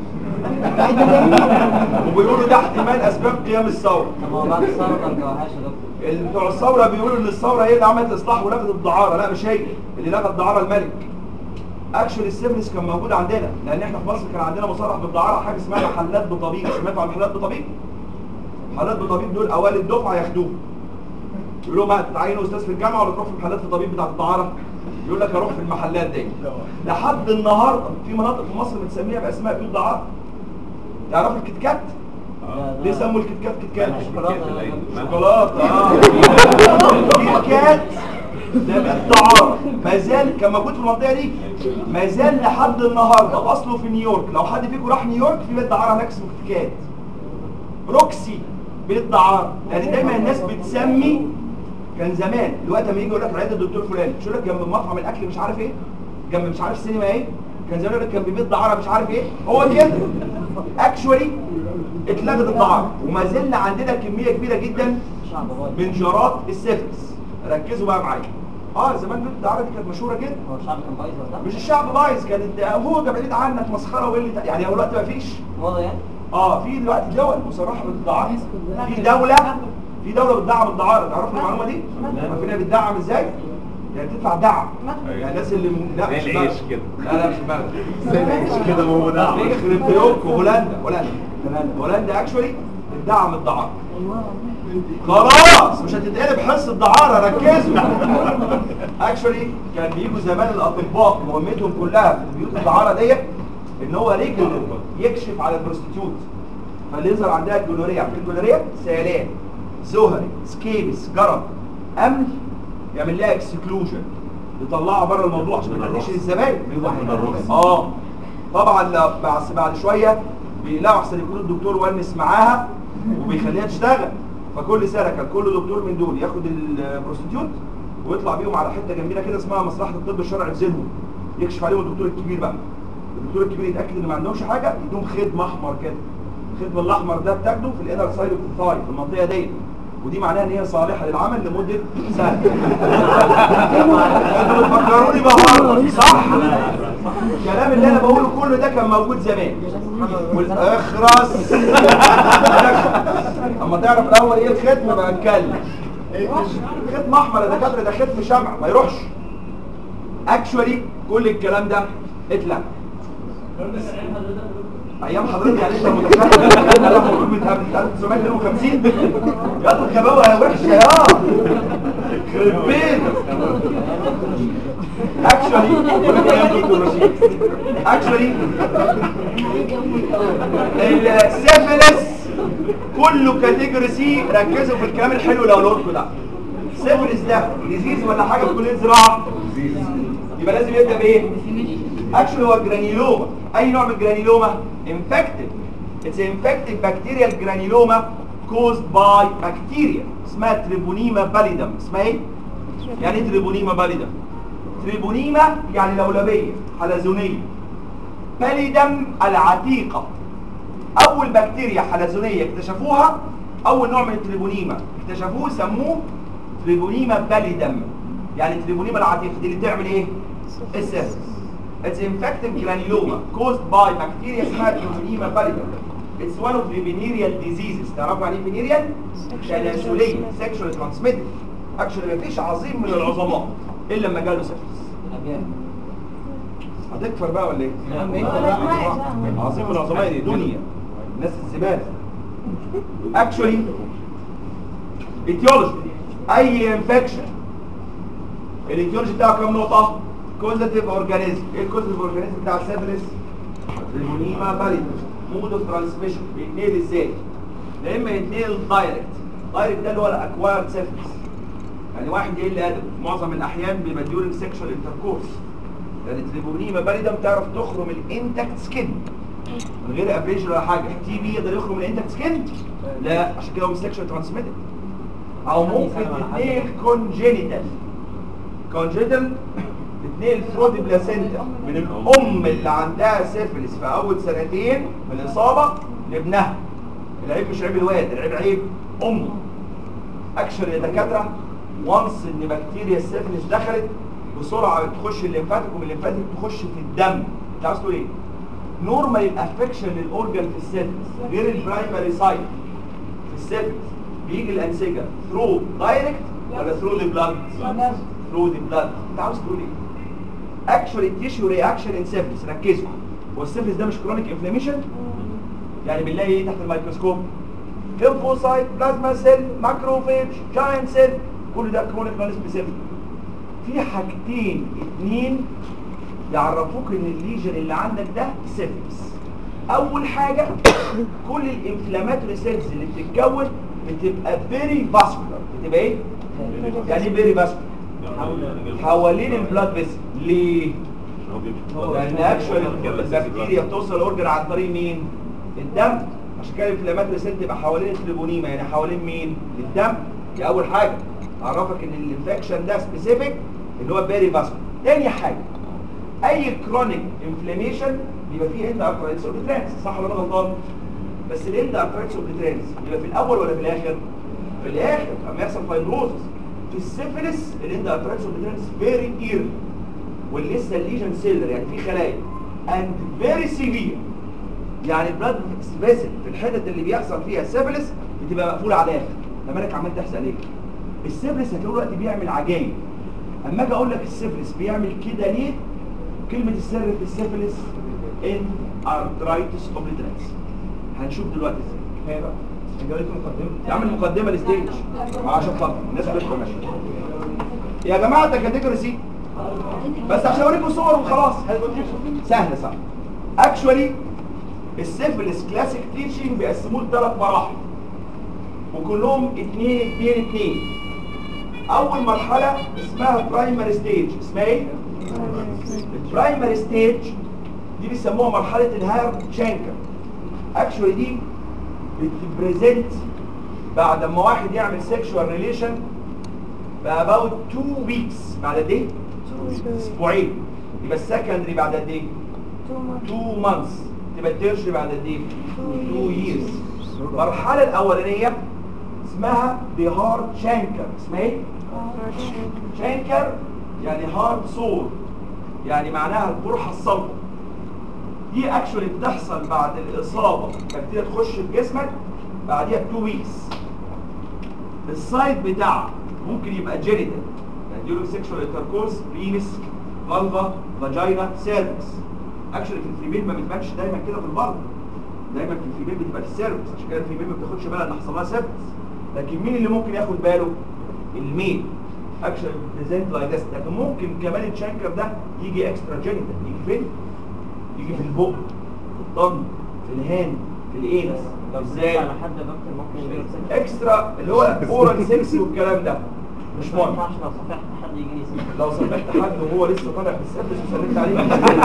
وبيقولوا ده احتمال اسباب قيام الثوره طب ما هو بعد الثوره ما رجعوهاش يا دكتور اللي بتوع الثوره بيقولوا ان الثوره هي اللي عملت اصلاح ولغت الدعاره لا مش هي اللي لغى الدعاره الملك اكشولي السيفلس كان موجود عندنا لان احنا في مصر كان عندنا مصالح بالدعاره حاجه اسمها محلات بطبيب سمعتوا عن محلات بطبيب محلات بطبيب دول اوائل الدفعه ياخدوه يقولوا ما تتعينوا استاذ في الجامعه ولا تروح في محلات الطبيب بتاعت الدعاره يقول لك اروح في المحلات دي لحد النهارده في مناطق في مصر متسميه باسماء بيوت دعاره تعرفوا الكيت كات ليه سموا الكيت كات كيت كات شوكولاته اه الكيت كات ده بيت دعاره ما زال كان موجود في المنطقه دي ما زال لحد النهارده اصله في نيويورك لو حد فيكم راح نيويورك في بيت دعاره هناك اسمه كيت كات روكسي بيت دعاره لان دايما الناس بتسمي كان زمان دلوقتي لما يجي يقول لك عياده الدكتور فلان مش يقول لك جنب مطعم الاكل مش عارف ايه جنب مش عارف سينما ايه كان زمان يقول لك كان ببيت دعاره مش عارف ايه هو كده اكشولي اتلغت الدعاره وما زلنا عندنا كميه كبيره جدا شعب بايظ من جرات السيفلس ركزوا بقى معايا اه زمان بيت الدعاره دي كانت مشهوره جدا هو الشعب كان بايظ وقتها مش الشعب بايظ كانت هو بعيد عنك مسخره وقله يعني هو دلوقتي ما فيش موضه يعني اه في دلوقتي دول مصرحه بالدعاره في دوله في دوله بتدعم الدعاره تعرفوا المعلومه دي عارفين هي بتدعم ازاي يعني بتدفع دعم يعني الناس اللي م... لا مش زي بلد. العيش كده. لا لا مش بلد زي العيش كده وهو ده يخرب بيوتكم هولندا هولندا هولندا اكشولي بتدعم الدعاره خلاص مش هتتقلب حصه دعاره ركزوا اكشولي كان بيجوا زمان الاطباء مهمتهم كلها في بيوت الدعاره ديت ان هو رجل يكشف على البروستيتيوت فاللي يظهر عندها الجونوريا عارفين الجونوريا سيلان زهري سكيبس جرب امل يعمل لها اكسكلوجن يطلعها بره الموضوع عشان ما تديش للزباين اه طبعا لا- بعد بعد شويه بيلاقوا احسن يكون الدكتور ونس معاها وبيخليها تشتغل فكل سنه كان كل دكتور من دول ياخد البروستيتيوت ويطلع بيهم على حته جميله كده اسمها مصلحه الطب الشرعي في ذهنهم يكشف عليهم الدكتور الكبير بقى الدكتور الكبير يتاكد ان ما عندهمش حاجه يديهم ختم احمر كده الختم الاحمر ده بتاخده في الانر سايد اوف الثاي في المنطقه دي ودي معناها ان هي صالحه للعمل لمده سنه انتوا بتفكروني بهرج صح الكلام اللي انا بقوله كله ده كان موجود زمان وال- اخرس اما تعرف الاول ايه الختم بقى نتكلم ختم احمر يا دكاتره ده ختم شمع ما يروحش اكشولي كل الكلام ده اتلغى ايام حضرتك يعني انت متخيل انا موجود من 1952 يلا الغباوه يا وحشه يا خرب بيتك اكشولي اكشولي السيفلس كله كاتيجوري سي ركزوا في الكلام الحلو اللي هقوله لكم ده سيفلس ده ديزيز ولا حاجه في كليه زراعه يبقى لازم يبدا بايه اكشولي هو جرانيلوما اي نوع من الجرانيلوما انفكتد اتس انفكتد بكتيريال جرانيلوما كوزد باي بكتيريا اسمها تريبونيما باليدم اسمها ايه يعني ايه تريبونيما باليدم تريبونيما يعني لولبيه حلزونيه باليدم العتيقه اول بكتيريا حلزونيه اكتشفوها اول نوع من التريبونيما اكتشفوه سموه تريبونيما باليدم يعني تريبونيما العتيقه دي اللي بتعمل ايه السيرفس It's infective granuloma caused by bacteria اسمها تريبونيما باليدم It's one of the venereal diseases تعرفوا يعني ايه venereal؟ تناسلية sexually transmitted actually مفيش عظيم من العظماء الا لما جاله سيرفس الأبيات هتكفر بقى ولا ايه؟ يا عم عظيم من العظماء دي دنيا الناس الزباله اكشولي ايتيولوجي اي انفكشن الايتيولوجي بتاعه كام نقطه كوزاتيف اورجانيزم ايه الكوزاتيف اورجانيزم بتاع السيفلس المونيما باليدوس مود اوف ترانسميشن بيتنقل ازاي يا اما يتنقل دايركت دايركت ده اللي هو الاكوايرد سيرفيس يعني واحد جاي لي ادب معظم الاحيان بيبقى ديورنج سيكشوال انتركورس يعني تريبونيما بارده بتعرف تخرم الانتكت سكين من غير ابريشن ولا حاجه تي بي يقدر يخرم الانتكت سكين لا عشان كده هو مش سيكشوال ترانسميتد او ممكن تتنقل كونجينيتال كونجينيتال تتنقل ثرو دي بلاسينتا من الام اللي عندها سيفلس في اول سنتين من الاصابه لابنها العيب مش عيب الواد العيب عيب امه اكشن يا دكاتره وانس ان بكتيريا السيفلس دخلت بسرعه بتخش الليمفاتيك ومن الليمفاتيك تخش في الدم انت عاوز تقول ايه نورمال الافكشن للاورجن في السيفلس غير البرايمري سايت في السيفلس بيجي الانسجه ثرو دايركت ولا ثرو ذا بلاد ثرو ذا بلاد انت عاوز تقول ايه اكشوالي تيشو رياكشن ان سيفلس ركزوا هو السيفلس ده مش كرونيك انفلاميشن يعني بنلاقي ايه تحت الميكروسكوب ليمفوسايت بلازما سيل ماكروفيج جاينت سيل كل ده كرونيك نون سبيسيفيك في حاجتين اتنين يعرفوك ان الليجن اللي عندك ده سيفلس اول حاجه كل الانفلاماتوري سيلز اللي بتتكون بتبقى فيري فاسكولار بتبقى ايه يعني ايه فيري فاسكولار حوالين البلاد فيسل ليه لان اكشوال البكتيريا بتوصل الاورجن عن طريق مين الدم عشان كده الانفلاماتوري سيل تبقى حوالين التريبونيما يعني حوالين مين الدم دي اول حاجه اعرفك ان الانفكشن ده سبيسيفيك اللي هو فيري فاسكولار تاني حاجه اي كرونيك انفلاميشن بيبقى فيه اند ارثرايتس اوف ترانس صح ولا انا غلطان بس الاند ارثرايتس اوف ترانس بيبقى في الاول ولا في الاخر في الاخر اما يحصل فايبروزس في السيفلس الاند ارثرايتس اوف ترانس فيري اير ولسه الليجن سيلر يعني في خلايا اند فيري سيفير يعني البلاد فيسل في الحتت اللي بيحصل فيها السيفلس بتبقى مقفوله على الاخر طب مالك عمال تحصل ايه السيفلس هتقول دلوقتي بيعمل عجايب اما اجي اقول لك السيفلس بيعمل كده ليه كلمه السر في السيفلس ان ارترايتس اوبليترانس هنشوف دلوقتي ازاي هي بقى جابت مقدمه يعمل مقدمه للستيج عشان خاطر الناس بتدخل ماشي يا جماعه ده كاتيجوري سي بس عشان اوريكم صور وخلاص سهل صح اكشولي السيفلس كلاسيك تيشنج بيقسموه لثلاث مراحل وكلهم اتنين اتنين اتنين اول مرحله اسمها برايمري ستيج اسمها ايه البرايمري ستيج دي بيسموها مرحله الهاير شانكر اكشولي دي بتبريزنت بعد ما واحد يعمل سيكشوال ريليشن باباوت 2 ويكس بعد قد ايه اسبوعين يبقى السكندري بعد قد ايه 2 مانثس تبقى التيرشري بعد قد ايه 2 ييرز المرحله الاولانيه اسمها دي هارد شانكر اسمها ايه شانكر يعني هارد سور يعني معناها القرحه الصلبه دي اكشولي بتحصل بعد الاصابه بكتيريا تخش في جسمك بعديها ب 2 ويكس السايد بتاعها ممكن يبقى جينيتال يعني ديورنج سيكشوال انتركورس بينس فالفا فاجينا سيرفكس اكشولي في الفيميل ما بتبانش دايما كده في البطن دايما في الفيميل بتبقى في السيرفكس عشان كده الفيميل ما بتاخدش بالها ان حصل لها سيرفكس لكن مين اللي ممكن ياخد باله الميل اكشولي بريزنت لايك ذس لكن ممكن كمان الشانكر ده يجي اكسترا جينيتال يجي فين يجي في البق في الطن في الهان في الانس لو ازاي على حد دكتور ممكن يجي له اكسترا اللي هو اورال سكس والكلام ده مش ما مهم ينفعش لو صفحت حد يجي لي سكر لو صبحت حد وهو لسه طالع في السادس وسلمت عليه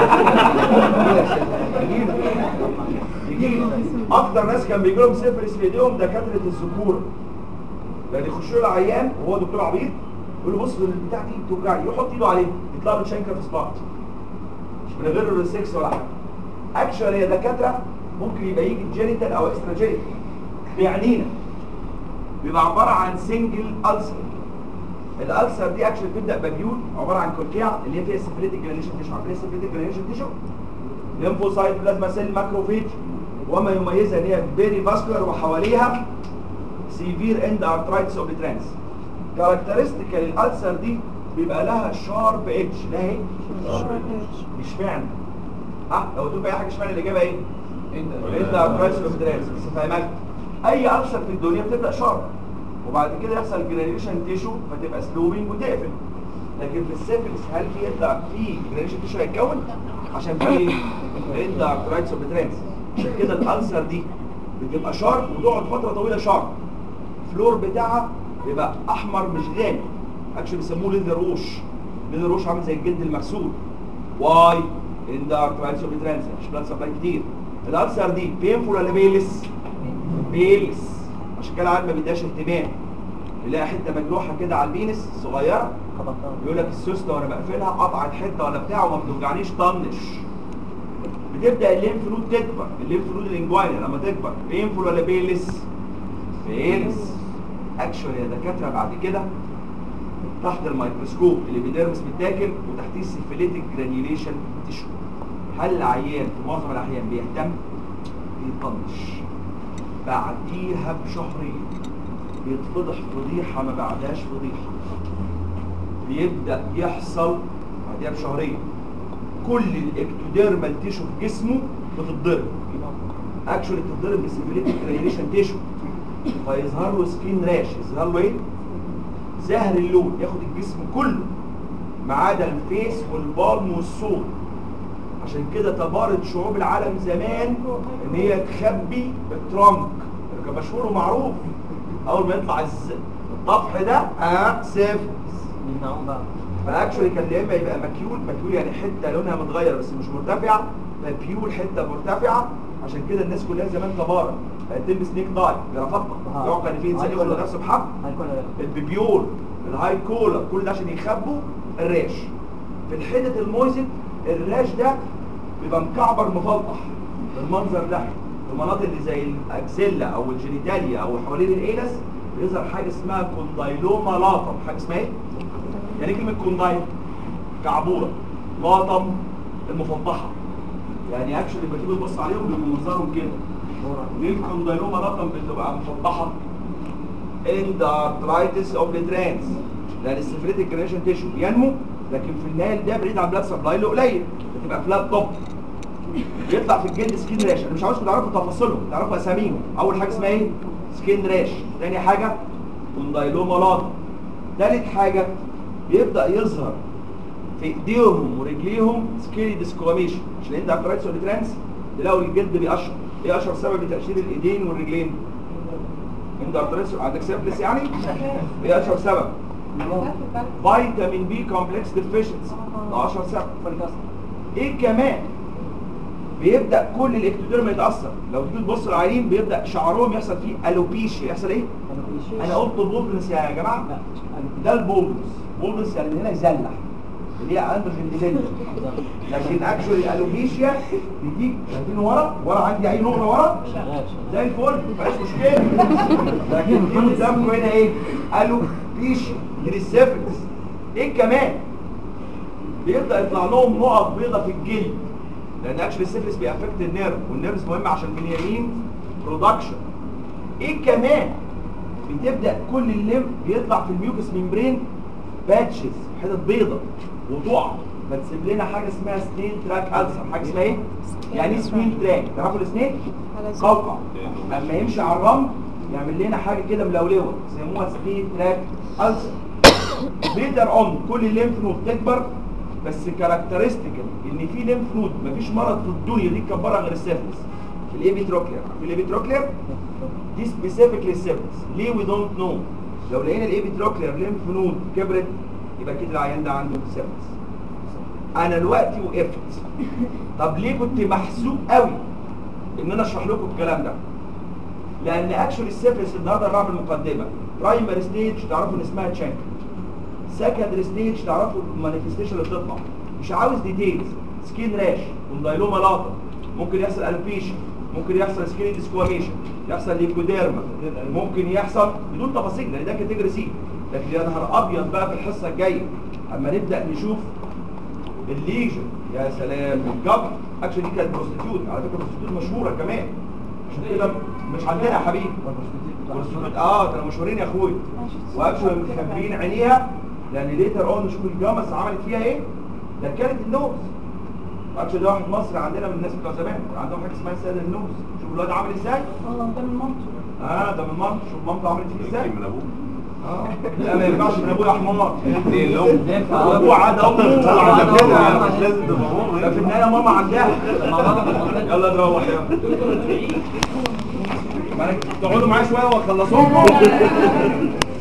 يجيله اكتر ناس كان بيجي لهم سيفلس في ايديهم دكاتره الذكوره لان يخشوا له عيان وهو دكتور عبيط يقول له بص البتاع دي بتوجعني يحط ايده عليه يطلع له شنكه في صباعه من غير الريسكس ولا حاجه اكشوالي يا دكاتره ممكن يبقى يجي جينيتال او اكسترا جينيتال بيعنينا بيبقى عباره عن سنجل ألسر الألسر دي اكشن بتبدا بابيول عباره عن كورتيع اللي هي فيها سيفليتيك جرانيشن تيشو عارفين السيفليتيك جرانيشن تيشو ليمفوسايت بلازما سيل ماكروفيج وما يميزها ان هي فيري فاسكولار وحواليها سيفير اند ارترايتس اوف ترانس كاركترستيكال الالسر دي بيبقى لها شارب ايدج لها ايه اشمعنى اه لو تقول اي حاجه اشمعنى الاجابه ايه انت ارترايتس اوف ترانس بس فاهمك اي ألسر في الدنيا بتبدا شارب وبعد كده يحصل جرانيشن تيشو فتبقى سلوبنج وتقفل لكن في السيفلس هل في يطلع في جرانيشن تيشو هيتكون عشان في انت ارترايتس اوف ترانس عشان كده الالسر دي بتبقى شارب وتقعد فتره طويله شارب الفلور بتاعها بيبقى احمر مش غامق اكشن بيسموه ليذر روش ليذر روش عامل زي الجلد المغسول واي ان ذا ارترايتس اوف ترانس مش بلاد سبلاي كتير الالسر دي بينفول ولا بيلس بيلس عشان كده العيال ما بيداش اهتمام يلاقي حته مجروحه كده على البينس صغيره يقول لك السوسته وانا بقفلها قطعت حته ولا بتاع وما بتوجعنيش طنش بتبدا الليمف نود تكبر الليمف نود الانجوينا لما تكبر بينفول ولا بيلس بيلس اكشوال يا دكاتره بعد كده تحت الميكروسكوب اللي بيدرمس متاكل وتحتيه سيفيليتك جرانيوليشن تيشو هل العيان في معظم الاحيان بيهتم بيطنش بعديها بشهرين بيتفضح فضيحه ما بعدهاش فضيحه بيبدا يحصل بعديها بشهرين كل الاكتوديرمال تيشو في جسمه بتتضرب اكشولي بتتضرب بسيفيليتك جرانيوليشن تيشو فيظهر له سكين راش يظهر له ايه زهر اللون ياخد الجسم كله ما عدا الفيس والبالم والصوت عشان كده تبارد شعوب العالم زمان ان هي تخبي الترنك كان مشهور ومعروف اول ما يطلع الز- الطفح ده اه سيف بيمنعوهم بقى فاكشولي كان يا اما يبقى مكيول مكيول يعني حته لونها متغير بس مش مرتفعه مكيول حته مرتفعه عشان كده الناس كلها زمان تبارد بقت تلبس نيك داي جرافطه آه. يعقل ان في انسان ياخد نفسه بحق هيكون البيبيول الهاي كولا كل ده عشان يخبوا الراش في الحتت المويزت الراش ده بيبقى مكعبر مفلطح بالمنظر ده المناطق اللي زي الاكسيلا او الجينيتاليا او حوالين الانس بيظهر حاجه اسمها كوندايلوما لاطم حاجه اسمها ايه؟ يعني إيه كلمه كوندايل كعبوره لاطم المفضحه يعني اكشن لما تيجي تبص عليهم بيبقوا منظرهم كده ليه الكوندايلوما لاطم بتبقى مفضحه in the arthritis of the trans لان السفريتك جريشن تيشو بينمو لكن في النهايه ده بعيد عن بلاد سبلاي له قليل بتبقى فلات توب بيطلع في الجلد سكين راش انا مش عاوزكم تعرفوا تفاصيلهم تعرفوا اساميهم اول حاجه اسمها ايه سكين راش تاني حاجه كوندايلوما لاطم تالت حاجه بيبدا يظهر في ايديهم ورجليهم سكيلي ديسكواميشن عشان انت ارثرايتس اوف ترانس تلاقوا الجلد بيقشر ايه اشهر سبب لتقشير الايدين والرجلين انت ارثرايتس عندك سيفلس يعني ايه اشهر سبب فيتامين بي كومبلكس ديفيشنسي ده اشهر سبب ايه كمان بيبدا كل الاكتوديرم يتاثر لو تيجي تبص العيانين بيبدا شعرهم يحصل فيه الوبيشيا يحصل ايه انا قلت بولدنس يا جماعه ده البولدنس بولدنس يعني من هنا يزلح اللي هي اندروجين ديزيليا لكن اكشولي الوبيشيا بتيجي شايفين ورا ورا عندي اي نقطه ورا شغال شغال زي الفل مفيش مشكله لكن في قدامكم هنا ايه قالوا بيشي غير السيفلس ايه كمان بيبدا يطلع لهم نقط بيضه في الجلد لان اكشلي السيفلس بيأفكت النيرف والنيرفز مهم عشان اليمين برودكشن ايه كمان بتبدا كل الليمف بيطلع في الميوكس ميمبرين باتشز حتت بيضه وتقع فتسيب لنا حاجه اسمها سنين تراك ألسر حاجه اسمها ايه؟ يعني ايه سنين تراك؟ تعرفوا السنين؟ قوقع لما يمشي على الرمل يعمل لنا حاجه كده ملولوه يسموها سبيد تراك ألسر بيقدر اون كل الليمف نود تكبر بس كاركترستيكال ان في ليمف نود مفيش مرض في الدنيا دي تكبرها غير السيفلس الايبيتروكلير في الايبيتروكلير دي سبيسيفيك للسيفلس ليه وي دونت نو لو لقينا الايبيتروكلير ليمف نود كبرت يبقى كده العيان ده عنده سيفلس انا دلوقتي وقفت طب ليه كنت محسوب قوي ان انا اشرح لكم الكلام ده لان اكشولي السيفلس النهارده بعمل مقدمه برايمري ستيج تعرفوا ان اسمها تشانك سكندري ستيج تعرفوا المانيفستيشن اللي بتطلع مش عاوز ديتيلز سكين راش كوندايلوما لاطا ممكن يحصل البيشن ممكن يحصل سكين ديسكواميشن يحصل ليكوديرما ممكن يحصل بدون تفاصيل لان ده كاتيجوري سي لكن يا نهار ابيض بقى في الحصه الجايه اما نبدا نشوف الليجن يا سلام الجبر اكشن دي كانت بروستيتيوت على فكره بروستيتيوت مشهوره كمان عشان كده مش عندنا يا حبيبي بروستيتيوت اه كانوا مشهورين يا اخويا واكشن مخبيين عينيها لان ليتر اون نشوف الجامس عملت فيها ايه ده كانت النوز اكشن ده واحد مصري عندنا من الناس بتوع زمان عندهم حاجه اسمها سيد النوز شوف الواد عامل ازاي اه ده من مامته اه ده من مامته شوف مامته عملت فيه ازاي من ابوه اه لا ما ينفعش من ابويا حمار ليه الام ابوه عاد امه على على كده كده مش لازم تبقى ماما ده في النهايه ماما عندها يلا نروح يلا تقعدوا معايا شويه واخلصوكم